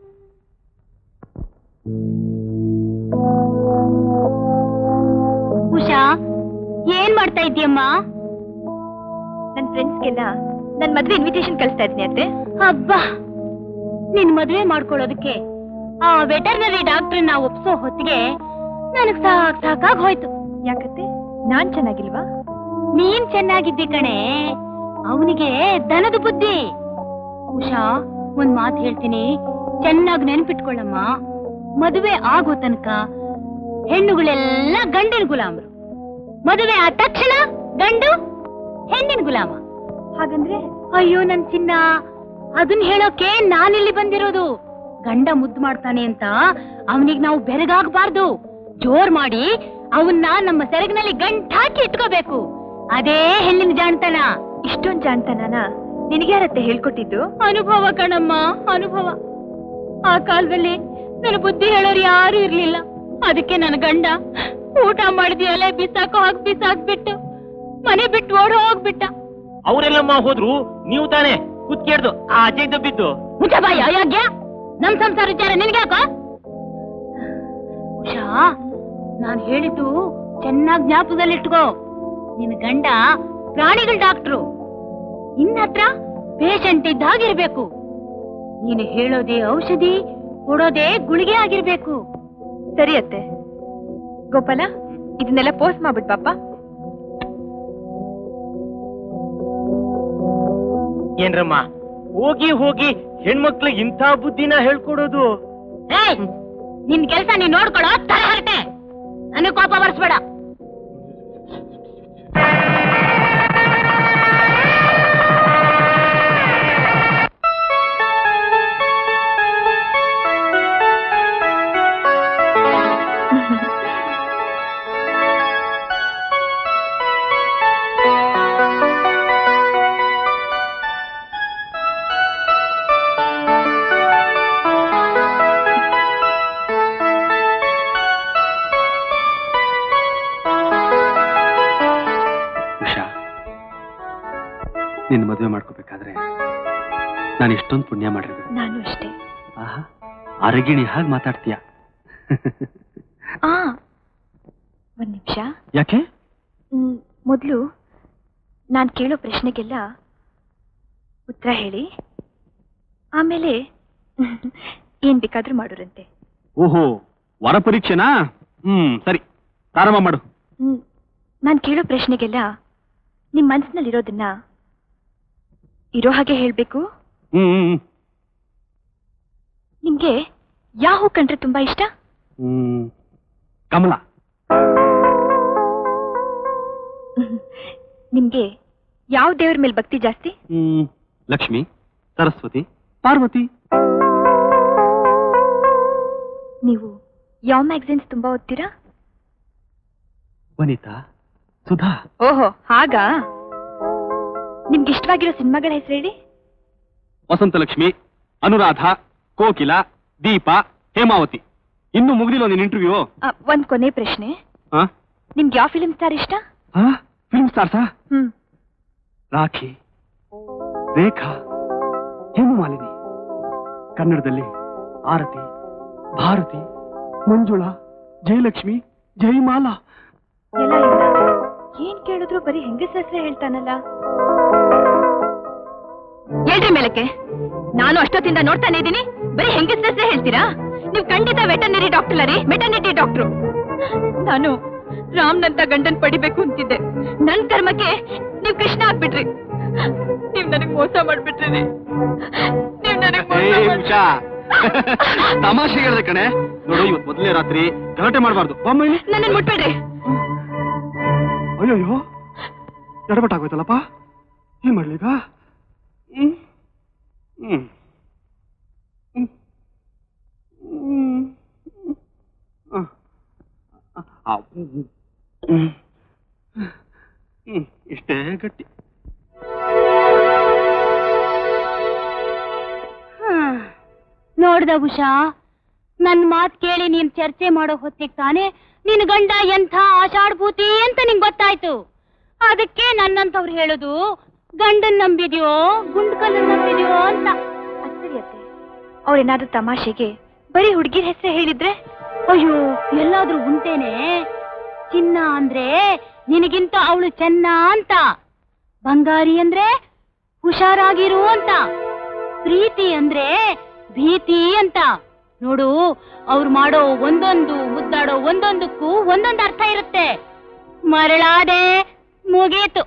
ಉಷಾ ಏನ್ ಮಾಡ್ತಾ ಇದ್ದೀಯಮ್ಮ ನನ್ ಫ್ರೆಂಡ್ಸ್ಗೆಲ್ಲ ನನ್ ಮದ್ವೆ ಇನ್ವಿಟೇಷನ್ ಕಳಿಸ್ತಾ ಇದ್ದೀನಿ ಅತ್ತೆ ಹಬ್ಬಾ ನಿನ್ ಮದ್ವೆ ಮಾಡ್ಕೊಳ್ಳೋದಕ್ಕೆ ಆ ವೆಟರ್ನರಿ ಡಾಕ್ಟರ್ ನಾ ಒಪ್ಸೋ ಹೊತ್ತಿಗೆ ನನಗ್ ಸಾಕ್ ಸಾಕಾಗ್ ಹೋಯ್ತು ಯಾಕತ್ತೆ ನಾನ್ ಚೆನ್ನಾಗಿಲ್ವಾ ನೀನ್ ಚೆನ್ನಾಗಿದ್ದಿ ಕಣೆ ಅವನಿಗೆ ದನದ ಬುದ್ಧಿ ಉಷಾ ಒಂದ್ ಮಾತು ಹೇಳ್ತೀನಿ ಚೆನ್ನಾಗಿ ನೆನ್ಪಿಟ್ಕೊಳ್ಳಮ್ಮ ಮದುವೆ ಆಗೋ ತನಕ ಹೆಣ್ಣುಗಳೆಲ್ಲ ಗಂಡಿನ ಗುಲಾಮರು ಮದುವೆ ಆದ ತಕ್ಷಣ ಗಂಡು ಹೆಣ್ಣಿನ ಗುಲಾಮ ಹಾಗಂದ್ರೆ ಅಯ್ಯೋ ನನ್ ಚಿನ್ನ ಅದನ್ನ ಹೇಳೋಕೆ ನಾನಿಲ್ಲಿ ಬಂದಿರೋದು ಗಂಡ ಮುದ್ದು ಮಾಡ್ತಾನೆ ಅಂತ ಅವನಿಗೆ ನಾವು ಬೆರಗಾಗಬಾರ್ದು ಜೋರ್ ಮಾಡಿ ಅವನ್ನ ನಮ್ಮ ಸೆರಗಿನಲ್ಲಿ ಗಂಟಾಕಿ ಇಟ್ಕೋಬೇಕು ಅದೇ ಹೆಣ್ಣಿನ ಜಾಣ್ತನ ಇಷ್ಟೊಂದ್ ಜಾಣ್ತನನ ನಿನಗ್ಯಾರತ್ತೆ ಹೇಳ್ಕೊಟ್ಟಿದ್ದು ಅನುಭವ ಕಣಮ್ಮ ಅನುಭವ ಆ ಕಾಲದಲ್ಲಿ ನನ್ನ ಬುದ್ಧಿ ಹೇಳೋರು ಯಾರು ಇರ್ಲಿಲ್ಲ ಅದಕ್ಕೆ ನನ್ನ ಗಂಡ ಊಟ ಮಾಡಿದ್ಯಲ್ಲ ಬಿಸಾಕೋ ಹಾಕ್ ಬಿಸಾಕ್ಬಿಟ್ಟು ಮನೆ ಬಿಟ್ಟು ಓಡ್ ಹೋಗ್ಬಿಟ್ಟ ಅವರೆಲ್ಲಮ್ಮ ಹೋದ್ರು ನೀವು ತಾನೇ ಕುತ್ಕೇಳ್ದು ಆ ಅಜಯ್ ದಬ್ಬಿದ್ದು ಮುಚ್ಚ ಬಾಯಿ ಅಯೋಗ್ಯ ನಮ್ ಸಂಸಾರ ವಿಚಾರ ನಿನ್ಗ್ಯಾಕೋ ಉಷಾ ನಾನ್ ಹೇಳಿದ್ದು ಚೆನ್ನಾಗ್ ಜ್ಞಾಪಕದಲ್ಲಿಟ್ಕೋ ನಿನ್ ಗಂಡ ಪ್ರಾಣಿಗಳ ಡಾಕ್ಟ್ರು ನಿನ್ನ ಹತ್ರ ಪೇಷಂಟ್ ಇದ್ದಾಗಿರ್ಬೇಕು ನೀನು ಹೇಳೋದೇ ಔಷಧಿ ಕೊಡೋದೇ ಗುಳಿಗೆ ಆಗಿರ್ಬೇಕು ಸರಿ ಅತ್ತೆ ಗೋಪಾಲ ಇದನ್ನೆಲ್ಲ ಪೋಸ್ಟ್ ಮಾಡ್ಬಿಟ್ ಪಾಪ ಏನ್ರಮ್ಮ ಹೋಗಿ ಹೋಗಿ ಹೆಣ್ಮಕ್ಳಿಗೆ ಇಂಥ ಬುದ್ಧಿನ ಹೇಳ್ಕೊಡೋದು ಏಯ್ ನಿನ್ ಕೆಲ್ಸ ನೀನ್ ನೋಡ್ಕೊಳ್ಳೋ ತರ ಹರಟೆ ನನಗ್ ಕೋಪ ಬರ್ಸ್ಬೇಡ ಉಷಾ ನಿನ್ನ ಮದುವೆ ಮಾಡ್ಕೋಬೇಕಾದ್ರೆ ನಾನು ಎಷ್ಟೊಂದು ಪುಣ್ಯ ಮಾಡಿರ್ಬೇಕು ನಾನು ಅಷ್ಟೇ ಆಹಾ ಅರಗಿಣಿ ಹಾಗೆ ಮಾತಾಡ್ತೀಯ ಆ ಒಂದ್ ನಿಮಿಷ ಯಾಕೆ ಮೊದಲು ನಾನು ಕೇಳೋ ಪ್ರಶ್ನೆಗೆಲ್ಲ ಉತ್ತರ ಹೇಳಿ ಆಮೇಲೆ ಏನ್ ಬೇಕಾದ್ರೂ ಮಾಡೋರಂತೆ ಓಹೋ ವರ ಪರೀಕ್ಷೆನಾ ಹ್ಮ್ ಸರಿ ಪ್ರಾರಂಭ ಮಾಡು ಹ್ಮ್ ನಾನು ಕೇಳೋ ಪ್ರಶ್ನೆಗೆಲ್ಲ ನಿಮ್ ಮನ್ಸಿನಲ್ಲಿರೋದನ್ನ ಇರೋ ಹಾಗೆ ಹೇಳ್ಬೇಕು ಹ್ಮ್ ಹ್ಮ್, ಹ್ಮ್. ನಿಮ್ಗೆ ಯಾವ ಹೂ ಕಂಡ್ರೆ ತುಂಬಾ ಇಷ್ಟ ಹ್ಮ್ ಕಮಲ ನಿಮ್ಗೆ ಯಾವ ದೇವ್ರ ಮೇಲೆ ಭಕ್ತಿ ಜಾಸ್ತಿ ಹ್ಮ್ ಲಕ್ಷ್ಮಿ ಸರಸ್ವತಿ ಪಾರ್ವತಿ ನೀವು ಯಾವ ಮ್ಯಾಗಝಿನ್ಸ್ ತುಂಬಾ ಓದ್ತೀರಾ ವನಿತಾ ಸುಧಾ ಓಹೋ ಹಾಗಾ ನಿಮ್ಗೆ ಇಷ್ಟವಾಗಿರೋ ಸಿನಿಮಾಗಳ ಹೆಸರು ಹೇಳಿ ವಸಂತ ಲಕ್ಷ್ಮಿ ಅನುರಾಧ ಕೋಕಿಲ ದೀಪ ಹೇಮಾವತಿ ಇನ್ನು ಮುಗಿದಿಲ್ಲ ನಿನ್ನ ಇಂಟರ್ವ್ಯೂ ಆ, ಒಂದ್ ಕೊನೆ ಪ್ರಶ್ನೆ ನಿಮ್ಗೆ ಯಾವ ಫಿಲ್ಮ್ ಸ್ಟಾರ್ ಇಷ್ಟ ಫಿಲ್ಮ್ ಸ್ಟಾರ್ಸಾ ಹ್ಮ್ ರಾಖಿ ರೇಖಾ ಹೇಮಮಾಲಿನಿ ಕನ್ನಡದಲ್ಲಿ ಆರತಿ ಭಾರತಿ ಮಂಜುಳಾ ಜಯಲಕ್ಷ್ಮಿ ಜಯಮಾಲಾ ಎಲ್ಲ ಇಲ್ಲ ಏನ್ ಕೇಳಿದ್ರು ಬರೀ ಹೆಂಗಸ ಹೆಸರೇ ಹೇಳ್ತಾನಲ್ಲ ಹೇಳ್ರಿ ಮೇಲಕ್ಕೆ ನಾನು ಅಷ್ಟೊತ್ತಿಂದ ನೋಡ್ತಾನೆ ಇದ್ದೀನಿ ಬರೀ ಹೆಂಗಸ ಹೆಸರೇ ಹೇಳ್ತೀರಾ ನೀವು ಖಂಡಿತ ವೆಟರ್ನರಿ ಡಾಕ್ಟರ್ ರೀ ಮೆಟರ್ನಿಟಿ ಡಾಕ್ಟ್ರು ನಾನು ರಾಮ್ನಂತ ಗಂಡನ್ ಪಡಿಬೇಕು ಅಂತಿದ್ದೆ ನನ್ ಕರ್ಮಕ್ಕೆ ನೀವ್ ಕೃಷ್ಣ ಆಗ್ಬಿಟ್ರಿ ನೀವ್ ನನಗ್ ಮೋಸ ಮಾಡ್ಬಿಟ್ರಿ ನೀವ್ ನನಗ್ ಮೋಸ ಮಾಡ್ಬಿಟ್ರಿ. ತಮಾಷೆ ಹೇಳಿದೆ ಕಣೆ ನೋಡು ಇವತ್ತು ಮೊದಲನೇ ರಾತ್ರಿ ಗಲಾಟೆ ಮಾಡಬಾರ್ದು ಒಮ್ಮೆ ನನ್ನನ್ ಮುಟ್ಬೇಡ್ರಿ ಅಯ್ಯೋ ಎಡಬಟ್ಟಾಗೋಯ್ತಲ್ಲಪ್ಪ ಏನ್ ಮಾಡ್ಲೀಗ ಹ್ಮ್ ಹ್ಮ್ ಹ್ಮ್. ಹ್ಮ್. ಆ. ಆ. ಹ್ಮ್. ಹ್ಮ್. ಇಷ್ಟೇ ಗಟ್ಟಿ ನೋಡ್ದ ಉಷಾ ನನ್ ಮಾತ್ ಕೇಳಿ ನೀನ್ ಚರ್ಚೆ ಮಾಡೋ ಹೊತ್ತಿಗೆ ತಾನೇ ನಿನ್ ಗಂಡ ಎಂಥ ಆಷಾಢಭೂತಿ ಅಂತ ನಿಂಗ್ ಗೊತ್ತಾಯ್ತು ಅದಕ್ಕೆ ನನ್ನಂತವ್ರು ಹೇಳುದು ಗಂಡನ್ ನಂಬಿದ್ಯೋ ಗುಂಡ್ಕಲ್ಲನ್ ನಂಬಿದ್ಯೋ ಅಂತ ಅತ್ತೆ ಅವ್ರೇನಾದ್ರೂ ತಮಾಷೆಗೆ ಬರೀ ಹುಡುಗಿರ ಹೆಸರು ಹೇಳಿದ್ರೆ ಅಯ್ಯೋ ಎಲ್ಲಾದ್ರೂ ಉಂಟೇನೆ ಚಿನ್ನ ಅಂದ್ರೆ ನಿನಗಿಂತ ಅವಳು ಚೆನ್ನ ಅಂತ ಬಂಗಾರಿ ಅಂದ್ರೆ ಹುಷಾರಾಗಿರು ಅಂತ ಪ್ರೀತಿ ಅಂದ್ರೆ ಭೀತಿ ಅಂತ ನೋಡು ಅವ್ರು ಮಾಡೋ ಒಂದೊಂದು ಮುದ್ದಾಡೋ ಒಂದೊಂದಕ್ಕೂ ಒಂದೊಂದು ಅರ್ಥ ಇರುತ್ತೆ ಮರಳಾದೆ ಮುಗೀತು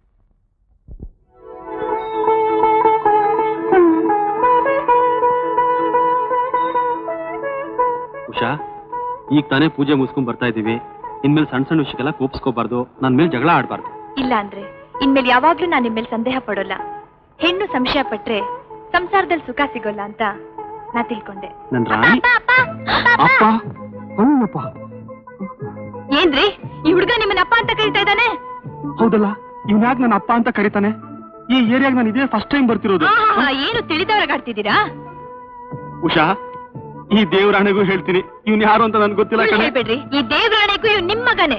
ಉಷಾ ಈಗ ತಾನೇ ಪೂಜೆ ಮುಗಿಸ್ಕೊಂಡ್ ಬರ್ತಾ ಇದೀವಿ ಇನ್ಮೇಲೆ ಸಣ್ಣ ಸಣ್ಣ ವಿಷಯಕ್ಕೆಲ್ಲ ಕೋಪಿಸ್ಕೋಬಾರ್ದು ನನ್ ಮೇಲೆ ಜಗಳ ಆಡ್ಬಾರ್ದು ಇಲ್ಲ ಅಂದ್ರೆ ಇನ್ಮೇಲೆ ಯಾವಾಗ್ಲೂ ನಾನು ನಿಮ್ಮೇಲೆ ಸಂದೇಹ ಪಡೋಲ್ಲ ಹೆಣ್ಣು ಸಂಶಯ ಪಟ್ರೆ ಸಂಸಾರದಲ್ಲಿ ಸುಖ ಸಿಗೋಲ್ಲ ಅಂತ ನಾ ತಿಳ್ಕೊಂಡೆ ನನ್ ರಾಣಿ ಅಪ್ಪ ಹೌದಪ್ಪ ಏನ್ರಿ ಈ ಹುಡುಗ ನಿಮ್ಮನ್ನ ಅಪ್ಪ ಅಂತ ಕರೀತಾ ಇದ್ದಾನೆ ಹೌದಲ್ಲ ಇವ್ನ ಯಾಕೆ ನನ್ನ ಅಪ್ಪ ಅಂತ ಕರೀತಾನೆ ಈ ಏರಿಯಾಗ ನಾನು ಇದೇ ಫಸ್ಟ್ ಟೈಮ್ ಬರ್ತಿರೋದು ಆಹಾಹಾ, ಏನು ತಿಳಿದವರಾಗಾಡ್ತಿದ್ದೀರಾ ಉಷಾ ಈ ದೇವರಾಣೆಗೂ ಹೇಳ್ತೀನಿ ಇವ್ನ ಯಾರು ಅಂತ ನನ್ಗೆ ಗೊತ್ತಿಲ್ಲ ಕಣೆ ಹೇಳ್ಬೇಡ್ರಿ ಈ ದೇವರಾಣೆಗೂ ಇವ್ ನಿಮ್ ಮಗನೇ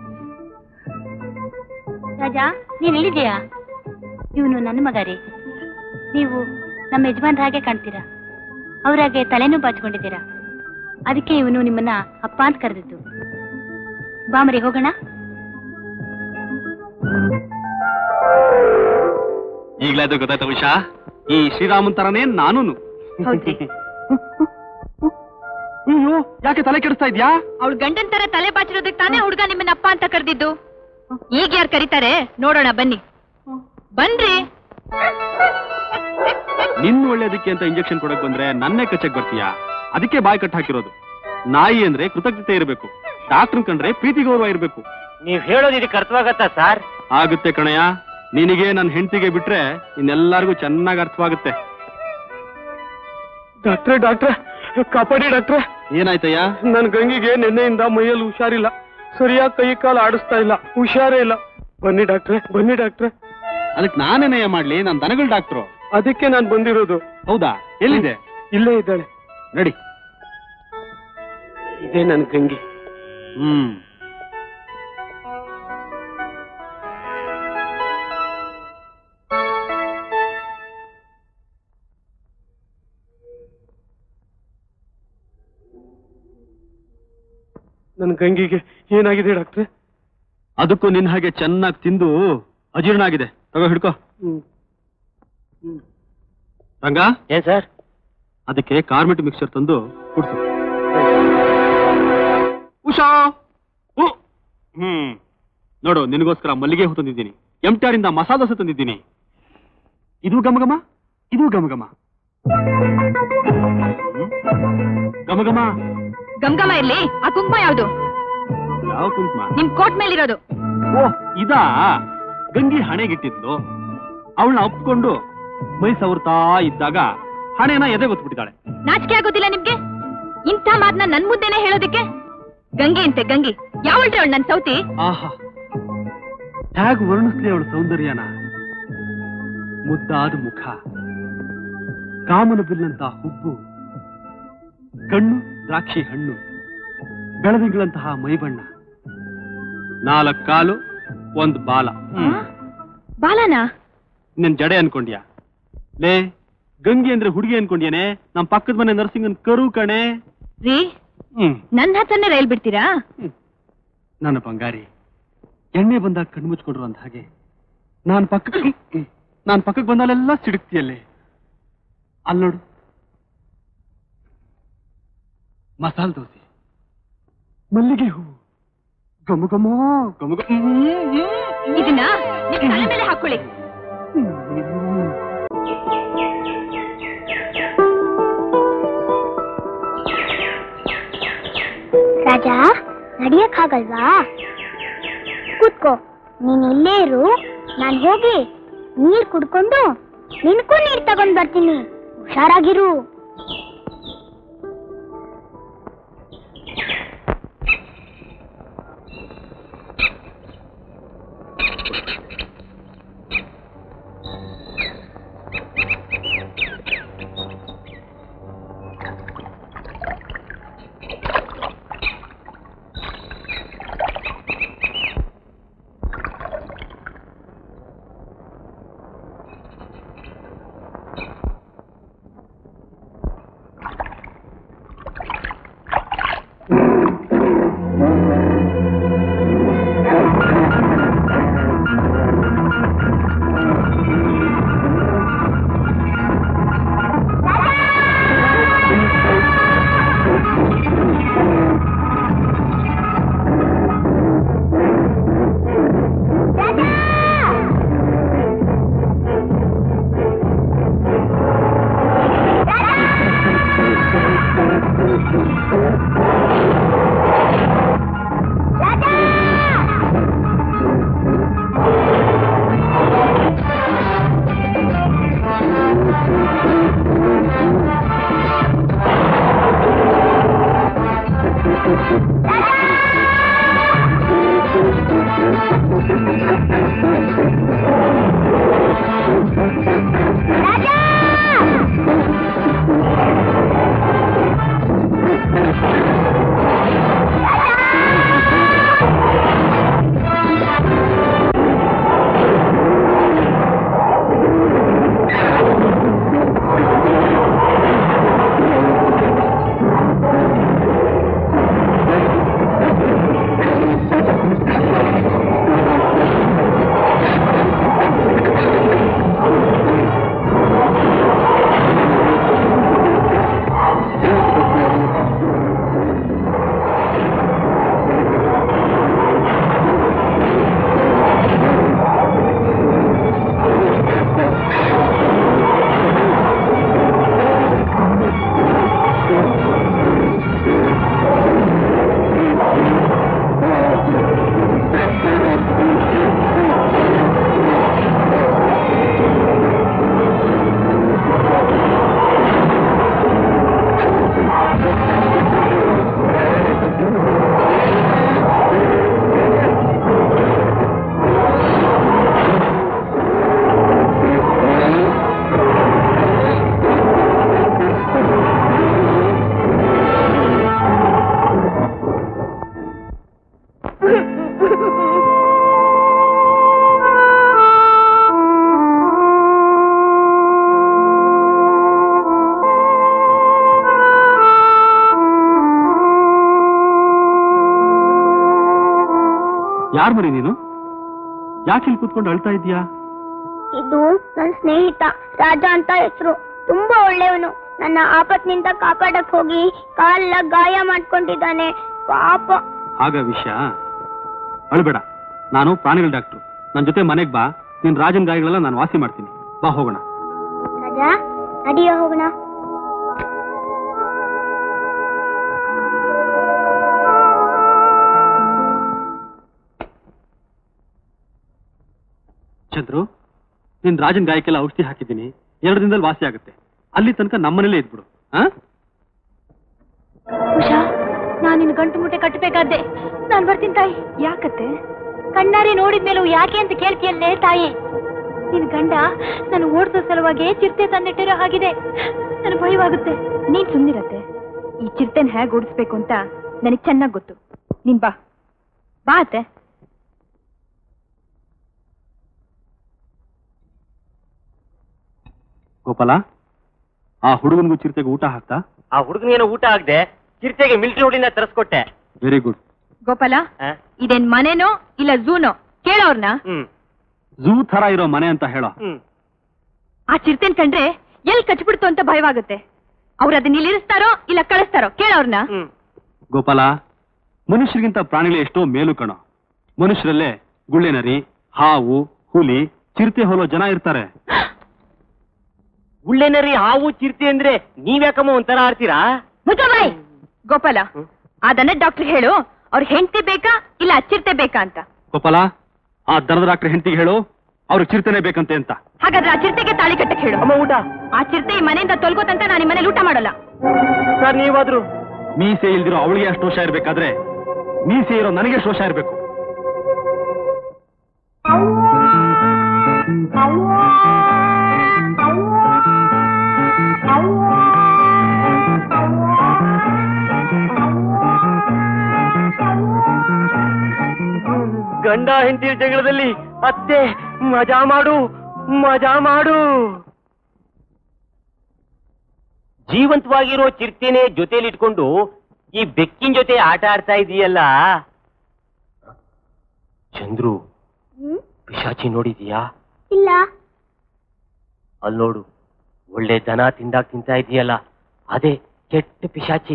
ರಾಜಾ ನೀನ್ ಹೇಳಿದ್ಯಾ ಇವನು ನನ್ನ ಮಗ ರೀ ನೀವು ನಮ್ಮ ಯಜಮಾನ್ರ ಹಾಗೆ ಕಾಣ್ತೀರಾ ಅವ್ರಾಗೆ ತಲೆನೂ ಬಾಚ್ಕೊಂಡಿದ್ದೀರಾ ಅದಕ್ಕೆ ಇವನು ನಿಮ್ಮನ್ನ ಅಪ್ಪ ಅಂತ ಕರೆದಿದ್ದು ಬಾಮರಿ ಹೋಗೋಣ ಈಗ್ಲೇ ಅದು ಗೊತ್ತಾಯ್ತಾ ಉಷಾ ಈ ಶ್ರೀರಾಮನ್ ತರನೇ ನಾನೂನು ಹೌದ್ರಿ ಅಯ್ಯೋ ಯಾಕೆ ತಲೆ ಕೆಡಿಸ್ತಾ ಇದ್ಯಾ ಅವಳು ಗಂಡನ್ ತರ ತಲೆ ಬಾಚಿರೋದಕ್ಕೆ ತಾನೇ ಹುಡುಗ ನಿಮ್ಮನ್ನ ಅಪ್ಪ ಅಂತ ಕರೆದಿದ್ದು ಈಗ ಯಾರು ಕರೀತಾರೆ ನೋಡೋಣ ಬನ್ನಿ ಬನ್ರಿ ನಿನ್ ಒಳ್ಳೇದಕ್ಕೆ ಅಂತ ಇಂಜೆಕ್ಷನ್ ಕೊಡಕ್ ಬಂದ್ರೆ ನನ್ನೇ ಕಚ್ಚಕ್ ಬರ್ತೀಯಾ ಅದಕ್ಕೆ ಬಾಯ್ ಕಟ್ ಹಾಕಿರೋದು ನಾಯಿ ಅಂದ್ರೆ ಕೃತಜ್ಞತೆ ಇರಬೇಕು ಡಾಕ್ಟರ್ ಕಂಡ್ರೆ ಪ್ರೀತಿ ಗೌರವ ಇರಬೇಕು ನೀವ್ ಹೇಳೋದು ಇದಕ್ಕೆ ಅರ್ಥವಾಗತ್ತಾ ಸರ್ ಆಗುತ್ತೆ ಕಣಯ್ಯ ನಿನಗೆ ನನ್ನ ಹೆಂಡತಿಗೆ ಬಿಟ್ರೆ ಇನ್ನೆಲ್ಲರಿಗೂ ಚೆನ್ನಾಗಿ ಅರ್ಥವಾಗುತ್ತೆ ಡಾಕ್ಟ್ರೆ ಡಾಕ್ಟ್ರೆ ಕಾಪಾಡಿ ಡಾಕ್ಟ್ರೆ ಏನಾಯ್ತಯ್ಯ ನನ್ ಗಂಗಿಗೆ ನಿನ್ನೆಯಿಂದ ಮೈಯಲ್ಲಿ ಹುಷಾರಿಲ್ಲ ಸರಿಯಾಗಿ ಕೈ ಕಾಲು ಆಡಿಸ್ತಾ ಇಲ್ಲ ಹುಷಾರೇ ಇಲ್ಲ ಬನ್ನಿ ಡಾಕ್ಟ್ರೆ ಬನ್ನಿ ಡಾಕ್ಟ್ರೆ ಅದಕ್ಕೆ ನಾನೇನಯ್ಯ ಮಾಡ್ಲಿ ನಾನ್ ದನಗಳ ಡಾಕ್ಟ್ರು ಅದಕ್ಕೆ ನಾನ್ ಬಂದಿರೋದು ಹೌದಾ ಎಲ್ಲಿದೆ ಇಲ್ಲೇ ಇದ್ದಾಳೆ ನಡಿ ಇದೇ ನನ್ ಗಂಗಿ ಹ್ಮ್ ನನ್ನ ಗಂಗಿಗೆ ಏನಾಗಿದೆ ಡಾಕ್ಟ್ರೆ ಅದಕ್ಕೂ ನಿನ್ ಹಾಗೆ ಚೆನ್ನಾಗಿ ತಿಂದು ಅಜೀರ್ಣ ಆಗಿದೆ ತಗೋ ಹಿಡ್ಕೋ ರಂಗ ಏನ್ ಸರ್ ಅದಕ್ಕೆ ಕಾರ್ಮೆಟ್ ಮಿಕ್ಸರ್ ತಂದು ಕುಡ್ಸು ಉಷಾ ಉ. ಹ್ಮ್ ನೋಡು ನಿನಗೋಸ್ಕರ ಮಲ್ಲಿಗೆ ಹೂ ತಂದಿದ್ದೀನಿ ಎಂಟಾರ್ ಇಂದ ಮಸಾಲ ದೋಸೆ ತಂದಿದ್ದೀನಿ ಇದು ಗಮಗಮ ಇದು ಗಮಗಮ ಹ್ಮ್? ಗಮಗಮ ಗಮಗಮ ಇರ್ಲಿ ಆ ಕುಂಕುಮ ಯಾವ್ದು ಯಾವ ಕುಂಕುಮ ನಿಮ್ ಕೋಟ್ ಮೇಲಿರೋದು ಓ ಇದಾ ಗಂಗಿ ಹಣೆಗಿಟ್ಟಿದ್ಲು ಅವಳನ್ನ ಒಪ್ಕೊಂಡು ಮೈ ಸವರ್ತಾ ಇದ್ದಾಗ ಹಣೆನ ಎದೆ ಗೊತ್ಬಿಟ್ಟಿದ್ದಾಳೆ ನಾಚಿಕೆ ಆಗೋದಿಲ್ಲ ನಿಮ್ಗೆ ಇಂಥ ಮಾತನ್ನ ನನ್ ಮುದ್ದೆನೆ ಹೇಳೋದಕ್ಕೆ ಗಂಗೆ ಅಂತೆ ಗಂಗಿ ಯಾವಳ್ರಿ ಅವಳು ನನ್ ಸೌತಿ ಆಹಾ ಹೇಗ್ ವರ್ಣಿಸ್ಲಿ ಅವಳ ಸೌಂದರ್ಯನ ಮುದ್ದಾದ ಮುಖ ಕಾಮನ ಬಿಲ್ಲಂತಹ ಹುಬ್ಬು ಕಣ್ಣು ದ್ರಾಕ್ಷಿ ಹಣ್ಣು ಬೆಳದಿಂಗಳಂತಹ ಮೈಬಣ್ಣ ನಾಲ್ಕು ಕಾಲು ಒಂದ್ ಬಾಲ ಬಾಲನ ನಿನ್ ಜಡೆ ಅನ್ಕೊಂಡ್ಯಾ ಲೇ ಗಂಗಿ ಅಂದ್ರೆ ಹುಡುಗಿ ಅನ್ಕೊಂಡ್ಯಾನೆ ನಮ್ ಪಕ್ಕದ ಮನೆ ನರ್ಸಿಂಗನ್ ಕರು ಕಣೆ ರೀ ಹ್ಮ್ ನನ್ ಹತ್ರನೇ ರೈಲ್ ಬಿಡ್ತೀರಾ ನನ್ನ ಬಂಗಾರಿ ಎಣ್ಣೆ ಬಂದಾಗ ಕಣ್ಣು ಮುಚ್ಕೊಂಡ್ರು ಅಂದ ಹಾಗೆ ನಾನ್ ಪಕ್ಕಕ್ಕೆ ನಾನ್ ಪಕ್ಕಕ್ಕೆ ಬಂದಲ್ಲೆಲ್ಲ ಸಿಡುಕ್ತಿಯಲ್ಲೇ ಅಲ್ಲಿ ನೋಡು ಮಸಾಲ್ ದೋಸೆ ಮಲ್ಲಿಗೆ ಹೂವು ಗಮ ಗಮ ಗಮ ಗಮ ಇದನ್ನ ನಿಮ್ ತಲೆ ಮೇಲೆ ಹಾಕೊಳ್ಳಿ ರಾಜ ನಡಿಯಕ್ಕಾಗಲ್ವಾ ಕೂತ್ಕೋ ನೀನ್ ಇಲ್ಲೇ ಇರು ನಾನು ಹೋಗಿ ನೀರ್ ಕುಡ್ಕೊಂಡು ನಿನ್ಗೂ ನೀರ್ ತಗೊಂಡ್ ಬರ್ತೀನಿ ಹುಷಾರಾಗಿರು ಯಾರ್ ಮರಿ ನೀನು ಯಾಕೆ ಇಲ್ಲಿ ಕೂತ್ಕೊಂಡು ಅಳ್ತಾ ಇದೀಯಾ ಇದು ನನ್ನ ಸ್ನೇಹಿತ ರಾಜ ಅಂತ ಹೆಸರು ತುಂಬಾ ಒಳ್ಳೆಯವನು ನನ್ನ ಆಪತ್ನಿಂದ ಕಾಪಾಡಕ್ ಹೋಗಿ ಕಾಲ ಗಾಯ ಮಾಡ್ಕೊಂಡಿದ್ದಾನೆ ಪಾಪ ಆಗ ವಿಷಯ ಅಳ್ಬೇಡ ನಾನು ಪ್ರಾಣಿಗಳ ಡಾಕ್ಟ್ರು ನನ್ನ ಜೊತೆ ಮನೆಗೆ ಬಾ ನಿನ್ ರಾಜನ್ ಗಾಯಗಳೆಲ್ಲ ನಾನು ವಾಸಿ ಮಾಡ್ತೀನಿ ಬಾ ಹೋಗೋಣ ರಾಜ ನಡಿಯೋ ಹೋಗೋಣ ಚಂದ್ರು ನಿನ್ ರಾಜನ್ ಗಾಯಕ್ಕೆಲ್ಲ ಔಷಧಿ ಹಾಕಿದ್ದೀನಿ ಎರಡು ದಿನದಲ್ಲಿ ವಾಸಿ ಆಗುತ್ತೆ ಅಲ್ಲಿ ತನಕ ನಮ್ಮನೇಲೇ ಇದ್ಬಿಡು ಹಾ ಉಷಾ ನಾನು ನಿನ್ ಗಂಟು ಮುಟ್ಟೆ ಕಟ್ಟಬೇಕಾದ್ದೆ ನಾನ್ ಬರ್ತೀನಿ ತಾಯಿ ಯಾಕತ್ತೆ ಕಣ್ಣಾರೆ ನೋಡಿದ್ಮೇಲೂ ಯಾಕೆ ಅಂತ ಕೇಳ್ತೀಯಲ್ಲೇ ತಾಯಿ ನಿನ್ ಗಂಡ ನಾನು ಓಡಿಸೋ ಸಲುವಾಗಿ ಚಿರತೆ ತಂದಿಟ್ಟಿರೋ ಹಾಗಿದೆ ನನಗೆ ಭಯವಾಗುತ್ತೆ ನೀನ್ ಸುಮ್ಮನಿರತ್ತೆ ಈ ಚಿರತೆನ ಹೇಗೆ ಓಡಿಸ್ಬೇಕು ಅಂತ ನನಗೆ ಚೆನ್ನಾಗಿ ಗೊತ್ತು ನೀನ್ ಬಾ ಬಾ ಅತ್ತೆ ಗೋಪಾಲ ಆ ಹುಡುಗನಿಗೂ ಚಿರತೆಗೆ ಊಟ ಹಾಕ್ತಾ ಆ ಹುಡುಗನೇನು ಊಟ ಆಗದೆ ಚಿರತೆಗೆ ಮಿಲ್ಟ್ರಿ ಹುಡಿನ ತರಿಸ್ಕೊಟ್ಟೆ ವೆರಿ ಗುಡ್ ಗೋಪಾಲ ಇದೇನ್ ಮನೆನೋ ಇಲ್ಲ ಝೂನೋ ಕೇಳೋರ್ನ ಹ್ಮ್ ಝೂ ತರ ಇರೋ ಮನೆ ಅಂತ ಹೇಳೋ ಹ್ಮ್ ಆ ಚಿರತೆನ್ ಕಂಡ್ರೆ ಎಲ್ ಕಚ್ಬಿಡ್ತು ಅಂತ ಭಯವಾಗುತ್ತೆ ಅವ್ರು ಅದನ್ನ ನಿಲ್ಲಿಸ್ತಾರೋ ಇಲ್ಲ ಕಳಿಸ್ತಾರೋ ಕೇಳೋರ್ನ ಹ್ಮ್ ಗೋಪಾಲ ಮನುಷ್ಯರಿಗಿಂತ ಪ್ರಾಣಿಗಳೇ ಎಷ್ಟೋ ಮೇಲು ಕಣೋ ಮನುಷ್ಯರಲ್ಲೇ ಗುಳ್ಳೆನರಿ ಹಾವು ಹುಲಿ ಚಿರತೆ ಹೋಲೋ ಜನ ಇರ್ತಾರೆ ಉಳ್ಳೆನರಿ ಹಾವು ಚಿರತೆ ಅಂದ್ರೆ ನೀವ್ಯಾಕಮ್ಮ ಒಂಥರ ಆಡ್ತೀರಾ ಮುಚ್ಚಬಾಯ್ ಗೋಪಾಲ ಅದನ್ನ ಡಾಕ್ಟರ್ ಹೇಳು ಅವ್ರ ಹೆಂಡತಿ ಬೇಕಾ ಇಲ್ಲ ಚಿರತೆ ಬೇಕಾ ಅಂತ ಗೋಪಾಲ ಆ ದರದ ಡಾಕ್ಟರ್ ಹೆಂಡತಿಗೆ ಹೇಳು ಅವ್ರಿಗೆ ಚಿರ್ತನೆ ಬೇಕಂತೆ ಅಂತ ಹಾಗಾದ್ರೆ ಆ ಚಿರತೆಗೆ ತಾಳಿ ಕಟ್ಟಕ್ಕೆ ಹೇಳು ಅಮ್ಮ ಊಟ ಆ ಚಿರತೆ ಈ ಮನೆಯಿಂದ ತೊಲ್ಕೋತಂತ ನಾನು ಈ ಮನೇಲಿ ಊಟ ಮಾಡಲ್ಲ ಸರ್ ನೀವಾದ್ರು ಮೀಸೆ ಇಲ್ದಿರೋ ಅವಳಿಗೆ ಅಷ್ಟು ರೋಷ ಇರ್ಬೇಕಾದ್ರೆ ಮೀಸೆ ಇರೋ ನನಗೆ ರೋಷ ಇರ್ಬೇಕು ಗಂಡ ಹೆಂಡತಿ ಜಗಳದಲ್ಲಿ ಅತ್ತೆ ಮಜಾ ಮಾಡು ಮಜಾ ಮಾಡು ಜೀವಂತವಾಗಿರೋ ಚಿರ್ತೆನೆ ಜೊತೆಲಿ ಇಟ್ಕೊಂಡು ಈ ಬೆಕ್ಕಿನ ಜೊತೆ ಆಟ ಆಡ್ತಾ ಇದೀಯಲ್ಲ ಚಂದ್ರು ಪಿಶಾಚಿ ನೋಡಿದೀಯಾ ಇಲ್ಲ ಅಲ್ಲಿ ನೋಡು ಒಳ್ಳೆ ದನ ತಿಂದಾಗ ತಿಂತಾ ಇದೀಯಲ್ಲ ಅದೇ ಕೆಟ್ಟ ಪಿಶಾಚಿ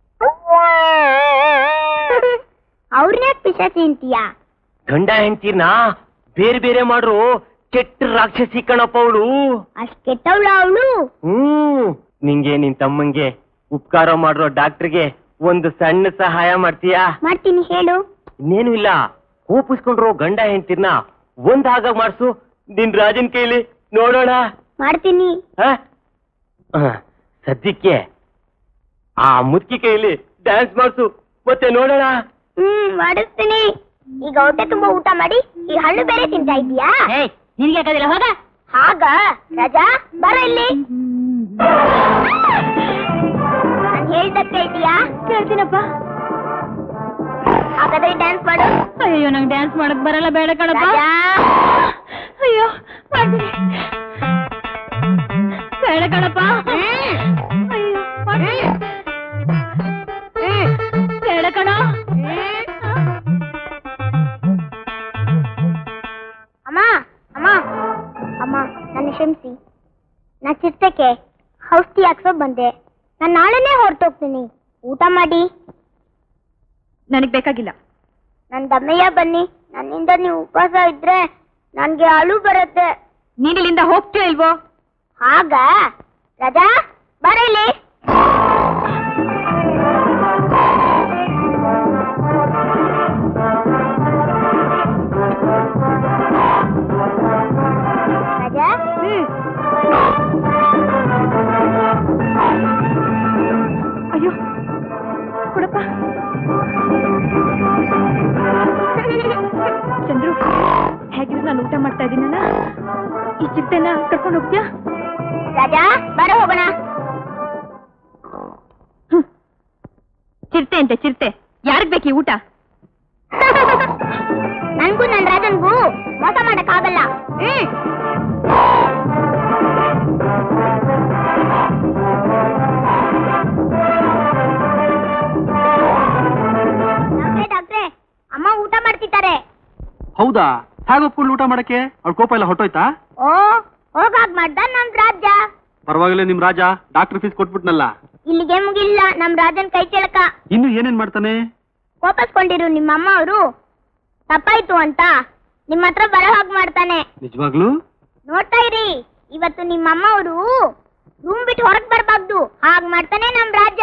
ಅವ್ರನ್ನೇ ಪಿಶಾಚಿ ಅಂತೀಯಾ ಗಂಡ ಹೆಂಡ್ತೀರ್ನ ಬೇರೆ ಬೇರೆ ಮಾಡ್ರು ಕೆಟ್ಟ ರಾಕ್ಷಸಿ ಕಣಪ್ಪ ಅವಳು ಅಷ್ಟ್ ಕೆಟ್ಟವಳ ಅವಳು ಹ್ಮ್ ನಿಂಗೆ ನಿನ್ ತಮ್ಮಂಗೆ ಉಪಕಾರ ಮಾಡಿರೋ ಡಾಕ್ಟರ್ಗೆ ಒಂದು ಸಣ್ಣ ಸಹಾಯ ಮಾಡ್ತೀಯಾ ಮಾಡ್ತೀನಿ ಹೇಳು ಇನ್ನೇನು ಇಲ್ಲ ಕೋಪಿಸ್ಕೊಂಡ್ರು ಗಂಡ ಹೆಂಡ್ತಿರ್ನ ಒಂದ್ ಆಗ ಮಾಡ್ಸು ನಿನ್ ರಾಜನ್ ಕೈಲಿ ನೋಡೋಣ ಮಾಡ್ತೀನಿ ಹ? ಹ, ಸದ್ಯಕ್ಕೆ ಆ ಮುದ್ಕಿ ಕೈಲಿ ಡ್ಯಾನ್ಸ್ ಮಾಡ್ಸು ಮತ್ತೆ ನೋಡೋಣ ಹ್ಮ್ ಮಾಡಿಸ್ತೀನಿ ಈಗ ಹೊಟ್ಟೆ ತುಂಬಾ ಊಟ ಮಾಡಿ ಈ ಹಣ್ಣು ಬೇರೆ ತಿಂತಾ ಇದೀಯಾ ನಿನ್ಗೆ ಯಾಕದಿಲ್ಲ ಹೋಗ ಹಾಗ ರಜಾ ಬರ ಇಲ್ಲಿ ನಾನ್ ಹೇಳ್ದ ಕೇಳ್ತೀಯಾ ಕೇಳ್ತೀನಪ್ಪ ಹಾಗಾದ್ರೆ ಡ್ಯಾನ್ಸ್ ಮಾಡು ಅಯ್ಯೋ ನಂಗೆ ಡ್ಯಾನ್ಸ್ ಮಾಡಕ್ ಬರಲ್ಲ ಬೇಡ ಕಣಪ್ಪ ರಾಜಾ ಅಯ್ಯೋ ಮಾಡ್ತೀನಿ ಬೇಡ ಕಣಪ್ಪ ಅಯ್ಯೋ ಮಾಡ್ತೀನಿ. ಬೇಡ ಕಣ ಅಮ್ಮ ಅಮ್ಮ ಅಮ್ಮ ನನ್ನ ಕ್ಷಮಿಸಿ ನಾ ಚಿರ್ತಕ್ಕೆ ಔಷಧಿ ಹಾಕ್ಸೋ ಬಂದೆ ನಾನು ನಾಳೆನೇ ಹೊರಟೋಗ್ತೀನಿ ಊಟ ಮಾಡಿ ನನಗ್ ಬೇಕಾಗಿಲ್ಲ ನನ್ ದಮ್ಮಯ್ಯ ಬನ್ನಿ ನನ್ನಿಂದ ನೀವು ಉಪವಾಸ ಇದ್ರೆ ನನ್ಗೆ ಅಳು ಬರುತ್ತೆ ನೀನ್ ಇಲ್ಲಿಂದ ಹೋಗ್ತೀಯ ಇಲ್ವೋ ಆಗ ರಜಾ ಬರ ಇಲ್ಲಿ ರಜಾ ಹ್ಮ್ ಅಯ್ಯೋ ಕೊಡಪ್ಪ ಚಂದ್ರು ಹೇಗಿದ್ರು ನಾನು ಊಟ ಮಾಡ್ತಾ ಇದ್ದೀನಲ್ಲ ಈ ಚಿಟ್ಟೆನ ಕರ್ಕೊಂಡು ಹೋಗ್ತೀಯಾ ರಾಜಾ ಬರ ಹೋಗೋಣ ಚಿರತೆ ಅಂತೆ ಚಿರತೆ ಯಾರಿಗ್ ಬೇಕು ಈ ಊಟ ನನ್ಗೂ ನನ್ ರಾಜನ್ಗೂ ಮೋಸ ಮಾಡಕ್ ಆಗಲ್ಲ ಹ್ಮ್ ಡಾಕ್ಟ್ರೇ ಡಾಕ್ಟ್ರೇ ಅಮ್ಮ ಊಟ ಮಾಡ್ತಿದ್ದಾರೆ ಹೌದಾ ಹೇಗೆ ಒಪ್ಕೊಂಡು ಊಟ ಮಾಡಕ್ಕೆ ಅವ್ಳ ಕೋಪ ಎಲ್ಲ ಹೊಟ್ಟೋಯ್ತಾ ಓ ಹೋಗಾಗ್ ಮಾಡ್ದ ನಮ್ ರಾಜ್ಯ ಪರವಾಗಿಲ್ಲ ನಿಮ್ ರಾಜ ಡಾಕ್ಟರ್ ಫೀಸ್ ಕೊಟ್ಬಿಟ್ನಲ್ಲ ಇಲ್ಲಿಗೆ ಮುಗಿಲ್ಲ ನಮ್ ರಾಜನ್ ಕೈ ಕೆಳಕ ಇನ್ನು ಏನೇನ್ ಮಾಡ್ತಾನೆ ಕೋಪಸ್ಕೊಂಡಿರು ನಿಮ್ಮ ಅಮ್ಮ ಅವರು ತಪ್ಪಾಯ್ತು ಅಂತ ನಿಮ್ಮ ಹತ್ರ ಬರೋ ಹಾಗೆ ಮಾಡ್ತಾನೆ ನಿಜವಾಗ್ಲು ನೋಡ್ತಾ ಇರಿ ಇವತ್ತು ನಿಮ್ಮ ಅಮ್ಮ ಅವರು ರೂಮ್ ಬಿಟ್ಟು ಹೊರಗ್ ಬರ್ಬಾರ್ದು ಹಾಗ್ ಮಾಡ್ತಾನೆ ನಮ್ ರಾಜ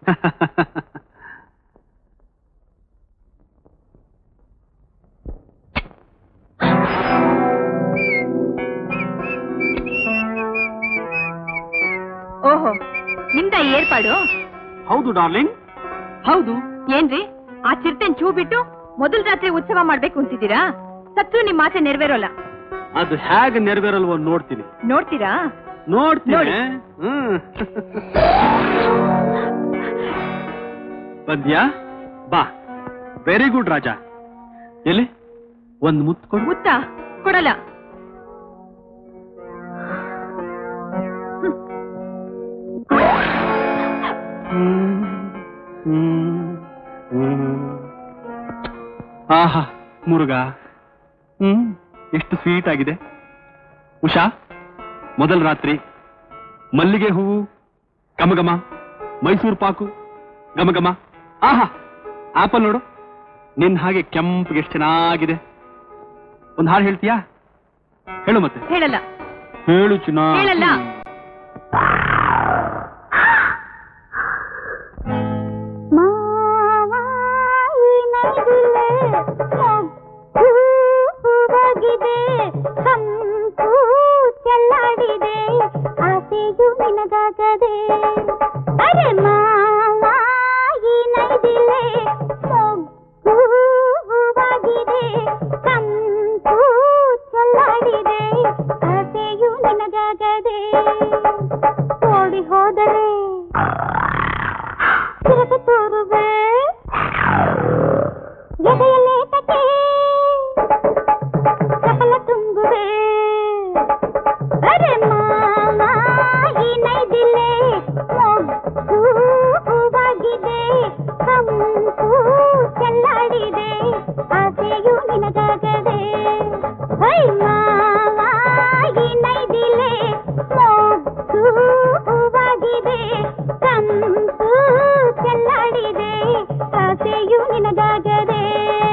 ಓಹೋ ನಿಮ್ದ ಈ ಏರ್ಪಾಡು ಹೌದು ಡಾರ್ಲಿಂಗ್ ಹೌದು ಏನ್ರಿ ಆ ಚಿರತೆನ್ ಚೂ ಬಿಟ್ಟು ಮೊದಲ್ ರಾತ್ರಿ ಉತ್ಸವ ಮಾಡ್ಬೇಕು ಅಂತಿದ್ದೀರಾ ಸತ್ರು ನಿಮ್ ಆಸೆ ನೆರವೇರೋಲ್ಲ ಅದು ಹೇಗೆ ನೆರವೇರಲ್ವೋ ನೋಡ್ತೀನಿ ನೋಡ್ತೀರಾ ನೋಡ್ತೀನಿ ನೋಡಿ. ಹ್ಮ್ ಬಂದ್ಯಾ ಬಾ ವೆರಿ ಗುಡ್ ರಾಜ ಎಲ್ಲಿ ಒಂದ್ ಮುತ್ತು ಕೊಡು ಮುತ್ತ ಕೊಡಲ್ಲ ಆಹಾ ಮುರುಗ ಹ್ಮ್ ಎಷ್ಟು ಸ್ವೀಟ್ ಆಗಿದೆ ಉಷಾ ಮೊದಲ ರಾತ್ರಿ ಮಲ್ಲಿಗೆ ಹೂವು ಘಮಘಮ ಮೈಸೂರು ಪಾಕು ಘಮಘಮ ಆಹಾ ಆಪಲ್ ನೋಡು ನಿನ್ ಹಾಗೆ ಕೆಂಪಗೆ ಎಷ್ಟು ಚೆನ್ನಾಗಿದೆ ಒಂದ್ ಹಾಡು ಹೇಳ್ತೀಯಾ ಹೇಳು ಮತ್ತೆ ಹೇಳಲ್ಲ ಹೇಳು ಚಿನ್ನ ಹೇಳಲ್ಲ. ಮಾವಾಯಿನದಿಲೆ ಮೊಗ್ಗು ಹೂವಾಗಿದೆ ಎದೆಯಲ್ಲೇತಕ್ಕೆ ಚಪಲ ತುಂಬುವೆ ಅರೆ ಮಾವ ಈ ನೈದಿಲೆ ಮೊಗ್ಗು ಹೂವಾಗಿದೆ ಕಂಪು ಚೆಲ್ಲಾಡಿದೆ ಆಸೆಯು ನಿನಗಾಗದೆ ಹೈ ಮಾವ ಈ ನೈದಿಲೆ ಮೊಗ್ಗು ಹೂವಾಗಿದೆ ಕಂಪು ಚೆಲ್ಲಾಡಿದೆ ಆಸೆಯು ನಿನಗಾಗದೆ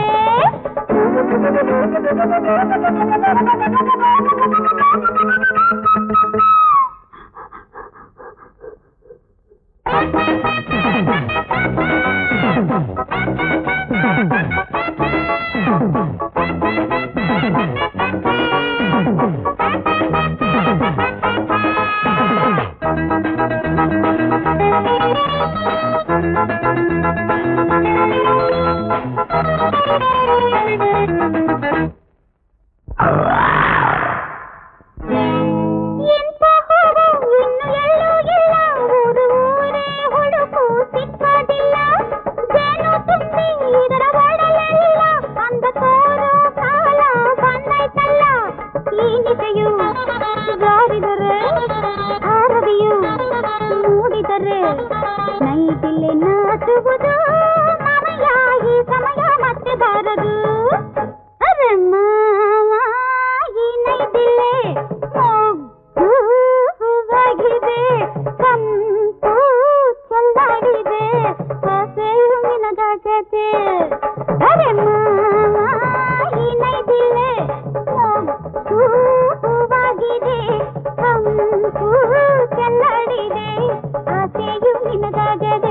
ಎಂತ ಹೂವು ಇನ್ನು ಎಲ್ಲೂ ಇಲ್ಲ ಊರು ಊರೇ ಹುಡುಕು ಸಿಕ್ಕೋದಿಲ್ಲ ಜೇನು ತುಂಬಿ ಇದರ ಒಡಲೆಲ್ಲ ಅಂದ ತೋರೋ ಕಾಲ ಬಂದೈತಲ್ಲ ಈ ನಿಜೆಯು ಜಾರಿದರೆ ಹಾರದಿಯು ಮೂಡಿದರೆ ನೈದಿಲೆ ನಾಚುವುದು ಮಾಮಯ್ಯ ಈ ಸಮಯ ಮತ್ತೆ ಬಾರದು ಅರೆ ಮಾವ ಈ ನೈದಿಲೆ ಮೊಗ್ಗು ಹೂವಾಗಿದೆ ಕಂಪು ಚೆಲ್ಲಾಡಿದೆ ಆಸೆಯು ನಿನಗಾಗದೆ ಅರೆ ಮಾವ ಈ ನೈದಿಲೆ ಮೊಗ್ಗು ಹೂವಾಗಿದೆ ಕಂಪು ಚೆಲ್ಲಾಡಿದೆ ಆಸೆಯು ನಿನಗಾಗದೆ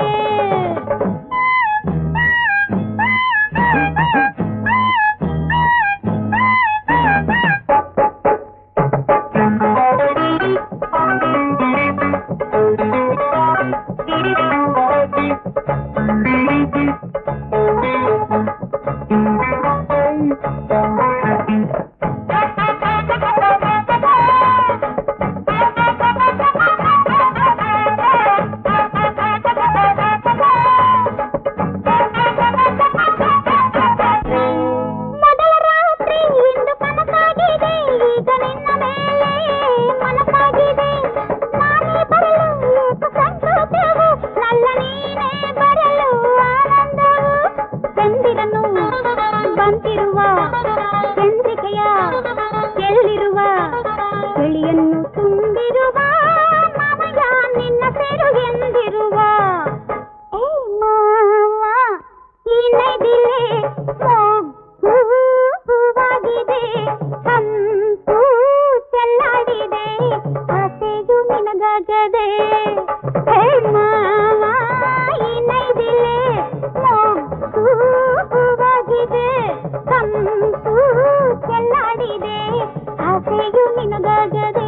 ಮೊದಲ ರಾತ್ರಿ ಇಂದು ಕನಸಾಗಿದೆ ಈಗ ನಿನ್ನ ಮೇಲೆ ಮನಸ್ಸಾಗಿದೆ ನಾನೇ ಬರಲು ಏಕ ಸಂತೋಷವು ನನ್ನ ನೀನೇ ಬರಲು ಆನಂದವು ಚಂದಿರನು ಬಂತಿರುವ ಚಂದ್ರಿಕೆಯ ಎಲ್ಲಿರುವ ಚಳಿಯನ್ನು ತುಂಬಿರುವ ಮಾಮಯ್ಯ ನಿನ್ನ ಸೇರು ಎಂದಿರುವ ಏ ಮಾವ ಈ ನೈದಿಲೆ ಮೊಗ್ಗು ಹೂವಾಗಿದೆ ಕಂಪು ಚೆಲ್ಲಾಡಿದೆ ಆಸೆಯು ನಿನಗಾಗದೆ ಹೇ ಮಾವ ಈ ನೈದಿಲೆ ಮೊಗ್ಗು ಹೂವಾಗಿದೆ ಕಂಪು ಚೆಲ್ಲಾಡಿದೆ ಆಸೆಯು ನಿನಗಾಗದೆ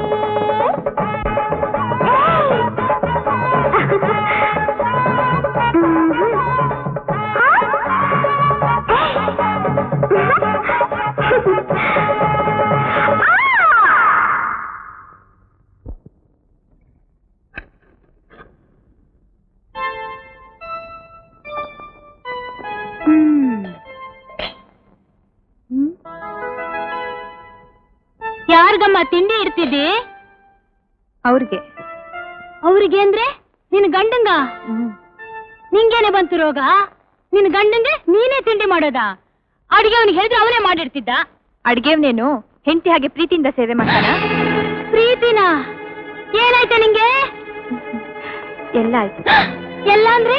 ಯಾರಿಗಮ್ಮ ತಿಂಡಿ ಇಡ್ತಿದ್ದಿ ಅವ್ರಿಗೆ ಅವ್ರಿಗೆ ಅಂದ್ರೆ ನಿನ್ ಗಂಡಂಗ ನಿಂಗೇನೆ ಬಂತು ರೋಗ ನಿನ್ ಗಂಡಂಗೆ ನೀನೇ ತಿಂಡಿ ಮಾಡೋದಾ ಅಡಿಗೆ ಅವನಿಗೆ ಹೇಳಿದ್ರೆ ಅವನೇ ಮಾಡಿರ್ತಿದ್ದ ಅಡಿಗೆವ್ನೇನು ಹೆಂಡತಿ ಹಾಗೆ ಪ್ರೀತಿಯಿಂದ ಸೇವೆ ಮಾಡ್ತಾನ ಪ್ರೀತಿನ ಏನಾಯ್ತ ನಿಂಗೆ ಎಲ್ಲ ಆಯ್ತು ಎಲ್ಲ ಅಂದ್ರೆ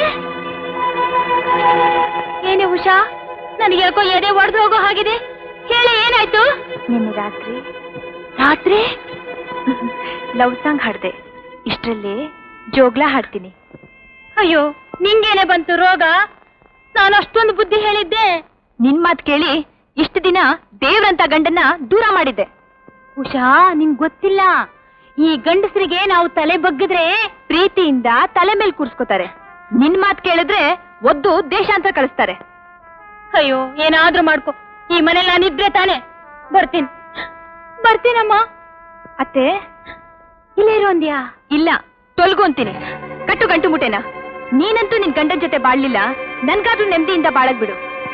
ಏನೇ ಉಷಾ ನನಗೆ ಯಾಕೋ ಎದೆ ಒಡೆದು ಹೋಗೋ ಹಾಗಿದೆ ಹೇಳಿ ಏನಾಯ್ತು ನಿನ್ನೆ ರಾತ್ರಿ ರಾತ್ರಿ ಲವ್ ಸಾಂಗ್ ಹಾಡ್ದೆ ಇಷ್ಟರಲ್ಲಿ ಜೋಗ್ಲಾ ಹಾಡ್ತೀನಿ ಅಯ್ಯೋ ನಿಂಗೇನೆ ಬಂತು ರೋಗ ನಾನು ಅಷ್ಟೊಂದು ಬುದ್ಧಿ ಹೇಳಿದ್ದೆ ನಿನ್ ಮಾತ್ ಕೇಳಿ ಇಷ್ಟು ದಿನ ದೇವ್ರಂತ ಗಂಡನ್ನ ದೂರ ಮಾಡಿದ್ದೆ ಉಷಾ ನಿಂಗ್ ಗೊತ್ತಿಲ್ಲ ಈ ಗಂಡಸರಿಗೆ ನಾವು ತಲೆ ಬಗ್ಗಿದ್ರೆ ಪ್ರೀತಿಯಿಂದ ತಲೆ ಮೇಲೆ ಕೂರ್ಸ್ಕೊತಾರೆ ನಿನ್ ಮಾತ್ ಕೇಳಿದ್ರೆ ಒದ್ದು ದೇಶಾಂತರ ಕಳಿಸ್ತಾರೆ ಅಯ್ಯೋ ಏನಾದ್ರೂ ಮಾಡ್ಕೊ ಈ ಮನೇಲಿ ನಾನಿದ್ರೆ ತಾನೆ ಬರ್ತೀನಿ ಬರ್ತೀನಮ್ಮ ಅತ್ತೆ ಇಲ್ಲೇ ಇರೋ ಅಂದ್ಯಾ ಇಲ್ಲ ತೊಲ್ಗು ಅಂತೀನಿ ಕಟ್ಟು ಗಂಟು ಮುಟೆನ ನೀನಂತೂ ನಿನ್ ಗಂಡನ್ ಜೊತೆ ಬಾಳ್ಲಿಲ್ಲ ನನ್ಗಾದ್ರೂ ನೆಮ್ಮದಿಯಿಂದ ಬಾಳಕ್ ಬಿಡು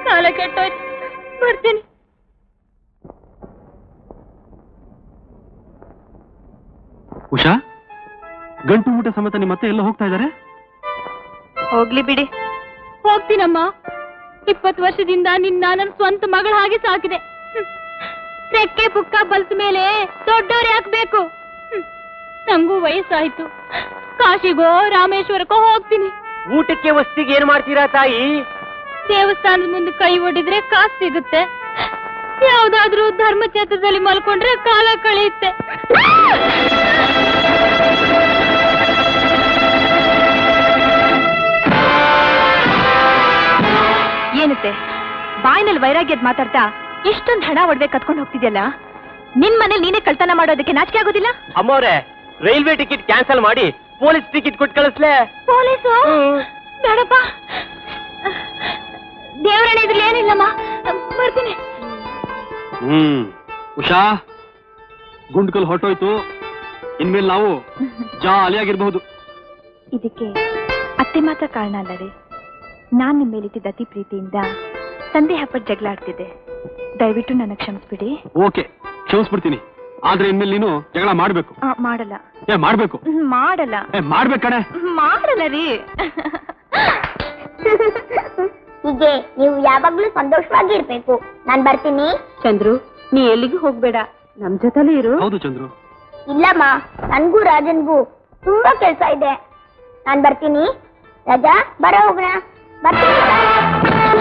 ಕಾಲ ಕೆಟ್ಟೋಯ್ತು ಬರ್ತೀನಿ ಉಷಾ ಗಂಟು ಊಟ ಸಮೇತ ನಿಮ್ಮ ಮತ್ತೆ ಎಲ್ಲ ಹೋಗ್ತಾ ಇದ್ದಾರೆ ಹೋಗ್ಲಿ ಬಿಡಿ ಹೋಗ್ತೀನಮ್ಮ ಇಪ್ಪತ್ತು ವರ್ಷದಿಂದ ನಿನ್ನ ನನ್ನ ಸ್ವಂತ ಮಗಳ ಹಾಗೆ ಸಾಕಿದೆ ಹ್ಮ್. ರೆಕ್ಕೆ ಪುಕ್ಕ ಬಲ್ತ ಮೇಲೆ ದೊಡ್ಡವ್ರು ಯಾಕಬೇಕು ನಂಗೂ ವಯಸ್ಸಾಯ್ತು ಕಾಶಿಗೋ ರಾಮೇಶ್ವರಕ್ಕೋ ಹೋಗ್ತೀನಿ ಊಟಕ್ಕೆ ವಸ್ತಿಗೆ ಏನ್ ಮಾಡ್ತೀರಾ ತಾಯಿ ದೇವಸ್ಥಾನದ ಮುಂದೆ ಕೈ ಒಡಿದ್ರೆ ಕಾಸು ಸಿಗುತ್ತೆ ಯಾವ್ದಾದ್ರೂ ಧರ್ಮಕ್ಷೇತ್ರದಲ್ಲಿ ಮಲ್ಕೊಂಡ್ರೆ ಕಾಲ ಕಳೆಯುತ್ತೆ ಏನತ್ತೆ ಬಾಯಿನಲ್ಲಿ ವೈರಾಗ್ಯದ್ ಮಾತಾಡ್ತಾ ಇಷ್ಟೊಂದು ಹಣ ಒಡವೆ ಕತ್ಕೊಂಡು ಹೋಗ್ತಿದ್ಯಲ್ಲ ನಿನ್ ಮನೇಲಿ ನೀನೇ ಕಳ್ತನ ಮಾಡೋದಕ್ಕೆ ನಾಚಿಕೆ ಆಗೋದಿಲ್ಲ ಅಮ್ಮವ್ರೆ ರೈಲ್ವೆ ಟಿಕೆಟ್ ಕ್ಯಾನ್ಸಲ್ ಮಾಡಿ ಪೊಲೀಸ್ ಟಿಕೆಟ್ ಕೊಟ್ಟು ಕಳಿಸ್ಲೆ ಪೊಲೀಸು ಬೇಡಪ್ಪ ದೇವರಣ್ಣ ಇದ್ರಲ್ಲಿ ಏನಿಲ್ಲಮ್ಮ ಬರ್ತೀನಿ ಹ್ಮ್ ಉಷಾ ಗುಂಡ್ಕಲ್ ಹೊರಟೋಯ್ತು ಇನ್ಮೇಲೆ ನಾವು ಜಾಲಿಯಾಗಿರ್ಬಹುದು ಇದಕ್ಕೆ ಅತ್ತೆ ಮಾತ್ರ ಕಾರಣ ಅಲ್ಲ ರೀ ನಾನ್ ನಿಮ್ಮ ಮೇಲಿದ್ದ ಅತಿ ಪ್ರೀತಿಯಿಂದ ಸಂದೇಹ ಪಟ್ಟು ಜಗಳ ಆಡ್ತಿದ್ದೆ ದಯವಿಟ್ಟು ನನ್ನ ಕ್ಷಮಿಸ್ಬಿಡಿ ಓಕೆ ಕ್ಷಮಿಸ್ಬಿಡ್ತೀನಿ ಆದ್ರೆ ಇನ್ಮೇಲೆ ನೀನು ಜಗಳ ಮಾಡ್ಬೇಕು ಆ, ಮಾಡಲ್ಲ ಏ ಮಾಡ್ಬೇಕು ಹ್ಮ್, ಮಾಡಲ್ಲ ಏ ಮಾಡ್ಬೇಕು ಕಣೆ ಮಾಡಲ್ಲ ರೀ ಹೀಗೆ ನೀವು ಯಾವಾಗ್ಲೂ ಸಂತೋಷವಾಗಿ ಇರ್ಬೇಕು ನಾನ್ ಬರ್ತೀನಿ ಚಂದ್ರು ನೀ ಎಲ್ಲಿಗೂ ಹೋಗ್ಬೇಡ ನಮ್ ಜೊತೆಲೇ ಇರು ಹೌದು ಚಂದ್ರು ಇಲ್ಲಮ್ಮ ನನ್ಗೂ ರಾಜನ್ಗೂ ತುಂಬಾ ಕೆಲ್ಸ ಇದೆ ನಾನ್ ಬರ್ತೀನಿ ರಾಜಾ ಬರ ಹೋಗೋಣ ಬರ್ತೀನಿ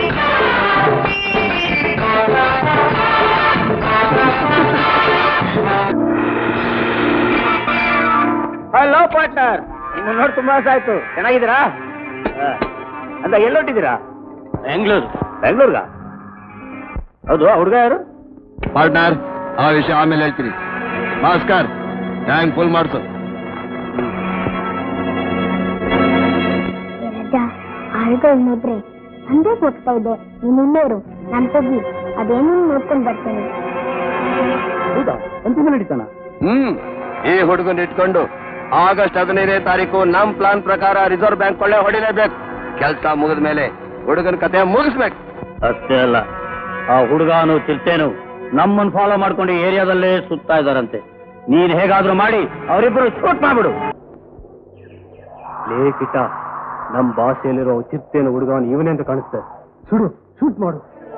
ಹಲೋ ಪಾರ್ಟ್ನರ್ ನಿಮ್ಮನ್ನ ನೋಡಿ ತುಂಬಾ ದಿವಸ ಆಯ್ತು ಚೆನ್ನಾಗಿದ್ದೀರಾ ಆ, ಅಲ್ಲ ಎಲ್ಲೊಟ್ಟಿದ್ದೀರಾ ಬೆಂಗಳೂರು ಬೆಂಗಳೂರ್ಗ ಹೌದು ಆ ಹುಡುಗ ಯಾರು ಪಾರ್ಟ್ನರ್ ಆ ವಿಷಯ ಆಮೇಲೆ ಹೇಳ್ತೀನಿ ಭಾಸ್ಕರ್ ಟ್ಯಾಂಕ್ ಫುಲ್ ಮಾಡಿಸು ರಾಜಾ ಆಳ್ಗಳು ನೋಡ್ರೆ ಸಂದೇಶ ಹೋಗ್ತಾ ಇದೆ ನೀನ್ ಇಲ್ಲೇರು ನಾನ್ ಹೋಗಿ ಅದೇನು ನೋಡ್ಕೊಂಡ್ ಬರ್ತೀನಿ ಹೌದಾ ಅಂತಿಮ ನಡೀತಾನ ಹ್ಮ್ ಈ ಹುಡುಗನ್ ಇಟ್ಕೊಂಡು ಆಗಸ್ಟ್ ಹದಿನೈದನೇ ತಾರೀಕು ನಮ್ ಪ್ಲಾನ್ ಪ್ರಕಾರ ರಿಸರ್ವ್ ಬ್ಯಾಂಕ್ ಕೊಳ್ಳೆ ಹೊಡಿಲೇಬೇಕು ಕೆಲಸ ಮುಗಿದ ಮೇಲೆ ಹುಡುಗನ ಕತೆ ಮುಗಿಸ್ಬೇಕು ಅಷ್ಟೇ ಅಲ್ಲ ಆ ಹುಡುಗಾನು ಚಿಲ್ತೇನು ನಮ್ಮನ್ನು ಫಾಲೋ ಮಾಡ್ಕೊಂಡು ಏರಿಯಾದಲ್ಲೇ ಸುತ್ತಾ ಇದಾರಂತೆ ನೀನ್ ಹೇಗಾದ್ರೂ ಮಾಡಿ ಅವರಿಬ್ಬರು ಶೂಟ್ ಮಾಡ್ಬಿಡು ಲೇ ಕಿಟ ನಮ್ ಭಾಷೆಯಲ್ಲಿರೋ ಚಿತ್ತೇನು ಹುಡುಗವನು ಇವನೇ ಅಂತ ಕಾಣಿಸ್ತೆ ಸುಡು ಶೂಟ್ ಮಾಡು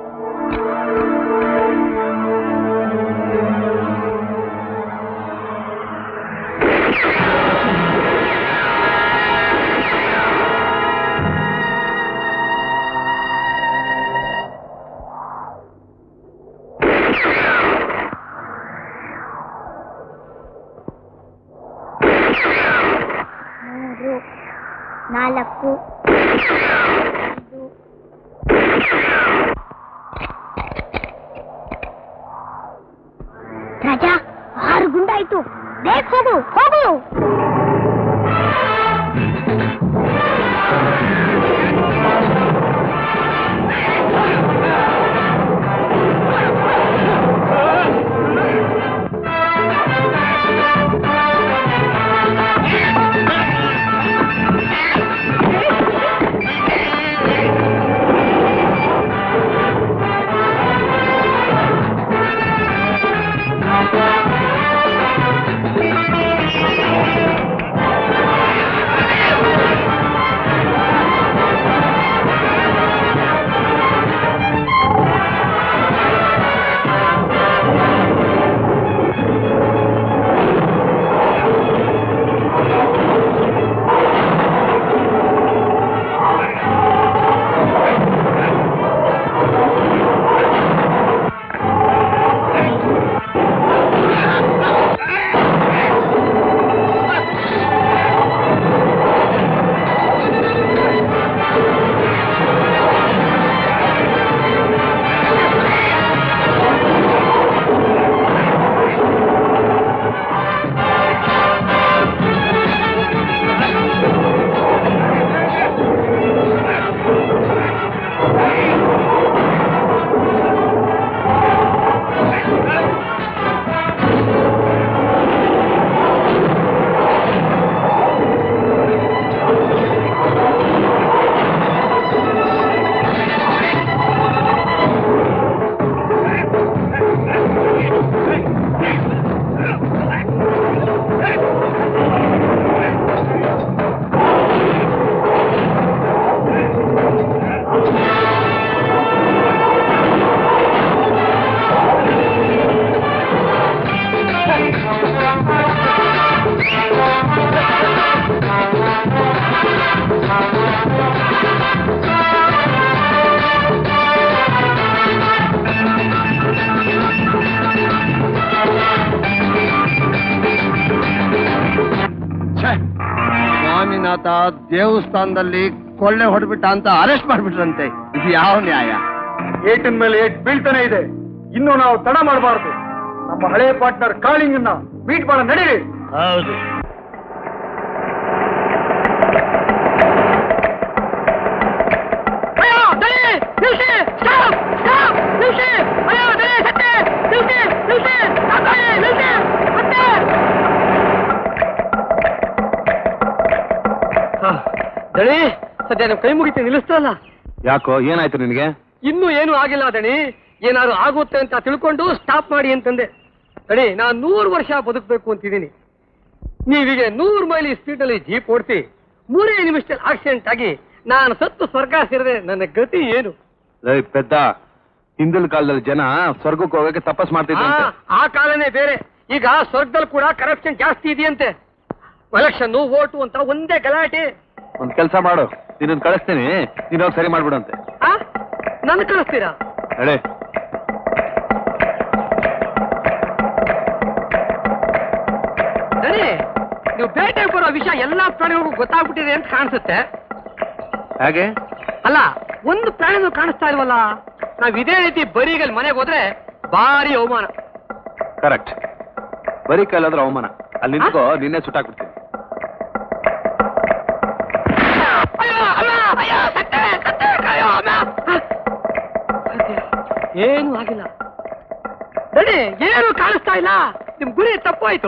ಮೂರು ನಾಲ್ಕು ಐದು ರಾಜಾ ಆರು ಗುಂಡಾಯ್ತು ಬೇಗ ಹೋಗು ಹೋಗು ಆ ಅಂತ ದೇವಸ್ಥಾನದಲ್ಲಿ ಕೊಳ್ಳೆ ಹೊಡೆಬಿಟ್ಟ ಅಂತ ಅರೆಸ್ಟ್ ಮಾಡ್ಬಿಟ್ರಂತೆ ಇದು ಯಾವ ನ್ಯಾಯ ಏಟಿನ ಮೇಲೆ ಏಟ್ ಬೀಳ್ತಾನೆ ಇದೆ ಇನ್ನು ನಾವು ತಡ ಮಾಡಬಾರದು ನಮ್ಮ ಹಳೆ ಪಾರ್ಟ್ನರ್ ಕಾಳಿಂಗನ್ನ ಮೀಟ್ ಮಾಡ ನಡೀರಿ ಹೌದು ದಣಿ ಸದ್ಯ ನಮ್ಮ ಕೈ ಮುಗಿತಿ ನಿಲ್ಲಿಸ್ತಲ್ಲ ಯಾಕೋ ಏನಾಯ್ತು ನಿನಗೆ ಇನ್ನೂ ಏನು ಆಗಿಲ್ಲ ದಣಿ ಏನಾದ್ರು ಆಗುತ್ತೆ ಅಂತ ತಿಳ್ಕೊಂಡು ಸ್ಟಾಪ್ ಮಾಡಿ ಅಂತಂದೆ ದಣಿ ನಾನು ನೂರು ವರ್ಷ ಬದುಕಬೇಕು ಅಂತಿದ್ದೀನಿ ನೀವೀಗ ನೂರು ಮೈಲಿ ಸ್ಪೀಡಲ್ಲಿ ಜೀಪ್ ಓಡಿಸಿ ಮೂರೇ ನಿಮಿಷದಲ್ಲಿ ಆಕ್ಸಿಡೆಂಟ್ ಆಗಿ ನಾನು ಸತ್ತು ಸ್ವರ್ಗ ಸೇರಿದೆ ನನ್ನ ಗತಿ ಏನು ಪೆದ್ದ ಹಿಂದಿನ ಕಾಲದಲ್ಲಿ ಜನ ಸ್ವರ್ಗಕ್ಕೆ ಹೋಗಕ್ಕೆ ತಪಸ್ ಆ, ಆ ಕಾಲನೇ ಬೇರೆ ಈಗ ಸ್ವರ್ಗದಲ್ಲಿ ಕೂಡ ಕರಪ್ಷನ್ ಜಾಸ್ತಿ ಇದೆಯಂತೆ ಎಲೆಕ್ಷನ್ ಓಟು ಅಂತ ಒಂದೇ ಗಲಾಟೆ ಒಂದ್ ಕೆಲಸ ಮಾಡು ನಿನ್ನ ಕಳಿಸ್ತೀನಿ ನೀನ್ ಹೋಗಿ ಸರಿ ಮಾಡ್ಬಿಡಂತೆ ಆ ನನ್ನ ಕಳಿಸ್ತೀರಾ ಹೇಳಿ ದಣಿ ನೀವು ಬೇಟೆಗೆ ಬರೋ ವಿಷಯ ಎಲ್ಲಾ ಪ್ರಾಣಿಗಳಿಗೂ ಗೊತ್ತಾಗ್ಬಿಟ್ಟಿದೆ ಅಂತ ಕಾಣಿಸುತ್ತೆ ಹಾಗೆ ಅಲ್ಲ ಒಂದು ಪ್ರಾಣಿನೂ ಕಾಣಿಸ್ತಾ ಇಲ್ವಲ್ಲ ನಾವ್ ಇದೇ ರೀತಿ ಬರೀಗಲ್ ಮನೆಗೆ ಹೋದ್ರೆ ಭಾರಿ ಅವಮಾನ ಕರೆಕ್ಟ್ ಬರೀ ಕೈಲಾದ್ರೆ ಅವಮಾನ ಅಲ್ಲಿ ನಿಂತ್ಕೋ ನಿನ್ನೆ ಸುಟ್ಟಾಕ್ಬಿಡ್ತೀನಿ ಅಯ್ಯೋ, ಅಮ್ಮ, ಅಯ್ಯೋ, ಸತ್ತೆ, ಸತ್ತೆ, ಅಯ್ಯೋ, ಅಮ್ಮ. ಸದ್ಯ, ಏನು ಆಗಿಲ್ಲ ದಣಿ ಏನು ಕಾಣಿಸ್ತಾ ಇಲ್ಲ ನಿಮ್ ಗುರಿ ತಪ್ಪಾಯ್ತು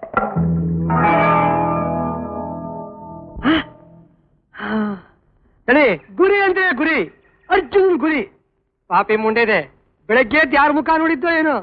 ಹ? ಹ. ದಣಿ ಗುರಿ ಅಂದ್ರೆ ಗುರಿ ಅರ್ಜುನ್ ಗುರಿ ಪಾಪಿ ಮುಂಡೆದೆ ಬೆಳಗ್ಗೆ ಎದ್ದು ಯಾರ ಮುಖ ನೋಡಿದ್ದೋ ಏನೋ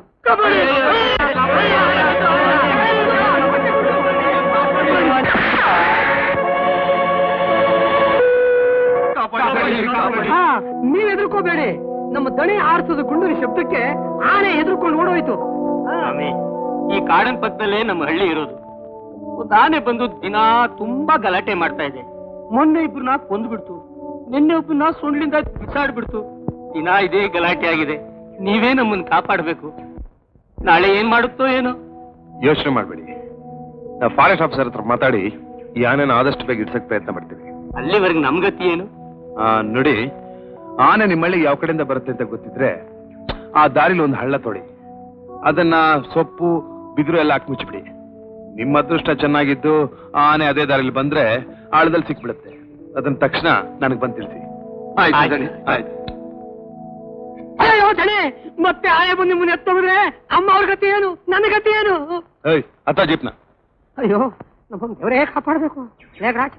ಹಾ, ನೀವ್ ಹೆದರ್ಕೋಬೇಡಿ ನಮ್ಮ ದಣಿ ಆರಿಸೋದು ಗುಂಡೂರಿ ಶಬ್ದಕ್ಕೆ ಆನೆ ಹೆದರ್ಕೊಂಡು ಓಡೋಯ್ತು ಸ್ವಾಮಿ ಈ ಕಾಡನ್ ಪಕ್ಕದಲ್ಲೇ ನಮ್ಮ ಹಳ್ಳಿ ಇರೋದು ಒಂದು ಆನೆ ಬಂದು ದಿನ ತುಂಬಾ ಗಲಾಟೆ ಮಾಡ್ತಾ ಇದೆ ಮೊನ್ನೆ ಇಬ್ರನ್ನ ಕೊಂದ್ಬಿಡ್ತು ನಿನ್ನೆ ಒಬ್ಬನ ಸೊಂಡ್ಲಿಂದ ಬಿಸಾಡ್ಬಿಡ್ತು ದಿನ ಇದೇ ಗಲಾಟೆ ಆಗಿದೆ ನೀವೇ ನಮ್ಮನ್ನ ಕಾಪಾಡ್ಬೇಕು ನಾಳೆ ಏನ್ ಮಾಡುತ್ತೋ ಏನೋ ಯೋಚನೆ ಮಾಡಬೇಡಿ ನಾವು ಫಾರೆಸ್ಟ್ ಆಫೀಸರ್ ಹತ್ರ ಮಾತಾಡಿ ಈ ಆನೆನ ಆದಷ್ಟು ಬೇಗ ಇಡ್ಸಕ್ ಪ್ರಯತ್ನ ಮಾಡ್ತೀವಿ ಅಲ್ಲಿವರೆಗೆ ನಮ್ ಗತಿ ಏನು ಆ, ನೋಡಿ ಆನೆ ನಿಮ್ಮಳ್ಳಿಗೆ ಯಾವ ಕಡೆಯಿಂದ ಬರುತ್ತೆ ಅಂತ ಗೊತ್ತಿದ್ರೆ ಆ ದಾರಿಲಿ ಒಂದು ಹಳ್ಳ ತೊಡಿ ಅದನ್ನ ಸೊಪ್ಪು ಬಿದಿರು ಎಲ್ಲ ಹಾಕಿ ಮುಚ್ಚಿಬಿಡಿ ನಿಮ್ಮ ಅದೃಷ್ಟ ಚೆನ್ನಾಗಿದ್ದು ಆ ಆನೆ ಅದೇ ದಾರಿಲಿ ಬಂದ್ರೆ ಆಳದಲ್ಲಿ ಸಿಕ್ಬಿಡುತ್ತೆ ಅದನ್ನ ತಕ್ಷಣ ನನಗೆ ಬಂದು ತಿಳಿಸಿ ಆಯ್ತು. ಸರಿ ಆಯ್ತು ಅಯ್ಯೋ ದಣಿ ಮತ್ತೆ ಆನೆ ಬಂದು ನಿಮ್ಮನ್ನ ಎತ್ತೋದ್ರೆ ಅಮ್ಮ ಅವ್ರ ಗತಿ ಏನು ನನ್ನ ಗತಿ ಏನು ಏಯ್ ಅತ್ತ ಜೀಪ್ನ ಅಯ್ಯೋ ನಮ್ಮ ದೇವರೇ ಕಾಪಾಡಬೇಕು ರಾಜ್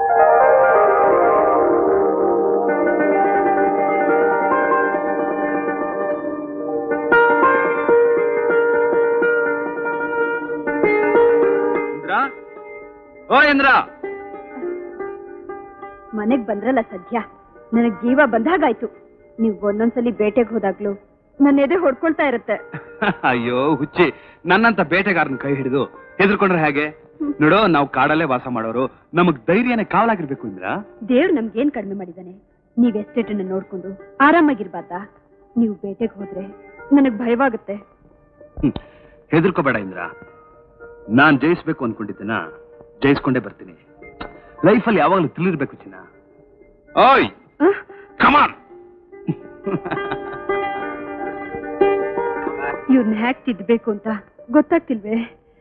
ಇಂದ್ರ ಓ ಇಂದ್ರ ಮನೆಗ್ ಬಂದ್ರಲ್ಲ ಸದ್ಯ ನನಗ್ ಜೀವ ಬಂದಾಗಾಯ್ತು ನೀವು ಒಂದೊಂದ್ಸಲಿ ಬೇಟೆಗೆ ಹೋದಾಗ್ಲೂ ನನ್ನ ಎದೆ ಹೊಡ್ಕೊಳ್ತಾ ಇರುತ್ತೆ ಅಯ್ಯೋ ಹುಚ್ಚಿ ನನ್ನಂತ ಬೇಟೆಗಾರನ ಕೈ ಹಿಡಿದು ಹೆದರ್ಕೊಂಡ್ರೆ ಹೇಗೆ ನೋಡು ನಾವು ಕಾಡಲ್ಲೇ ವಾಸ ಮಾಡೋರು ನಮಗ್ ಧೈರ್ಯನೇ ಕಾವಲಾಗಿರ್ಬೇಕು ಇಂದ್ರ ದೇವ್ರು ನಮ್ಗೇನ್ ಕಡಿಮೆ ಮಾಡಿದಾನೆ ನೀವ್ ಎಸ್ಟೇಟನ್ನ ನೋಡ್ಕೊಂಡು ಆರಾಮಾಗಿರ್ಬಾರ್ದಾ ನೀವು ಬೇಟೆಗೆ ಹೋದ್ರೆ ನನಗ್ ಭಯವಾಗುತ್ತೆ ಹ್ಮ್. ಹೆದರ್ಕೋಬೇಡ ಇಂದ್ರ ನಾನ್ ಜಯಿಸ್ಬೇಕು ಅನ್ಕೊಂಡಿದ್ದೀನ ಜಯಿಸ್ಕೊಂಡೇ ಬರ್ತೀನಿ ಲೈಫಲ್ಲಿ ಯಾವಾಗಲೂ ತಿಳಿರ್ಬೇಕು ಚಿನ್ನ ಓಯ್ ಅಹ್, ಕಮಾನ್ ಇವ್ರನ್ನ ಹ್ಯಾಕ್ ತಿದ್ದಬೇಕು ಅಂತ ಗೊತ್ತಾಗ್ತಿಲ್ವೇ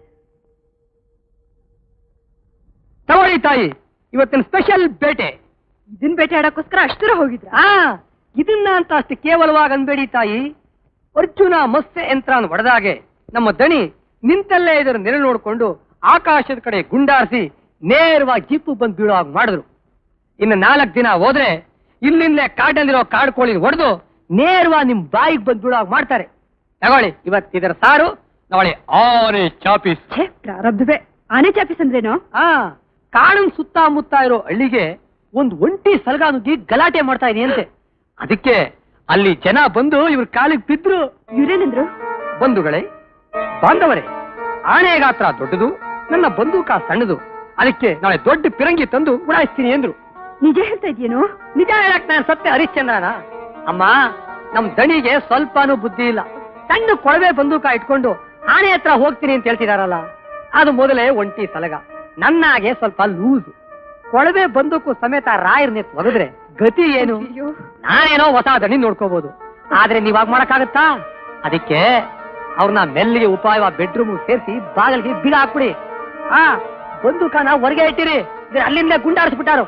ತಗೊಳ್ಳಿ ತಾಯಿ ಇವತ್ತಿನ ಸ್ಪೆಷಲ್ ಬೇಟೆ ಇದನ್ ಬೇಟೆ ಆಡಕ್ಕೋಸ್ಕರ ಅಷ್ಟರ ಹೋಗಿದ್ರ ಆ ಇದನ್ನ ಅಂತ ಅಷ್ಟು ಕೇವಲವಾಗಿ ಅನ್ಬೇಡಿ ತಾಯಿ ಅರ್ಜುನ ಮತ್ಸ್ಯ ಯಂತ್ರನ ಹೊಡೆದಾಗೆ ನಮ್ಮ ದಣಿ ನಿಂತಲ್ಲೇ ಇದರ ನೆರೆ ನೋಡಿಕೊಂಡು ಆಕಾಶದ ಕಡೆ ಗುಂಡಾರಿಸಿ ನೇರವಾಗಿ ಜಿಪ್ಪು ಬಂದು ಬೀಳೋ ಹಾಗೆ ಮಾಡಿದ್ರು ಇನ್ನು ನಾಲ್ಕು ದಿನ ಹೋದ್ರೆ ಇಲ್ಲಿಂದಲೇ ಕಾಡಲ್ಲಿರೋ ಕಾಡು ಕೋಳಿ ಹೊಡೆದು ನೇರವಾಗಿ ನಿಮ್ ಬಾಯಿಗೆ ಬಂದು ಬೀಳೋ ಹಾಗೆ ಮಾಡ್ತಾರೆ ತಗೊಳ್ಳಿ ಇವತ್ತು ಇದರ ಸಾರು ನಾಳೆ ಆರೆ ಚಾಪೀಸ್ ಛೇ ಪ್ರಾರಬ್ಧವೇ ಆನೆ ಚಾಪಿಸ್ ಅಂದ್ರೇನು ಆ ಕಾಡಿನ ಸುತ್ತಮುತ್ತ ಇರೋ ಹಳ್ಳಿಗೆ ಒಂದು ಒಂಟಿ ಸಲಗ ನುಗ್ಗಿ ಗಲಾಟೆ ಮಾಡ್ತಾ ಇದೆಯಂತೆ ಅದಕ್ಕೆ ಅಲ್ಲಿ ಜನ ಬಂದು ಇವ್ರ ಕಾಲಿಗೆ ಬಿದ್ರು ಇವ್ರೇನಂದ್ರು ಬಂಧುಗಳೇ ಬಾಂಧವರೇ ಆನೆ ಗಾತ್ರ ದೊಡ್ಡದು ನನ್ನ ಬಂದೂಕ ಸಣ್ಣದು ಅದಕ್ಕೆ ನಾಳೆ ದೊಡ್ಡ ಪಿರಂಗಿ ತಂದು ಉಡಾಯಿಸ್ತೀನಿ ಎಂದ್ರು ನಿಜ ಹೇಳ್ತಾ ಇದೆಯೇನು ನಿಜ ಹೇಳಕ್ ನಾನು ಸತ್ಯ ಹರಿಶ್ಚಂದ್ರನ ಅಮ್ಮ ನಮ್ ದಣಿಗೆ ಸ್ವಲ್ಪನೂ ಬುದ್ಧಿ ಇಲ್ಲ ಸಣ್ಣ ಕೊಳವೆ ಬಂದೂಕ ಇಟ್ಕೊಂಡು ಆನೆ ಹತ್ರ ಹೋಗ್ತೀನಿ ಅಂತ ಹೇಳ್ತಿದಾರಲ್ಲ ಅದು ಮೊದಲೇ ಒಂಟಿ ಸಲಗ ನನ್ನಾಗೆ ಸ್ವಲ್ಪ ಲೂಸು ಕೊಳವೆ ಬಂದೂಕು ಸಮೇತ ರಾಯರ್ನೆ ಒಗದ್ರೆ ಗತಿ ಏನು ನಾನೇನೋ ಹೊಸ ದಣಿ ನೋಡ್ಕೋಬಹುದು ಆದ್ರೆ ನೀವಾಗ ಮಾಡಕ್ಕಾಗತ್ತಾ ಅದಕ್ಕೆ ಅವ್ರನ್ನ ಮೆಲ್ಲಿಗೆ ಉಪಾಯ ಬೆಡ್ರೂಮ್ ಸೇರಿಸಿ ಬಾಗಿಲಿಗೆ ಬೀಗ ಹಾಕ್ಬಿಡಿ ಆ ಬಂದೂಕನ ಹೊರಗೆ ಇಟ್ಟಿರಿ ಇದ್ರೆ ಅಲ್ಲಿಂದ ಗುಂಡಾರಿಸ್ಬಿಟ್ಟಾರು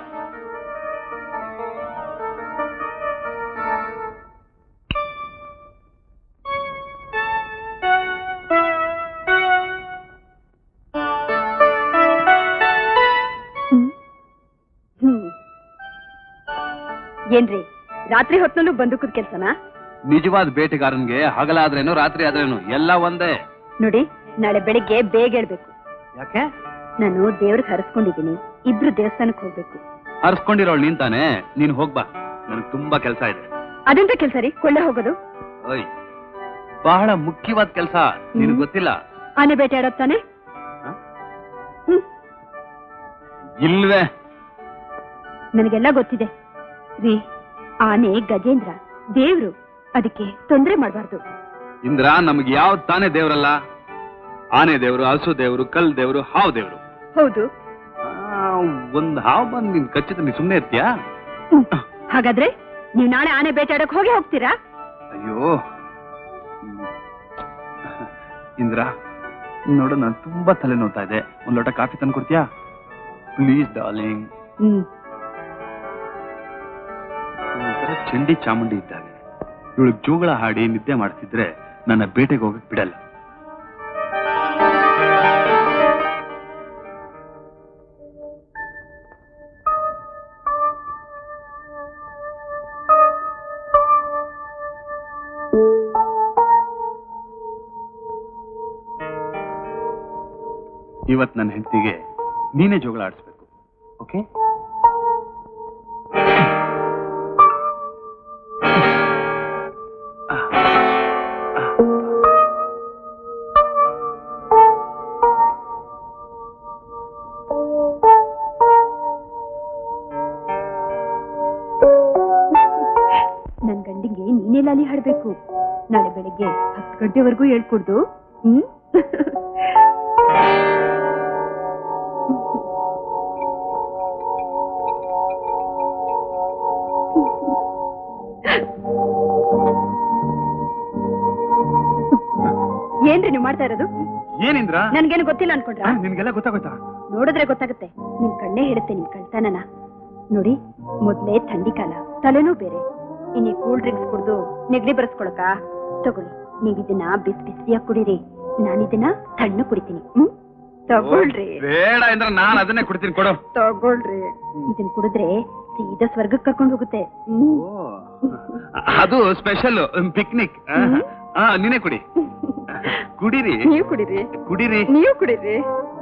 ಹ್ಮ್ ಏನ್ರಿ ರಾತ್ರಿ ಹೊತ್ನಲ್ಲೂ ಬಂದೂಕದ ಕೆಲ್ಸನಾ ನಿಜವಾದ ಬೇಟೆಗಾರನ್ಗೆ ಹಗಲಾದ್ರೇನು ರಾತ್ರಿ ಆದ್ರೇನು ಎಲ್ಲ ಒಂದೇ ನೋಡಿ ನಾಳೆ ಬೆಳಿಗ್ಗೆ ಬೇಗ ಹೇಳ್ಬೇಕು ಯಾಕೆ ನಾನು ದೇವ್ರಿಗೆ ಹರಸ್ಕೊಂಡಿದ್ದೀನಿ ಇಬ್ರು ದೇವಸ್ಥಾನಕ್ಕೆ ಹೋಗ್ಬೇಕು ಹರ್ಸ್ಕೊಂಡಿರೋಳು ನೀನ್ ತಾನೆ ನೀನ್ ಹೋಗ್ಬಾ ನನಗ್ ತುಂಬಾ ಕೆಲಸ ಇದೆ ಅದೆಂತ ಕೆಲ್ಸ ರೀ ಕೊಳ್ಳೆ ಹೋಗೋದು ಓಯ್ ಬಹಳ ಮುಖ್ಯವಾದ ಕೆಲಸ ನಿನಗ್ ಗೊತ್ತಿಲ್ಲ ಆನೆ ಬೇಟೆ ಆಡೋದ್ ತಾನೆ ಇಲ್ವೇ ನನಗೆಲ್ಲ ಗೊತ್ತಿದೆ ರೀ ಆನೆ ಗಜೇಂದ್ರ ದೇವ್ರು ಅದಕ್ಕೆ ತೊಂದ್ರೆ ಮಾಡಬಾರ್ದು ಇಂದ್ರ ನಮ್ಗೆ ಯಾವ ತಾನೇ ದೇವ್ರಲ್ಲ ಆನೆ ದೇವ್ರು ಹಸು ದೇವ್ರು ಕಲ್ ದೇವ್ರು ಹಾವ್ ದೇವ್ರು ಹೌದು ಆ, ಒಂದ್ ಹಾವ್ ಬಂದ್ ನಿನ್ ಕಚ್ಚಿತ ನೀ ಸುಮ್ನೆ ಇರ್ತೀಯಾ ಹ್ಮ್. ಹಾಗಾದ್ರೆ ನೀವ್ ನಾಳೆ ಆನೆ ಬೇಟೆ ಆಡಕ್ ಹೋಗಿ ಹೋಗ್ತೀರಾ ಅಯ್ಯೋ ಹ್ಮ್. ಇಂದ್ರ ನೋಡು ನಾನು ತುಂಬಾ ತಲೆ ನೋವ್ತಾ ಇದೆ ಒಂದ್ ಲೋಟ ಕಾಫಿ ತಂದು ಕೊಡ್ತೀಯಾ ಪ್ಲೀಸ್ ಡಾರ್ಲಿಂಗ್ ಹ್ಮ್ ಒಂಥರ ಚಂಡಿ ಚಾಮುಂಡಿ ಇದ್ದಾನೆ ಇವಳು ಜೋಗಳ ಹಾಡಿ ನಿದ್ದೆ ಮಾಡ್ತಿದ್ರೆ ನನ್ನ ಬೇಟೆಗೆ ಹೋಗಕ್ ಬಿಡಲ್ಲ ಇವತ್ ನನ್ನ ಹೆಂಡತಿಗೆ ನೀನೇ ಜೋಗಳ ಆಡಿಸ್ಬೇಕು ಓಕೆ ನನ್ ಗಂಡಿಗೆ ನೀನೇ ಲಾಲಿ ಹಾಡ್ಬೇಕು ನಾಳೆ ಬೆಳಿಗ್ಗೆ ಹತ್ತು ಗಂಟೆವರೆಗೂ ಹೇಳ್ಕೊಡ್ದು ಹ್ಮ್ ಏನ್ರಿ ನೀವು ಮಾಡ್ತಾ ಇರೋದು ಏನಿಂದ್ರ ನನ್ಗೇನು ಗೊತ್ತಿಲ್ಲ ಅನ್ಕೊಂಡ್ರ ನಿನ್ಗೆಲ್ಲ ಗೊತ್ತಾಗೋಯ್ತಾ ನೋಡಿದ್ರೆ ಗೊತ್ತಾಗುತ್ತೆ ನಿಮ್ ಕಣ್ಣೇ ಹೇಳುತ್ತೆ ನಿಮ್ ಕಳ್ತನನ ನೋಡಿ ಮೊದ್ಲೇ ಥಂಡಿ ಕಾಲ ತಲೆನೂ ಬೇರೆ ಇನ್ನೀ ಕೂಲ್ ಡ್ರಿಂಕ್ಸ್ ಕುಡ್ದು ನೆಗಡಿ ಬರ್ಸ್ಕೊಳಕ ತಗೊಳ್ಳಿ ನೀವ್ ಇದನ್ನ ಬಿಸಿ ಬಿಸಿಯಾಗಿ ಕುಡೀರಿ ನಾನಿದನ್ನ ತಣ್ಣ ಕುಡಿತೀನಿ ಹ್ಮ್ ತಗೊಳ್ರಿ ಬೇಡ ಇಂದ್ರ ನಾನ್ ಅದನ್ನೇ ಕುಡ್ತೀನಿ ಕೊಡು ತಗೊಳ್ರಿ ಇದನ್ ಕುಡಿದ್ರೆ ಸೀದಾ ಸ್ವರ್ಗಕ್ಕೆ ಕರ್ಕೊಂಡು ಹೋಗುತ್ತೆ ಹ್ಮ್ ಅದು ಸ್ಪೆಷಲ್ ಪಿಕ್ನಿಕ್ ನೀನೇ ಕುಡಿ ಕುಡಿರಿ ನೀವು ಕುಡೀರಿ ಕುಡಿರಿ ನೀವು ಕುಡೀರಿ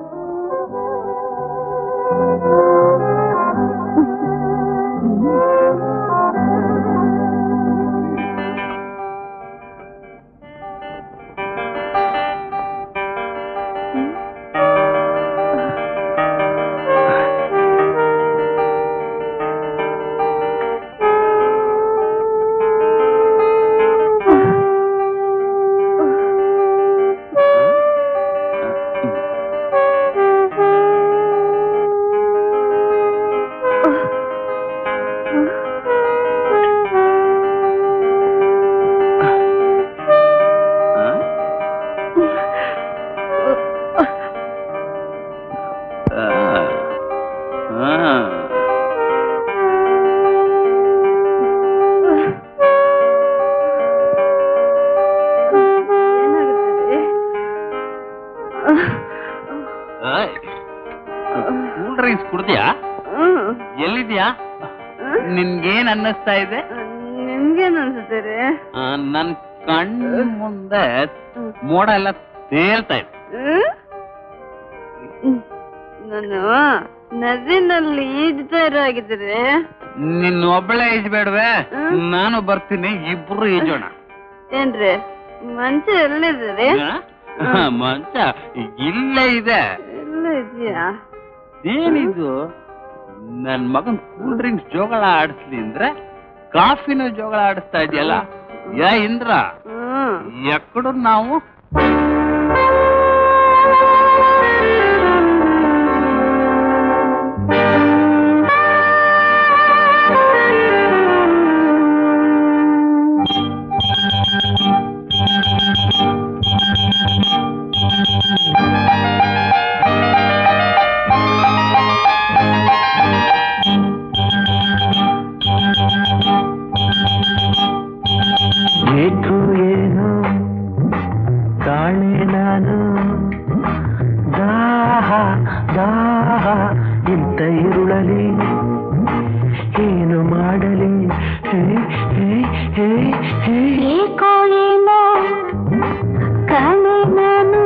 ಕೂಲ್ ಡ್ರಿಂಕ್ಸ್ ಕುಡ್ದ್ಯಾ ಎಲ್ಲಿದ್ಯಾ ನಿನ್ಗೇನ್ ಅನ್ನಿಸ್ತಾ ಇದೆ ನಿಮ್ಗೇನ್ ಅನ್ಸುತ್ತೆ ಆ, ನನ್ ಕಣ್ ಮುಂದೆ ಮೋಡ ಎಲ್ಲ ತೇಲ್ತಾ ಇದೆ ನಾನು ನದಿನಲ್ಲಿ ಈಜ್ತಾ ಇರೋ ಆಗಿದ್ರೆ ನಿನ್ನ ಒಬ್ಬಳೆ ಈಜ್ಬೇಡ್ವೆ ನಾನು ಬರ್ತೀನಿ ಇಬ್ರು ಈಜೋಣ ಏನ್ರಿ ಮಂಚ ಎಲ್ಲಿದ್ದೀರಿ ಆ? ಮಂಚ ಇಲ್ಲೇ ಇದೆ ಎಲ್ಲ ಇದೆಯಾ ಏನಿದು ನನ್ ಮಗನ್ ಕೂಲ್ ಡ್ರಿಂಕ್ಸ್ ಜೋಗಳ ಆಡಿಸ್ಲಿ ಅಂದ್ರೆ ಕಾಫಿನೂ ಜೋಗಳ ಆಡಿಸ್ತಾ ಇದೆಯಲ್ಲ ಯಾ ಇಂದ್ರ ಹ್ಮ್ ಎಕ್ಕಡು ನಾವು ಏಕೋ ಏನೋ ಕಾಣೆ ನಾನು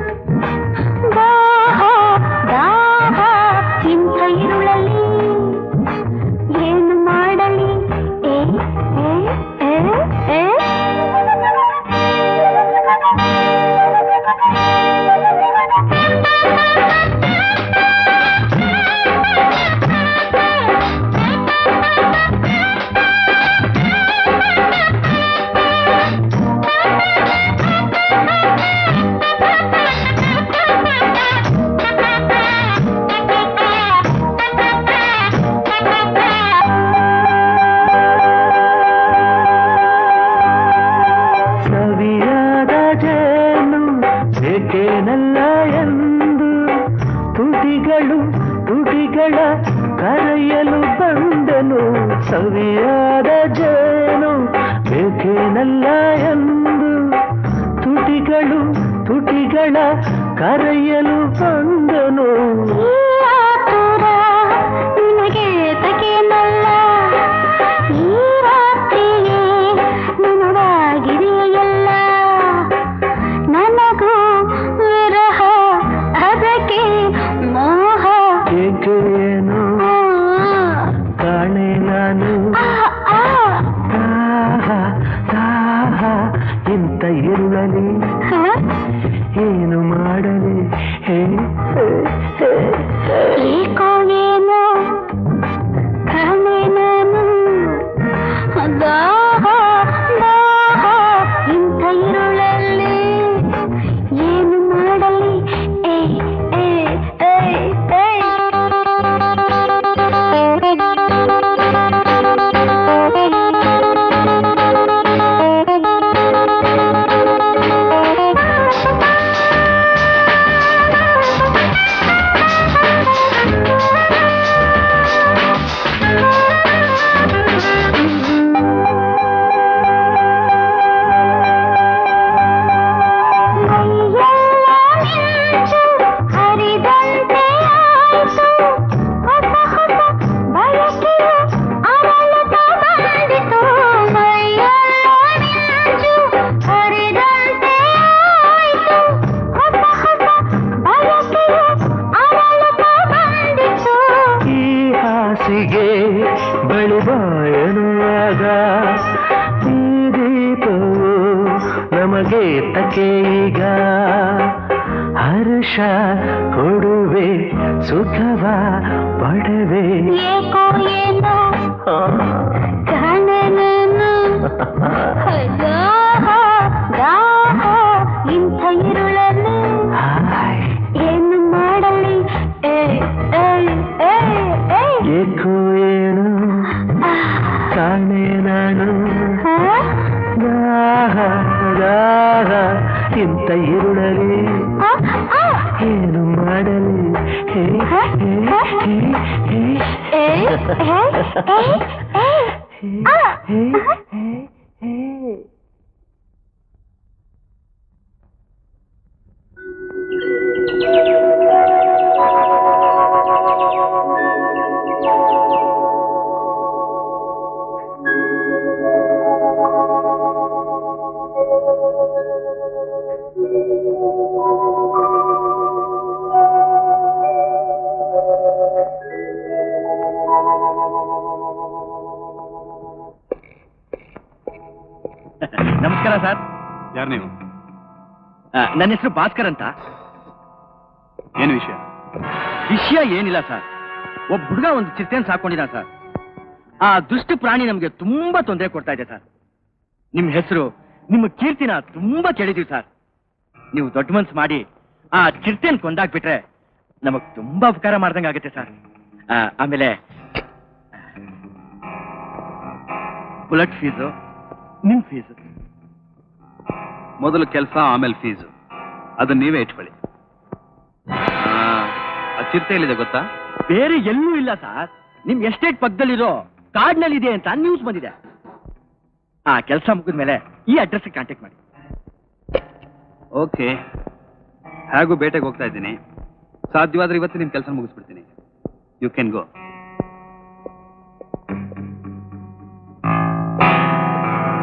ದಾಹ ದಾಹ ಇಂಥ ಇರುಳಲ್ಲಿ ಏನು ಮಾಡಲಿ ಏ ಏ ಏ ಏ ಸವಿಯಾದ ಜೇನು ಏಕೇನಲ್ಲ ಎಂದು ತುಟಿಗಳು ತುಟಿಗಳ ಕರೆಯಲು ಬಂದನು ಸವಿಯಾದ ಜೇನು ಏಕೇನಲ್ಲ ಎಂದು ತುಟಿಗಳು ತುಟಿಗಳ ಕರೆಯಲು ಬಂದನು ಈ ಆತುರ ನಿನಗೆ ತಗೇನಲ್ಲ ಈ ರಾತ್ರಿಯೇ ನನಗಾಗಿದೆಯಲ್ಲ ನನಗೂ ವಿರಹ ಅದಕ್ಕೆ ಮೋಹ ಏಕೇನು ಆ, ಕಾಣೆ ನಾನು ಆ, ಆ. ದಾಹ ದಾಹ ಇಂಥ ಇರುಳಲಿ ಹ? ಏನು ಮಾಡಲಿ ಹೇ ಹೇ, ಹೇ, ಹೇ. ಏಕೋ ಏನೋ ಕಾಣೆ ನಾನು ದಾಹ ದಾಹ ಇಂಥ ಇರುಳಲ್ಲಿ ಏನು ಮಾಡಲಿ ಏ ಏ ಏ ಏ ಮೈಯೆಲ್ಲ ಮಿಂಚು ಹರಿದಂತೆ ಆಯಿತು ಹೊಸ ಹೊಸ ಬಯಕೆಯು ಅರಳುತ್ತಾ ಬಂದಿತು ಮೈಯೆಲ್ಲ ಮಿಂಚು ಹರಿದಂತೆ ಆಯಿತು ಹೊಸ ಹೊಸ ಬಯಕೆಯು ಅರಳುತ್ತಾ ಬಂದಿತು ಈ ಹಾಸಿಗೆ ಬಳಿಬಾಯನುವಾಗ ಈ ದೀಪವು ನಮಗೆ ತಕೆ ಈಗ ಹರ್ಷ ಕೊಡುವೆ ಸುಖವ ಪಡವೆ ಏಕೋ ಏನೋ ಕಾಣೆ ನಾನು ದಾಹ ದಾಹ ಇಂಥ ಇರುಳಲ್ಲಿ ಹಾಯ್ ಏನು ಮಾಡಲಿ ಏ ಏ ಏ ಏ ಏಕೋ ಏನು ಕಾಣೆ ನಾನು ಹ? ದಾಹ ದಾಹ ಇಂಥ ಇರುಳಲಿ ಆ, ಆ. ಏನು ಮಾಡಲಿ ಹೇ ಹೇ ಹೇ ಹೇ ಏ ಏ ಏ ಏ ಆ. ಹೇ ಹೇ ಹೇ ನಮಸ್ಕಾರ ಸರ್ ಯಾರು ನೀವು ಆ, ನನ್ನ ಹೆಸರು ಭಾಸ್ಕರ್ ಅಂತ ಏನು ವಿಷಯ ವಿಷಯ ಏನಿಲ್ಲ ಸರ್ ಒಬ್ಬ ಹುಡುಗ ಒಂದು ಚಿರತೆಯನ್ನು ಸಾಕೊಂಡಿದ ಸರ್ ಆ ದುಷ್ಟ ಪ್ರಾಣಿ ನಮಗೆ ತುಂಬಾ ತೊಂದರೆ ಕೊಡ್ತಾ ಇದೆ ಸರ್ ನಿಮ್ಮ ಹೆಸರು ನಿಮ್ಮ ಕೀರ್ತಿನ ತುಂಬಾ ಕೇಳಿದೀವಿ ಸರ್ ನೀವು ದೊಡ್ಡ ಮನ್ಸು ಮಾಡಿ ಆ ಚಿರತೆಯನ್ನು ಕೊಂದಾಕ್ಬಿಟ್ರೆ ನಮಗ್ ತುಂಬಾ ಉಪಕಾರ ಮಾಡ್ದಂಗೆ ಆಗುತ್ತೆ ಸರ್ ಆ, ಆಮೇಲೆ ಬುಲೆಟ್ ಫೀಸು ನಿಮ್ ಫೀಸು ಮೊದಲು ಕೆಲಸ ಆಮೇಲೆ ಫೀಸು ಅದನ್ನ ನೀವೇ ಇಟ್ಕೊಳ್ಳಿ ಆ, ಆ ಚಿರತೆ ಎಲ್ಲಿದೆ ಗೊತ್ತಾ ಬೇರೆ ಎಲ್ಲೂ ಇಲ್ಲ ಸರ್ ನಿಮ್ ಎಸ್ಟೇಟ್ ಪಕ್ಕದಲ್ಲಿರೋ ಕಾಡ್ನಲ್ಲಿದೆ ಅಂತ ನ್ಯೂಸ್ ಬಂದಿದೆ ಆ ಕೆಲಸ ಮುಗಿದ್ಮೇಲೆ ಈ ಅಡ್ರೆಸ್ ಕಾಂಟ್ಯಾಕ್ಟ್ ಮಾಡಿ ಓಕೆ ಹೇಗೂ ಬೇಟೆಗೆ ಹೋಗ್ತಾ ಇದ್ದೀನಿ ಸಾಧ್ಯವಾದ್ರೆ ಇವತ್ತು ನಿಮ್ ಕೆಲಸ ಮುಗಿಸ್ಬಿಡ್ತೀನಿ ಯು ಕ್ಯಾನ್ ಗೋ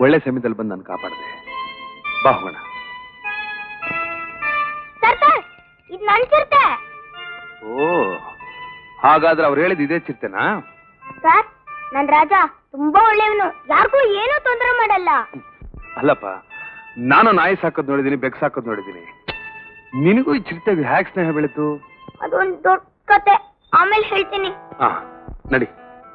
ಒಳ್ಳೆ ಸಮಯದಲ್ಲಿ ಬಂದು ನಾನು ಕಾಪಾಡಿದೆ ಬಾ ಹೋಗೋಣ ಸರ್ ಸರ್ ಇದು ನನ್ ಚಿರತೆ ಓ ಹಾಗಾದ್ರೆ ಅವ್ರು ಹೇಳಿದ ಇದೇ ಚಿರ್ತೇನಾ ಸರ್ ನನ್ ರಾಜ ತುಂಬಾ ಒಳ್ಳೆಯವನು ಯಾರಿಗೂ ಏನೂ ತೊಂದರೆ ಮಾಡಲ್ಲ ಅಲ್ಲಪ್ಪ ನಾನು ನಾಯಿ ಸಾಕೋದ್ ನೋಡಿದೀನಿ ಬೆಕ್ ಸಾಕೋದ್ ನೋಡಿದೀನಿ ನಿನಗೂ ಈ ಚಿರತೆಗೆ ಹ್ಯಾಕ್ ಸ್ನೇಹ ಬೆಳೀತು ಅದೊಂದ್ ದೊಡ್ಡ ಕತೆ ಆಮೇಲೆ ಹೇಳ್ತೀನಿ ಹಾ ನಡಿ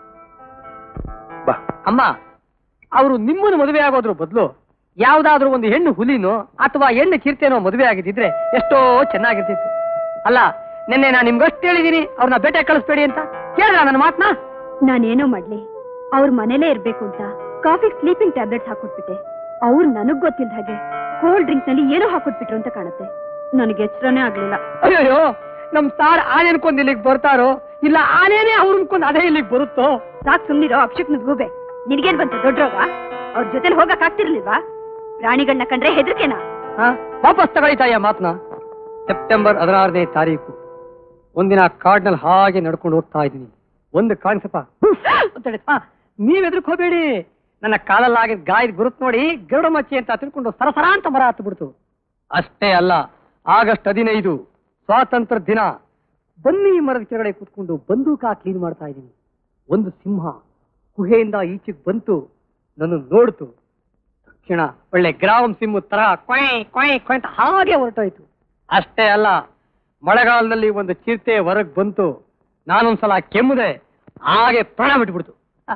ಬಾ ಅಮ್ಮ ಅವರು ನಿಮ್ಮನ್ನು ಮದುವೆ ಆಗೋದ್ರ ಬದಲು ಯಾವ್ದಾದ್ರೂ ಒಂದು ಹೆಣ್ಣು ಹುಲಿನೋ ಅಥವಾ ಹೆಣ್ಣು ಚಿರತೆನೋ ಮದುವೆ ಆಗಿದ್ದಿದ್ರೆ ಎಷ್ಟೋ ಚೆನ್ನಾಗಿರ್ತಿತ್ತು ಅಲ್ಲ ನಿನ್ನೆ ನಾನು ನಿಮ್ಗಷ್ಟು ಹೇಳಿದೀನಿ ಅವ್ರನ್ನ ಬೇಟೆ ಕಳಿಸ್ಬೇಡಿ ಅಂತ ಕೇಳಿದ್ರ ನನ್ನ ಮಾತನ್ನ ನಾನೇನೋ ಮಾಡ್ಲಿ ಅವ್ರ ಮನೇಲೇ ಇರ್ಬೇಕು ಅಂತ ಕಾಫಿ ಸ್ಲೀಪಿಂಗ್ ಟ್ಯಾಬ್ಲೆಟ್ಸ್ ಹಾಕೊಟ್ಬಿಟ್ಟೆ ಅವ್ರು ನನಗ್ ಗೊತ್ತಿಲ್ದ ಹಾಗೆ ಕೋಲ್ಡ್ ಡ್ರಿಂಕ್ ನಲ್ಲಿ ಏನೋ ಹಾಕೊಟ್ಬಿಟ್ರು ಅಂತ ಕಾಣುತ್ತೆ ನನಗೆ ಎಚ್ಚರನೇ ಆಗ್ಲಿಲ್ಲ ಅಯ್ಯೋ ನಮ್ ಸಾರ್ ಆನೆ ಅನ್ಕೊಂಡ್ ಇಲ್ಲಿಗೆ ಬರ್ತಾರೋ ಇಲ್ಲ ಆನೇನೆ ಅವ್ರ ಅನ್ಕೊಂಡ್ ಅದೇ ಇಲ್ಲಿಗೆ ಬರುತ್ತೋ ಸಾಕ್ ಸುಮ್ನಿರೋ ಅಕ್ಷಕ್ ಗೂಬೆ ನಿನ್ಗೇನ್ ಬಂತು ದೊಡ್ಡ ರೋಗ ಅವ್ರ ಜೊತೆಲಿ ಹೋಗಕ್ ಆಗ್ತಿರ್ಲಿಲ್ವಾ ಪ್ರಾಣಿಗಳನ್ನ ಕಂಡ್ರೆ ಹೆದರ್ಕೆನಾ ಹಾ? ವಾಪಸ್ ತಗೊಳಿತಾಯ ಮಾತನ್ನ ಸೆಪ್ಟೆಂಬರ್ ಹದಿನಾರನೇ ತಾರೀಕು ಒಂದಿನ ಕಾಡ್ನಲ್ಲಿ ಹಾಗೆ ನಡ್ಕೊಂಡು ಹೋಗ್ತಾ ಇದ್ದೀನಿ ಒಂದು ಕಾಣಿಸಪ್ಪ ನೀವ್ ಎದ್ರಕ್ ಹೋಗ್ಬೇಡಿ ನನ್ನ ಕಾಲಲ್ಲಾಗಿದ್ ಗಾಯದ ಗುರುತ್ ನೋಡಿ ಗರುಡ ಮಚ್ಚಿ ಅಂತ ತಿಳ್ಕೊಂಡು ಸರಸರ ಅಂತ ಮರ ಹತ್ತು ಬಿಡ್ತು ಅಷ್ಟೇ ಅಲ್ಲ ಆಗಸ್ಟ್ ಹದಿನೈದು ಸ್ವಾತಂತ್ರ್ಯ ದಿನ ಬನ್ನಿ ಮರದ ಕೆಳಗಡೆ ಕೂತ್ಕೊಂಡು ಬಂದೂಕ ಕ್ಲೀನ್ ಮಾಡ್ತಾ ಇದ್ದೀನಿ ಒಂದು ಸಿಂಹ ಗುಹೆಯಿಂದ ಈಚೆಗೆ ಬಂತು ನನ್ನ ನೋಡ್ತು ತಕ್ಷಣ ಒಳ್ಳೆ ಗ್ರಾಮ್ ಸಿಮ್ಮು ತರ ಕೊಯ್ ಕೊಯ್ ಕೊಯ್ ಅಂತ ಹಾಗೆ ಹೊರಟೋಯ್ತು ಅಷ್ಟೇ ಅಲ್ಲ ಮಳೆಗಾಲದಲ್ಲಿ ಒಂದು ಚಿರತೆ ಹೊರಗ್ ಬಂತು ನಾನೊಂದ್ಸಲ ಕೆಮ್ಮದೆ ಹಾಗೆ ಪ್ರಾಣ ಬಿಟ್ಬಿಡ್ತು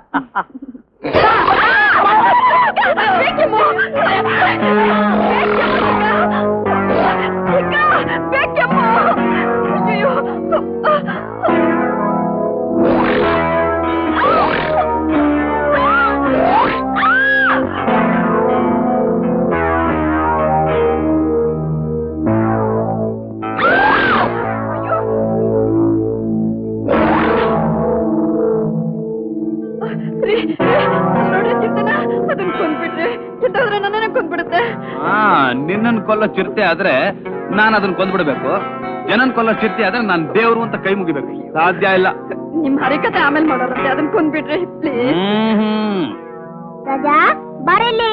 ನೋಡ್ರಿ ಚಿತ್ತನ ಅದನ್ನ ಕೊಂದ್ಬಿಟ್ರೆ ಚಿತ್ತಾದ್ರೆ ನನ್ನನ್ನ ಕೊಂದ್ಬಿಡುತ್ತೆ ಹಾ ನಿನ್ನನ್ ಕೊಲ್ಲೋ ಚಿರತೆ ಆದ್ರೆ ನಾನು ಅದನ್ನ ಕೊಂದ್ಬಿಡ್ಬೇಕು ಜನನ್ ಕೊಲ್ಲೋ ಚಿರತೆ ಆದ್ರೆ ನಾನು ದೇವ್ರು ಅಂತ ಕೈ ಮುಗಿಬೇಕು ಸಾಧ್ಯ ಇಲ್ಲ ನಿಮ್ ಹರಿಕತೆ ಆಮೇಲೆ ಮಾಡೋರಂತೆ ಅದನ್ನ ಕೊಂದ್ಬಿಟ್ರೆ ಪ್ಲೀಸ್ ಹ್ಮ್ ರಾಜಾ ಬರಲಿ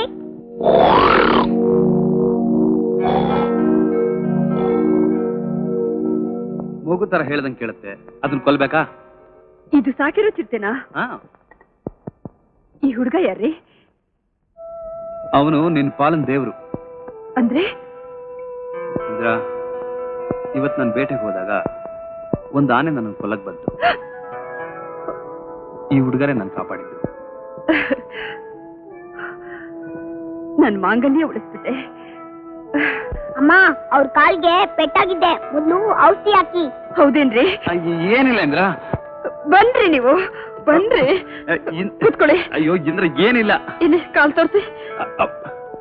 ಮಗು ತರ ಹೇಳ್ದಂಗ್ ಕೇಳುತ್ತೆ ಅದನ್ನ ಕೊಲ್ಬೇಕಾ ಇದು ಸಾಕಿರೋ ಚಿರ್ತೇನಾ ಹಾ ಈ ಹುಡುಗ ಯಾರ್ರಿ ಅವನು ನಿನ್ ಪಾಲನ್ ದೇವ್ರು ಅಂದ್ರೆ ಇಂದ್ರ ಇವತ್ ನಾನು ಬೇಟೆಗೆ ಹೋದಾಗ ಒಂದ್ ಆನೆ ನನ್ನ ಕೊಲ್ಲಕ್ ಬಂತು ಈ ಹುಡುಗರೇ ನನ್ ಕಾಪಾಡಿದ್ದು ನನ್ ಮಾಂಗಲ್ಯ ಉಳಿಸ್ಬಿಟ್ಟೆ ಅಮ್ಮ ಅವ್ರ ಕಾಲ್ಗೆ ಪೆಟ್ಟಾಗಿದ್ದೆ ಮೊದ್ಲು ಔಷಧಿ ಹಾಕಿ ಹೌದೇನ್ರಿ ಅಯ್ಯ, ಏನಿಲ್ಲ ಇಂದ್ರ ಬನ್ರಿ ನೀವು ಬನ್ರಿ ಅ, ಇನ್- ಕೂತ್ಕೊಳ್ಳಿ ಅಯ್ಯೋ ಇಂದ್ರ ಏನಿಲ್ಲ ಇಲ್ಲಿ ಕಾಲ್ ತೋರಿಸಿ ಅ, ಅಪ್.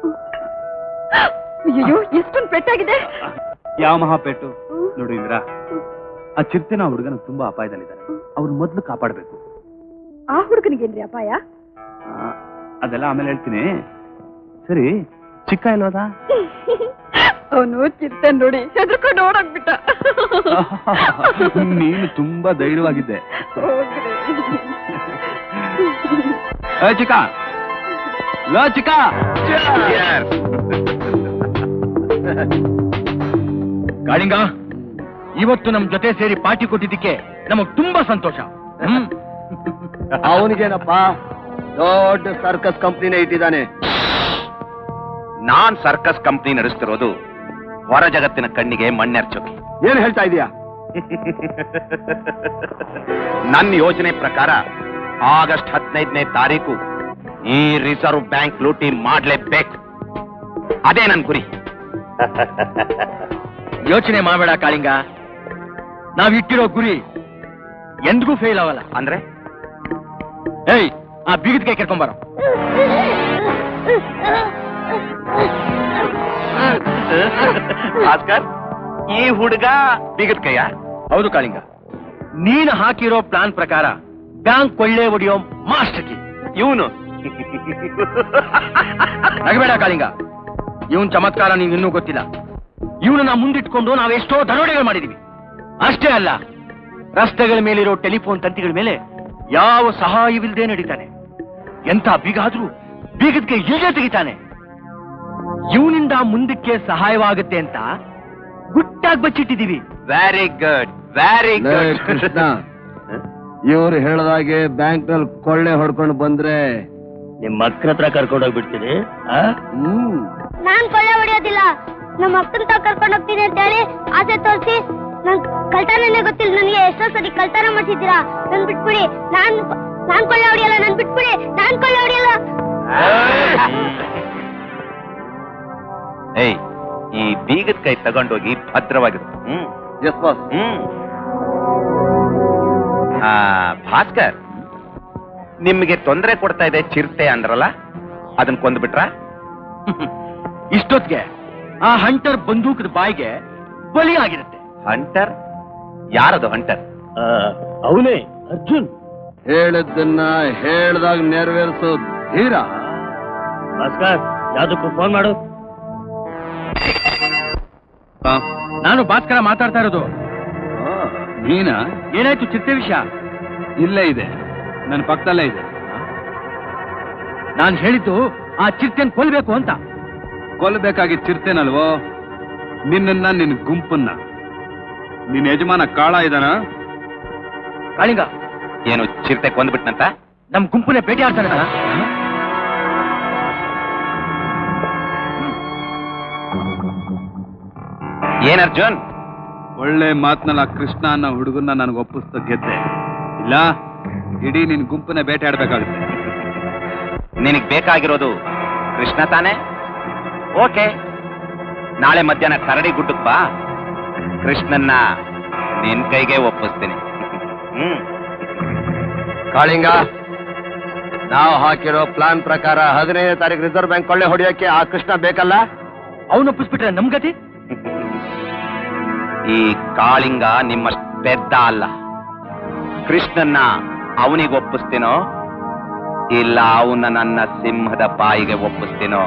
ಅಯ್ಯೋ ಎಷ್ಟೊಂದು ಪೆಟ್ಟಾಗಿದೆ ಯಾವ ಮಹಾಪೇಟು ನೋಡು ಇಂದ್ರ ಆ ಚಿರ್ತಿನ ಹುಡುಗನ ತುಂಬಾ ಅಪಾಯದಲ್ಲಿದ್ದಾನೆ ಅವ್ರು ಮೊದ್ಲು ಕಾಪಾಡ್ಬೇಕು ಆ ಹುಡುಗನಿಗೇನ್ರಿ ಅಪಾಯ ಆ, ಅದೆಲ್ಲ ಆಮೇಲೆ ಹೇಳ್ತೀನಿ ಸರಿ ಚಿಕ್ಕ ಇಲ್ವದ ಅವನು ಚಿರತೆ ನೋಡಿ ಹೆದರ್ಕೊಂಡು ಓಡೋಗ್ಬಿಟ್ಟ ನೀನು ತುಂಬಾ ಧೈರ್ಯವಾಗಿದ್ದೆ ಹೋಗ್ರಿ. ಏ ಚಿಕ್ಕ ಲೋ ಚಿಕ್ಕ ಕಾಳಿಂಗ ಇವತ್ತು ನಮ್ ಜೊತೆ ಸೇರಿ ಪಾರ್ಟಿ ಕೊಟ್ಟಿದ್ದಕ್ಕೆ ನಮಗ್ ತುಂಬಾ ಸಂತೋಷ ಹ್ಮ್ ಅವನಿಗೇನಪ್ಪ ದೊಡ್ಡ ಸರ್ಕಸ್ ಕಂಪ್ನಿನೇ ಇಟ್ಟಿದ್ದಾನೆ ನಾನ್ ಸರ್ಕಸ್ ಕಂಪ್ನಿ ನಡೆಸ್ತಿರೋದು ಹೊರ ಜಗತ್ತಿನ ಕಣ್ಣಿಗೆ ಮಣ್ಣೆರ್ಚೋಕೆ ಏನ್ ಹೇಳ್ತಾ ಇದೀಯಾ ನನ್ನ ಯೋಜನೆ ಪ್ರಕಾರ ಆಗಸ್ಟ್ ಹದಿನೈದನೇ ತಾರೀಕು ಈ ರಿಸರ್ವ್ ಬ್ಯಾಂಕ್ ಲೂಟಿ ಮಾಡ್ಲೇಬೇಕು ಅದೇ ನನ್ ಗುರಿ ಯೋಚನೆ ಮಾಡಬೇಡ ಕಾಳಿಂಗ ನಾವಿಟ್ಟಿರೋ ಗುರಿ ಎಂದಿಗೂ ಫೇಲ್ ಆಗಲ್ಲ ಅಂದ್ರೆ ಏಯ್ ಆ ಬೀಗದ ಕೈ ಕರ್ಕೊಂಬಾರ ಭಾಸ್ಕರ್ ಈ ಹುಡುಗ ಬಿಗದ ಕೈಯ ಹೌದು ಕಾಳಿಂಗ ನೀನು ಹಾಕಿರೋ ಪ್ಲಾನ್ ಪ್ರಕಾರ ಬ್ಯಾಂಕ್ ಕೊಳ್ಳೆ ಹೊಡಿಯೋ ಮಾಸ್ಟರ್ ಕಿ ಇವನು ನಗಬೇಡ ಕಾಳಿಂಗ ಇವನ್ ಚಮತ್ಕಾರ ನೀನ್ ಇನ್ನೂ ಗೊತ್ತಿಲ್ಲ ಇವನನ್ನ ಮುಂದಿಟ್ಕೊಂಡು ನಾವೆಷ್ಟೋ ದರೋಡೆಗಳು ಮಾಡಿದೀವಿ ಅಷ್ಟೇ ಅಲ್ಲ ರಸ್ತೆಗಳ ಮೇಲಿರೋ ಟೆಲಿಫೋನ್ ತಂತಿಗಳ ಮೇಲೆ ಯಾವ ಸಹಾಯವಿಲ್ಲದೆ ನಡೀತಾನೆ ಎಂತ ಬೀಗ ಆದ್ರೂ ಬೀಗದ್ಗೆ ಈಗ ತೆಗಿತಾನೆ ಇವನಿಂದ ಮುಂದಕ್ಕೆ ಸಹಾಯವಾಗುತ್ತೆ ಅಂತ ಗುಟ್ಟಾಗಿ ಬಚ್ಚಿಟ್ಟಿದೀವಿ ವೆರಿ ಗುಡ್ ವೆರಿ ಲೇ ಕೃಷ್ಣ ಇವ್ರು ಹೇಳ್ದಾಗೆ ಬ್ಯಾಂಕ್ ನಲ್ಲಿ ಕೊಳ್ಳೆ ಹೊಡ್ಕೊಂಡು ಬಂದ್ರೆ ನಿಮ್ಮ ಮಕ್ಕಳ ಹತ್ರ ಕರ್ಕೊಂಡೋಗ್ಬಿಡ್ತೀನಿ ಹ್ಮ್ ನಾನ್ ಕೊಳ್ಳೆ ಹೊಡೆಯೋದಿಲ್ಲ ನಮ್ಮ ಅಕ್ಕನ ತಾ ಕರ್ಕೊಂಡು ಹೋಗ್ತೀನಿ ಅಂತ ಹೇಳಿ ಆಸೆ ತೋರಿಸಿ ನನ್ ಕಳ್ತನನೇ ಗೊತ್ತಿಲ್ಲ ನನಗೆ ಎಷ್ಟೋ ಸರಿ ಕಳ್ತನ ಮಾಡ್ಸಿದ್ದೀರಾ ನನ್ ಬಿಟ್ಬಿಡಿ ನಾನ್ ನಾನ್ ಕೊಳ್ಳೆ ಹೊಡಿಯಲ್ಲ ನನ್ ಬಿಟ್ಬಿಡಿ ನಾನ್ ಕೊಳ್ಳೆ ಹೊಡಿಯಲ್ಲ ಏಯ್ ಈ ಬೀಗದ ಕೈ ತಗೊಂಡೋಗಿ ಭದ್ರವಾಗಿರು ಹ್ಮ್ ಎಸ್ ಬಾಸ್ ಹ್ಮ್ ಆ, ಭಾಸ್ಕರ್ ನಿಮ್ಗೆ ತೊಂದರೆ ಕೊಡ್ತಾ ಇದೆ ಚಿರತೆ ಅಂದ್ರಲ್ಲ ಅದನ್ನ ಕೊಂದ್ಬಿಟ್ರ ಇಷ್ಟೊತ್ತಿಗೆ ಆ ಹಂಟರ್ ಬಂದೂಕದ ಬಾಯಿಗೆ ಬಲಿಯಾಗಿರುತ್ತೆ ಹಂಟರ್ ಯಾರದು ಹಂಟರ್ ಅವನೇ ಅರ್ಜುನ್ ಹೇಳಿದ್ದನ್ನ ಹೇಳ್ದಾಗ ನೆರವೇರಿಸೋ ಧೀರ ಭಾಸ್ಕರ್ ಯಾವ್ದಕ್ಕೂ ಫೋನ್ ಮಾಡು ನಾನು ಭಾಸ್ಕರ ಮಾತಾಡ್ತಾ ಇರೋದು ನೀನಾ ಏನಾಯ್ತು ಚಿರತೆ ವಿಷಯ ಇಲ್ಲೇ ಇದೆ ನನ್ನ ಪಕ್ಕದಲ್ಲೇ ಇದೆ ನಾನು ಹೇಳಿದ್ದು ಆ ಚಿರತೆನ್ ಕೊಲ್ಬೇಕು ಅಂತ ಕೊಲ್ಲಬೇಕಾಗಿ ಚಿರ್ತೇನಲ್ವೋ ನಿನ್ನನ್ನ ನಿನ್ನ ಗುಂಪನ್ನ ನಿನ್ನ ಯಜಮಾನ ಕಾಳ ಇದಾನ ಕಾಳಿಂಗ ಏನು ಚಿರತೆ ಕೊಂದ್ಬಿಟ್ನಂತ ನಮ್ ಗುಂಪನ್ನೇ ಭೇಟಿ ಆಡ್ತಾನೆ ಏನ್ ಅರ್ಜುನ್ ಒಳ್ಳೆ ಮಾತ್ನಲ್ಲ ಕೃಷ್ಣ ಅನ್ನೋ ಹುಡುಗನ್ನ ನನಗೆ ಒಪ್ಪಿಸ್ತ ಗೆದ್ದೆ ಇಲ್ಲ ಇಡೀ ನಿನ್ ಗುಂಪನ್ನ ಬೇಟೆಯಾಡ್ಬೇಕಾಗುತ್ತೆ ನಿನಗ್ ಬೇಕಾಗಿರೋದು ಕೃಷ್ಣ ತಾನೆ ಓಕೆ ನಾಳೆ ಮಧ್ಯಾಹ್ನ ಕರಡಿ ಗುಡ್ಡಕ್ ಬಾ ಕೃಷ್ಣನ್ನ ನಿನ್ ಕೈಗೆ ಒಪ್ಪಿಸ್ತೀನಿ ಹ್ಮ್ ಕಾಳಿಂಗ ನಾವು ಹಾಕಿರೋ ಪ್ಲಾನ್ ಪ್ರಕಾರ ಹದಿನೈದನೇ ತಾರೀಕು ರಿಸರ್ವ್ ಬ್ಯಾಂಕ್ ಕೊಳ್ಳೆ ಹೊಡೆಯೋಕೆ ಆ ಕೃಷ್ಣ ಬೇಕಲ್ಲ ಅವನು ಒಪ್ಪಿಸ್ಬಿಟ್ರೆ ನಮ್ ಗತಿ ಈ ಕಾಳಿಂಗ ನಿಮ್ಮಷ್ಟು ಪೆದ್ದ ಅಲ್ಲ ಕೃಷ್ಣನ್ನ ಅವನಿಗೆ ಒಪ್ಪಿಸ್ತೀನೋ ಇಲ್ಲ ಅವನ ನನ್ನ ಸಿಂಹದ ಬಾಯಿಗೆ ಒಪ್ಪಿಸ್ತೀನೋ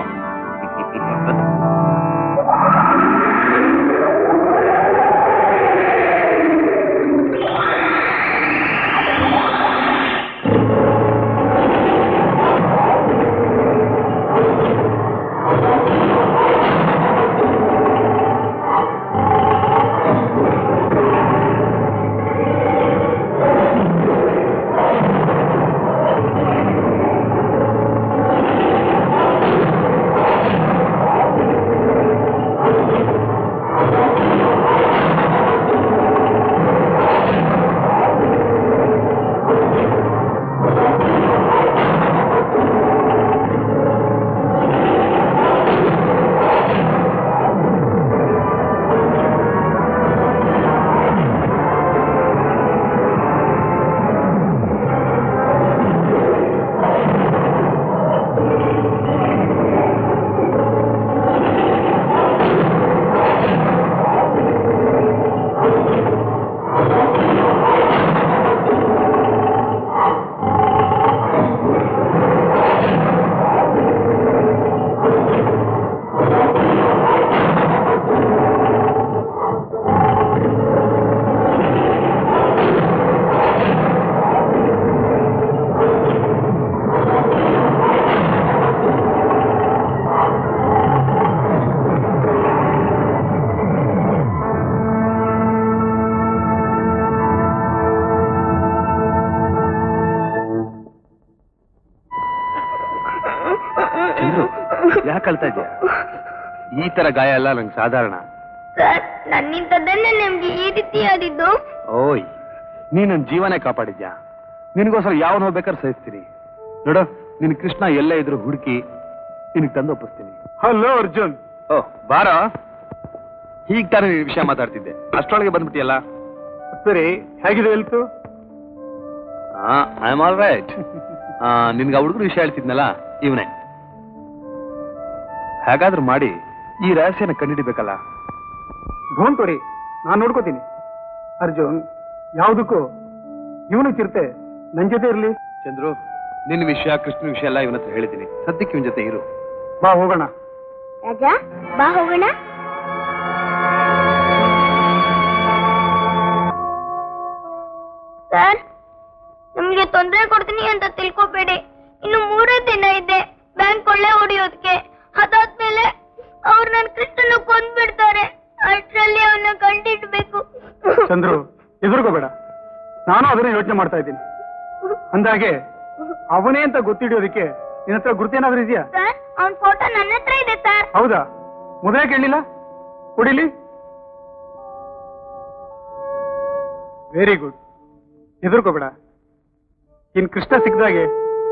ಯಾಕೆ ಅಳ್ತಾ ಇದ್ಯಾ ಈ ತರ ಗಾಯ ಎಲ್ಲ ನಂಗೆ ಸಾಧಾರಣ ಸರ್ ನನ್ನಿಂದನೇ ನಿಮ್ಗೆ ಈ ರೀತಿ ಆದಿದ್ದು ಓಯ್ ನೀ ನನ್ನ ಜೀವನೇ ಕಾಪಾಡಿದ್ಯಾ ನಿನಗೋಸ್ಕರ ಯಾವ ನೋವು ಬೇಕಾದ್ರೆ ಸಹಿಸ್ತೀನಿ ನೋಡು ನಿನ್ ಕೃಷ್ಣ ಎಲ್ಲೇ ಇದ್ರು ಹುಡುಕಿ ನಿನಗೆ ತಂದು ಒಪ್ಪಿಸ್ತೀನಿ ಹಲೋ ಅರ್ಜುನ್ ಓ ಬಾರ ಹೀಗ್ ತಾನೇ ನಿನ್ ವಿಷಯ ಮಾತಾಡ್ತಿದ್ದೆ ಅಷ್ಟೊಳಗೆ ಬಂದ್ಬಿಟ್ಟಿಯಲ್ಲ ಸರಿ ಹೇಗಿದೆ ಹೇಳ್ತು ಐ ಆಮ್ ಆಲ್ ರೈಟ್ ನಿನ್ಗೆ ಆ ಹುಡುಗರು ವಿಷಯ ಹೇಳ್ತಿದ್ನಲ್ಲ ಇವನೇ ಹೇಗಾದ್ರೂ ಮಾಡಿ ಈ ರಹಸ್ಯನ ಕಂಡುಹಿಡಿಬೇಕಲ್ಲ ಡೋಂಟ್ ವರಿ ನಾನು ನೋಡ್ಕೋತೀನಿ ಅರ್ಜುನ್ ಯಾವುದಕ್ಕೂ ಇವನು ಚಿರತೆ ನನ್ ಜೊತೆ ಇರ್ಲಿ ಚಂದ್ರು ನಿನ್ನ ವಿಷಯ ಕೃಷ್ಣ ವಿಷಯ ಎಲ್ಲ ಇವನ ಹತ್ರ ಹೇಳಿದ್ದೀನಿ ಸದ್ಯಕ್ಕೆ ಇವನ್ ಜೊತೆ ಇರು ಬಾ ಹೋಗೋಣ ರಾಜ ಬಾ ಹೋಗೋಣ ಸರ್ ನಿಮ್ಗೆ ತೊಂದರೆ ಕೊಡ್ತೀನಿ ಅಂತ ತಿಳ್ಕೊಬೇಡಿ ಇನ್ನು ಮೂರೇ ದಿನ ಇದೆ ಬ್ಯಾಂಕ್ ಕೊಳ್ಳೆ ಹೊಡಿಯೋದಕ್ಕೆ ಅದಾದ್ಮೇಲೆ ಅವ್ರು ನನ್ ಕೃಷ್ಣನ ಕೊಂದ್ಬಿಡ್ತಾರೆ ಅಷ್ಟ್ರಲ್ಲಿ ಅವನ್ನ ಕಂಡಿಡ್ಬೇಕು ಚಂದ್ರು ಎದುರ್ಕೋಬೇಡ ನಾನು ಅದನ್ನ ಯೋಚನೆ ಮಾಡ್ತಾ ಇದ್ದೀನಿ ಅಂದಾಗೆ ಅವನೇ ಅಂತ ಗೊತ್ತಿಡಿಯೋದಕ್ಕೆ ನಿನ್ನ ಹತ್ರ ಗುರುತೇನಾದ್ರೂ ಇದೆಯಾ ಸರ್ ಅವನ್ ಫೋಟೋ ನನ್ನ ಹತ್ರ ಇದೆ ಸರ್ ಹೌದಾ ಮೊದಲೇ ಕೇಳಲಿಲ್ಲ ಕೊಡಿಲಿ ವೆರಿ ಗುಡ್ ಹೆದರ್ಕೋಬೇಡ ಇನ್ ಕೃಷ್ಣ ಸಿಕ್ಕಿದಾಗೆ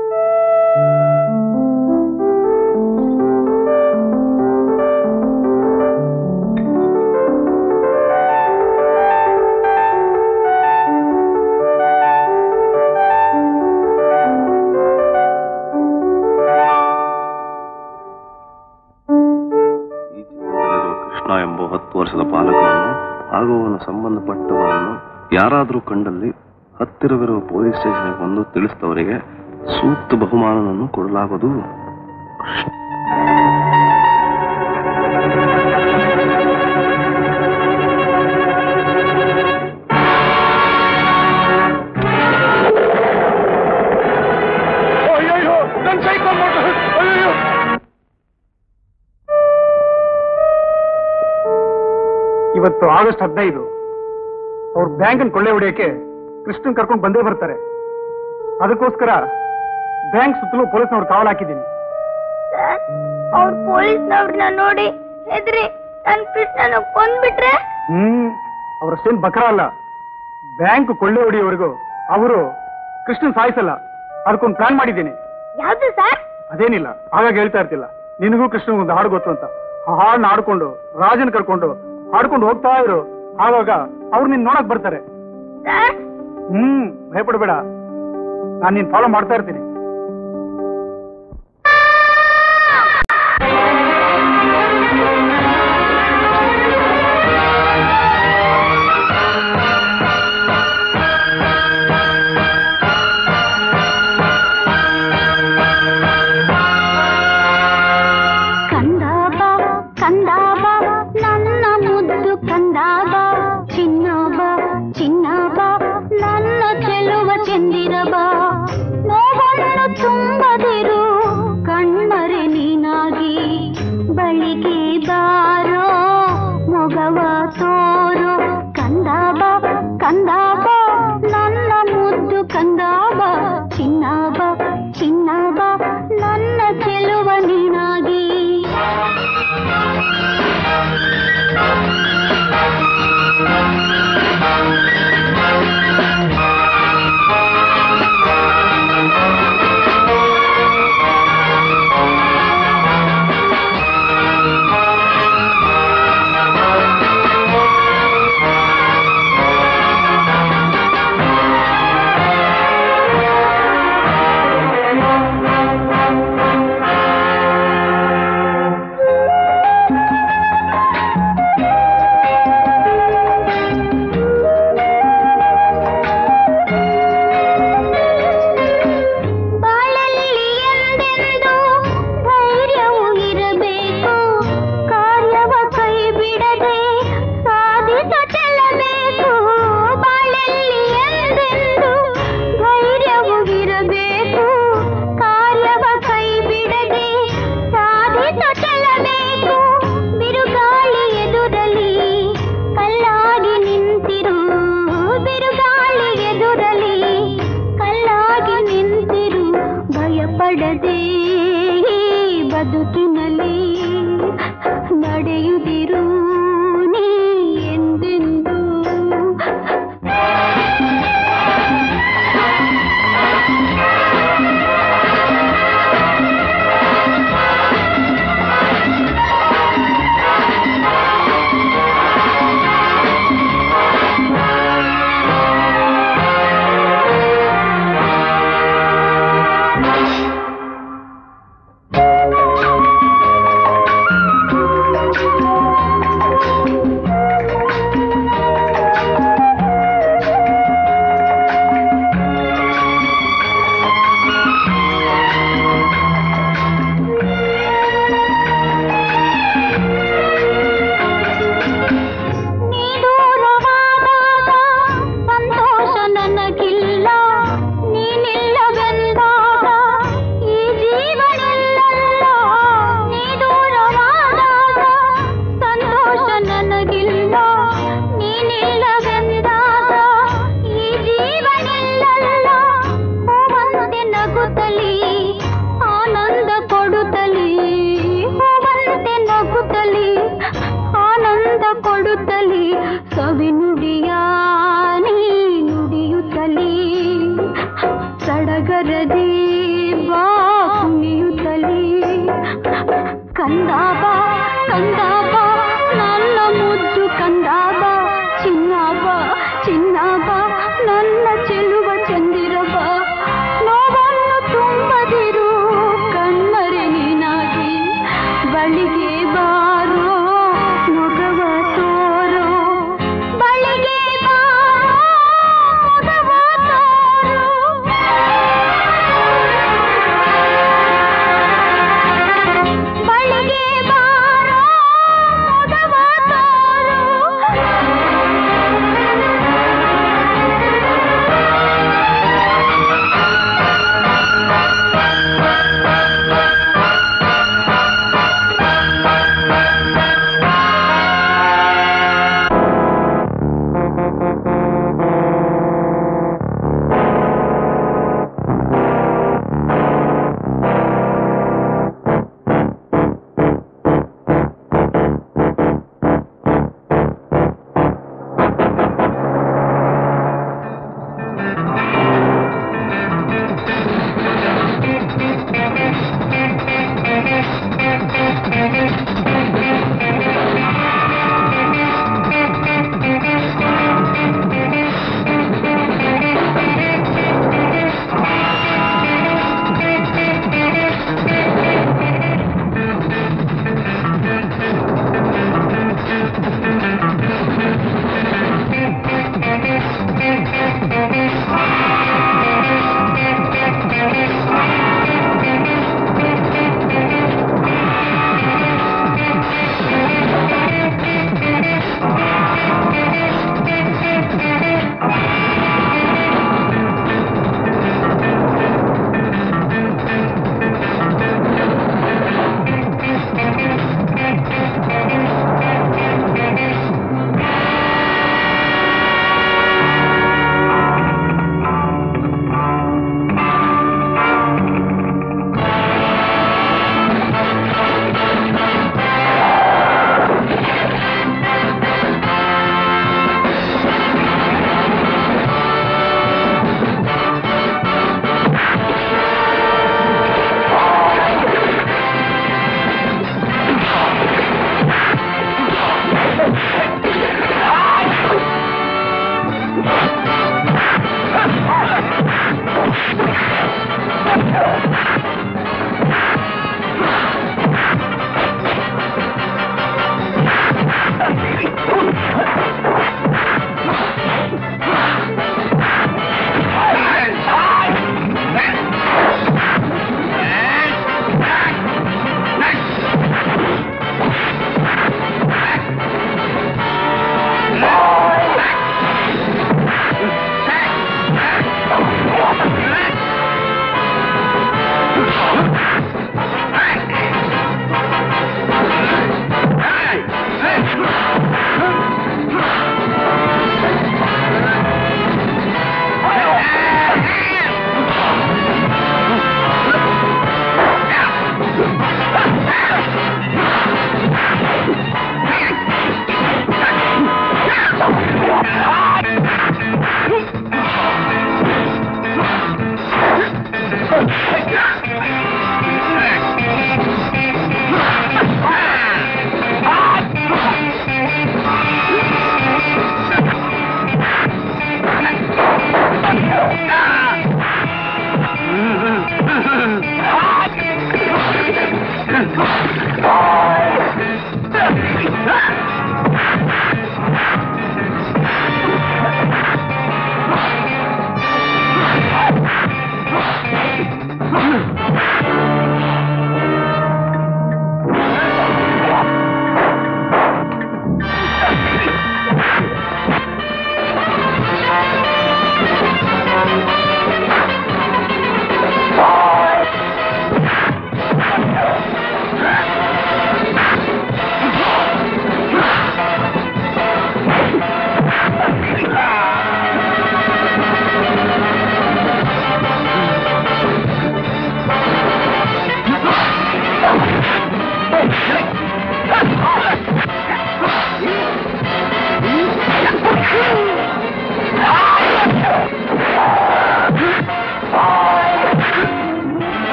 ಈ ಚಿತ್ರದಲ್ಲಿರುವ ಕೃಷ್ಣ ಎಂಬ ಹತ್ತು ವರ್ಷದ ಬಾಲಕನನ್ನು ಹಾಗೂ ಅವನ ಸಂಬಂಧಪಟ್ಟವರನ್ನು ಯಾರಾದರೂ ಕಂಡಲ್ಲಿ ಹತ್ತಿರವಿರುವ ಪೊಲೀಸ್ ಸ್ಟೇಷನ್ಗೆ ಬಂದು ತಿಳಿಸಿದವರಿಗೆ ಸೂಕ್ತ ಬಹುಮಾನವನ್ನು ಕೊಡಲಾಗದು ಇವತ್ತು ಆಗಸ್ಟ್ ಹದಿನೈದು ಅವ್ರ ಬ್ಯಾಂಕನ್ ಕೊಳ್ಳೆ ಹೊಡೆಯಕ್ಕೆ ಕೃಷ್ಣನ್ ಕರ್ಕೊಂಡು ಬಂದೇ ಬರ್ತಾರೆ ಅದಕ್ಕೋಸ್ಕರ ಬ್ಯಾಂಕ್ ಸುತ್ತಲೂ ಪೊಲೀಸ್ನವ್ರು ಕಾವಲು ಹಾಕಿದ್ದೀನಿ ಸರ್ ಅವ್ರ ಪೊಲೀಸ್ನವ್ರನ್ನ ನೋಡಿ ಹೆದ್ರಿ ನನ್ ಕೃಷ್ಣನ ಕೊಂದ್ಬಿಟ್ರೆ ಹ್ಮ್ ಅವ್ರಷ್ಟೇನ್ ಬಕ್ರ ಅಲ್ಲ ಬ್ಯಾಂಕ್ ಕೊಳ್ಳೆ ಹೊಡೆಯೋವರೆಗೂ ಅವರು ಕೃಷ್ಣನ್ ಸಾಯಿಸಲ್ಲ ಅದಕ್ಕೊಂದು ಪ್ಲಾನ್ ಮಾಡಿದ್ದೀನಿ ಯಾವ್ದು ಸರ್ ಅದೇನಿಲ್ಲ ಆಗಾಗ ಹೇಳ್ತಾ ಇರ್ತಿಲ್ಲ ನಿನಗೂ ಕೃಷ್ಣನ್ ಒಂದು ಹಾಡು ಗೊತ್ತು ಅಂತ ಆ ಹಾಡನ್ನ ಆಡ್ಕೊಂಡು ರಾಜನ್ ಕರ್ಕೊಂಡು ಹಾಡ್ಕೊಂಡು ಹೋಗ್ತಾ ಇರು ಆವಾಗ ಅವ್ರು ನಿನ್ ನೋಡಕ್ ಬರ್ತಾರೆ ಸರ್ ಹ್ಮ್ ಭಯಪಡಬೇಡ ನಾನ್ ನಿನ್ ಫಾಲೋ ಮಾಡ್ತಾ ಇರ್ತೀನಿ ಕಂದಾಬ ಕಂದಾಬ ನನ್ನ ಮುದ್ದು ಕಂದಾಬ ಚಿನ್ನಬ ಚಿನ್ನಬ ನನ್ನ ಚೆಲುವ ಚಂದಿರಬ ನೋವನ್ನು ತುಂಬದಿರು ಕಣ್ಮರೆ ನೀನಾಗಿ ಬಳಿಗೆ ಬಾರೋ ಮೊಗವ ತೋರೋ ಕಂದಾಬ ಕಂದಾಬ ನನ್ನ ಮುದ್ದು ಕಂದಾಬ ಚಿನ್ನಬ ಚಿನ್ನಬ ನನ್ನ ಚೆಲುವ ನೀನಾಗಿ ಆ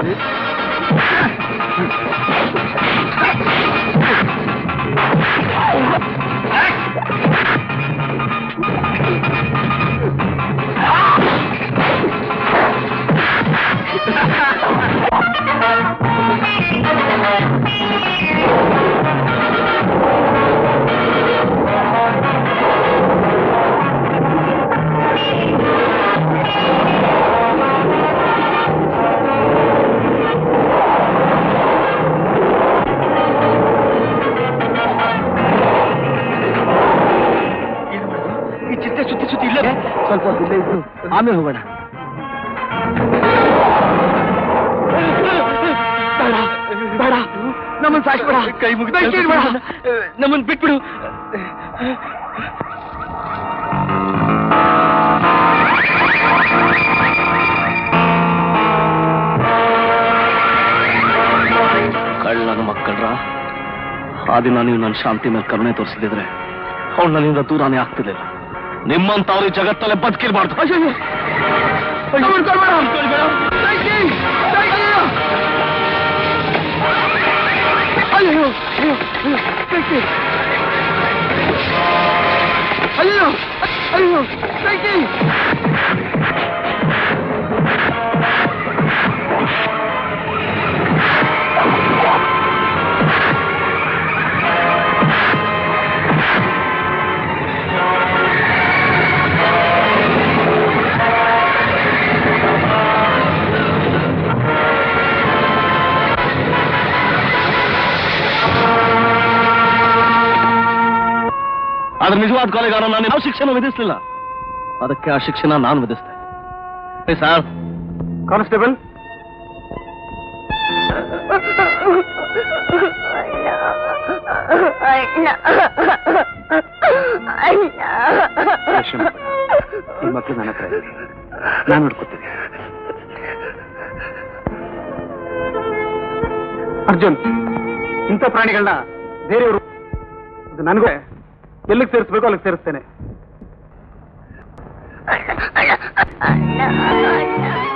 ಈ ಚಿಟ್ಟೆ ಸುತ್ತಿ ಸುತ್ತಿ ಇಲ್ಲೇ ಸ್ವಲ್ಪ ಹೊತ್ತು ಇಲ್ಲೇ ಇದ್ದು ಆಮೇಲೆ ಹೋಗೋಣ ಬೇಡ ಬೇಡ ನಮ್ಮನ್ ಸಾಯಿಸ್ಬೇಡ ಕೈ ಮುಗಿದ ಬೇಡ ನಮ್ಮನ್ ಬಿಟ್ಬಿಡು ಕಳ್ಳನ ಮಕ್ಕಳ್ರ ಆ ದಿನ ನೀವು ನನ್ನ ಶಾಂತಿ ಮೇಲೆ ಕರುಣೆ ತೋರಿಸಿದ್ರೆ ಅವಳು ನನ್ನಿಂದ ದೂರಾನೇ ಆಗ್ತಿರ್ಲಿಲ್ಲ ನಿಮ್ಮಂತವ್ರು ಈ ಜಗತ್ತಲ್ಲೇ ಬದುಕಿರ್ಬಾರ್ದು ಅಯ್ಯೋ ಅಯ್ಯೋ ಅಯ್ಯೋ ಬೆಂಕಿ ಆದ್ರೆ ನಿಜವಾದ ಕೊಲೆಗಾರ ನಾನು ಯಾವ ಶಿಕ್ಷೆನೂ ವಿಧಿಸಲಿಲ್ಲ ಅದಕ್ಕೆ ಆ ಶಿಕ್ಷೆನ ನಾನು ವಿಧಿಸ್ತೆ ಸರ್ ಕಾನ್ಸ್ಟೇಬಲ್ ಈ ಮಕ್ಕಳು ನನ್ನ ಹತ್ರ ಇದೆ ನಾನು ನೋಡ್ಕೊತೀನಿ ಅರ್ಜುನ್ ಇಂಥ ಪ್ರಾಣಿಗಳನ್ನ ಬೇರೆಯವರು ಅದು ನನಗೂ ಎಲ್ಲಿಗೆ ಸೇರಿಸ್ಬೇಕು ಅಲ್ಲಿಗೆ ಸೇರಿಸ್ತೇನೆ ಅಣ್ಣ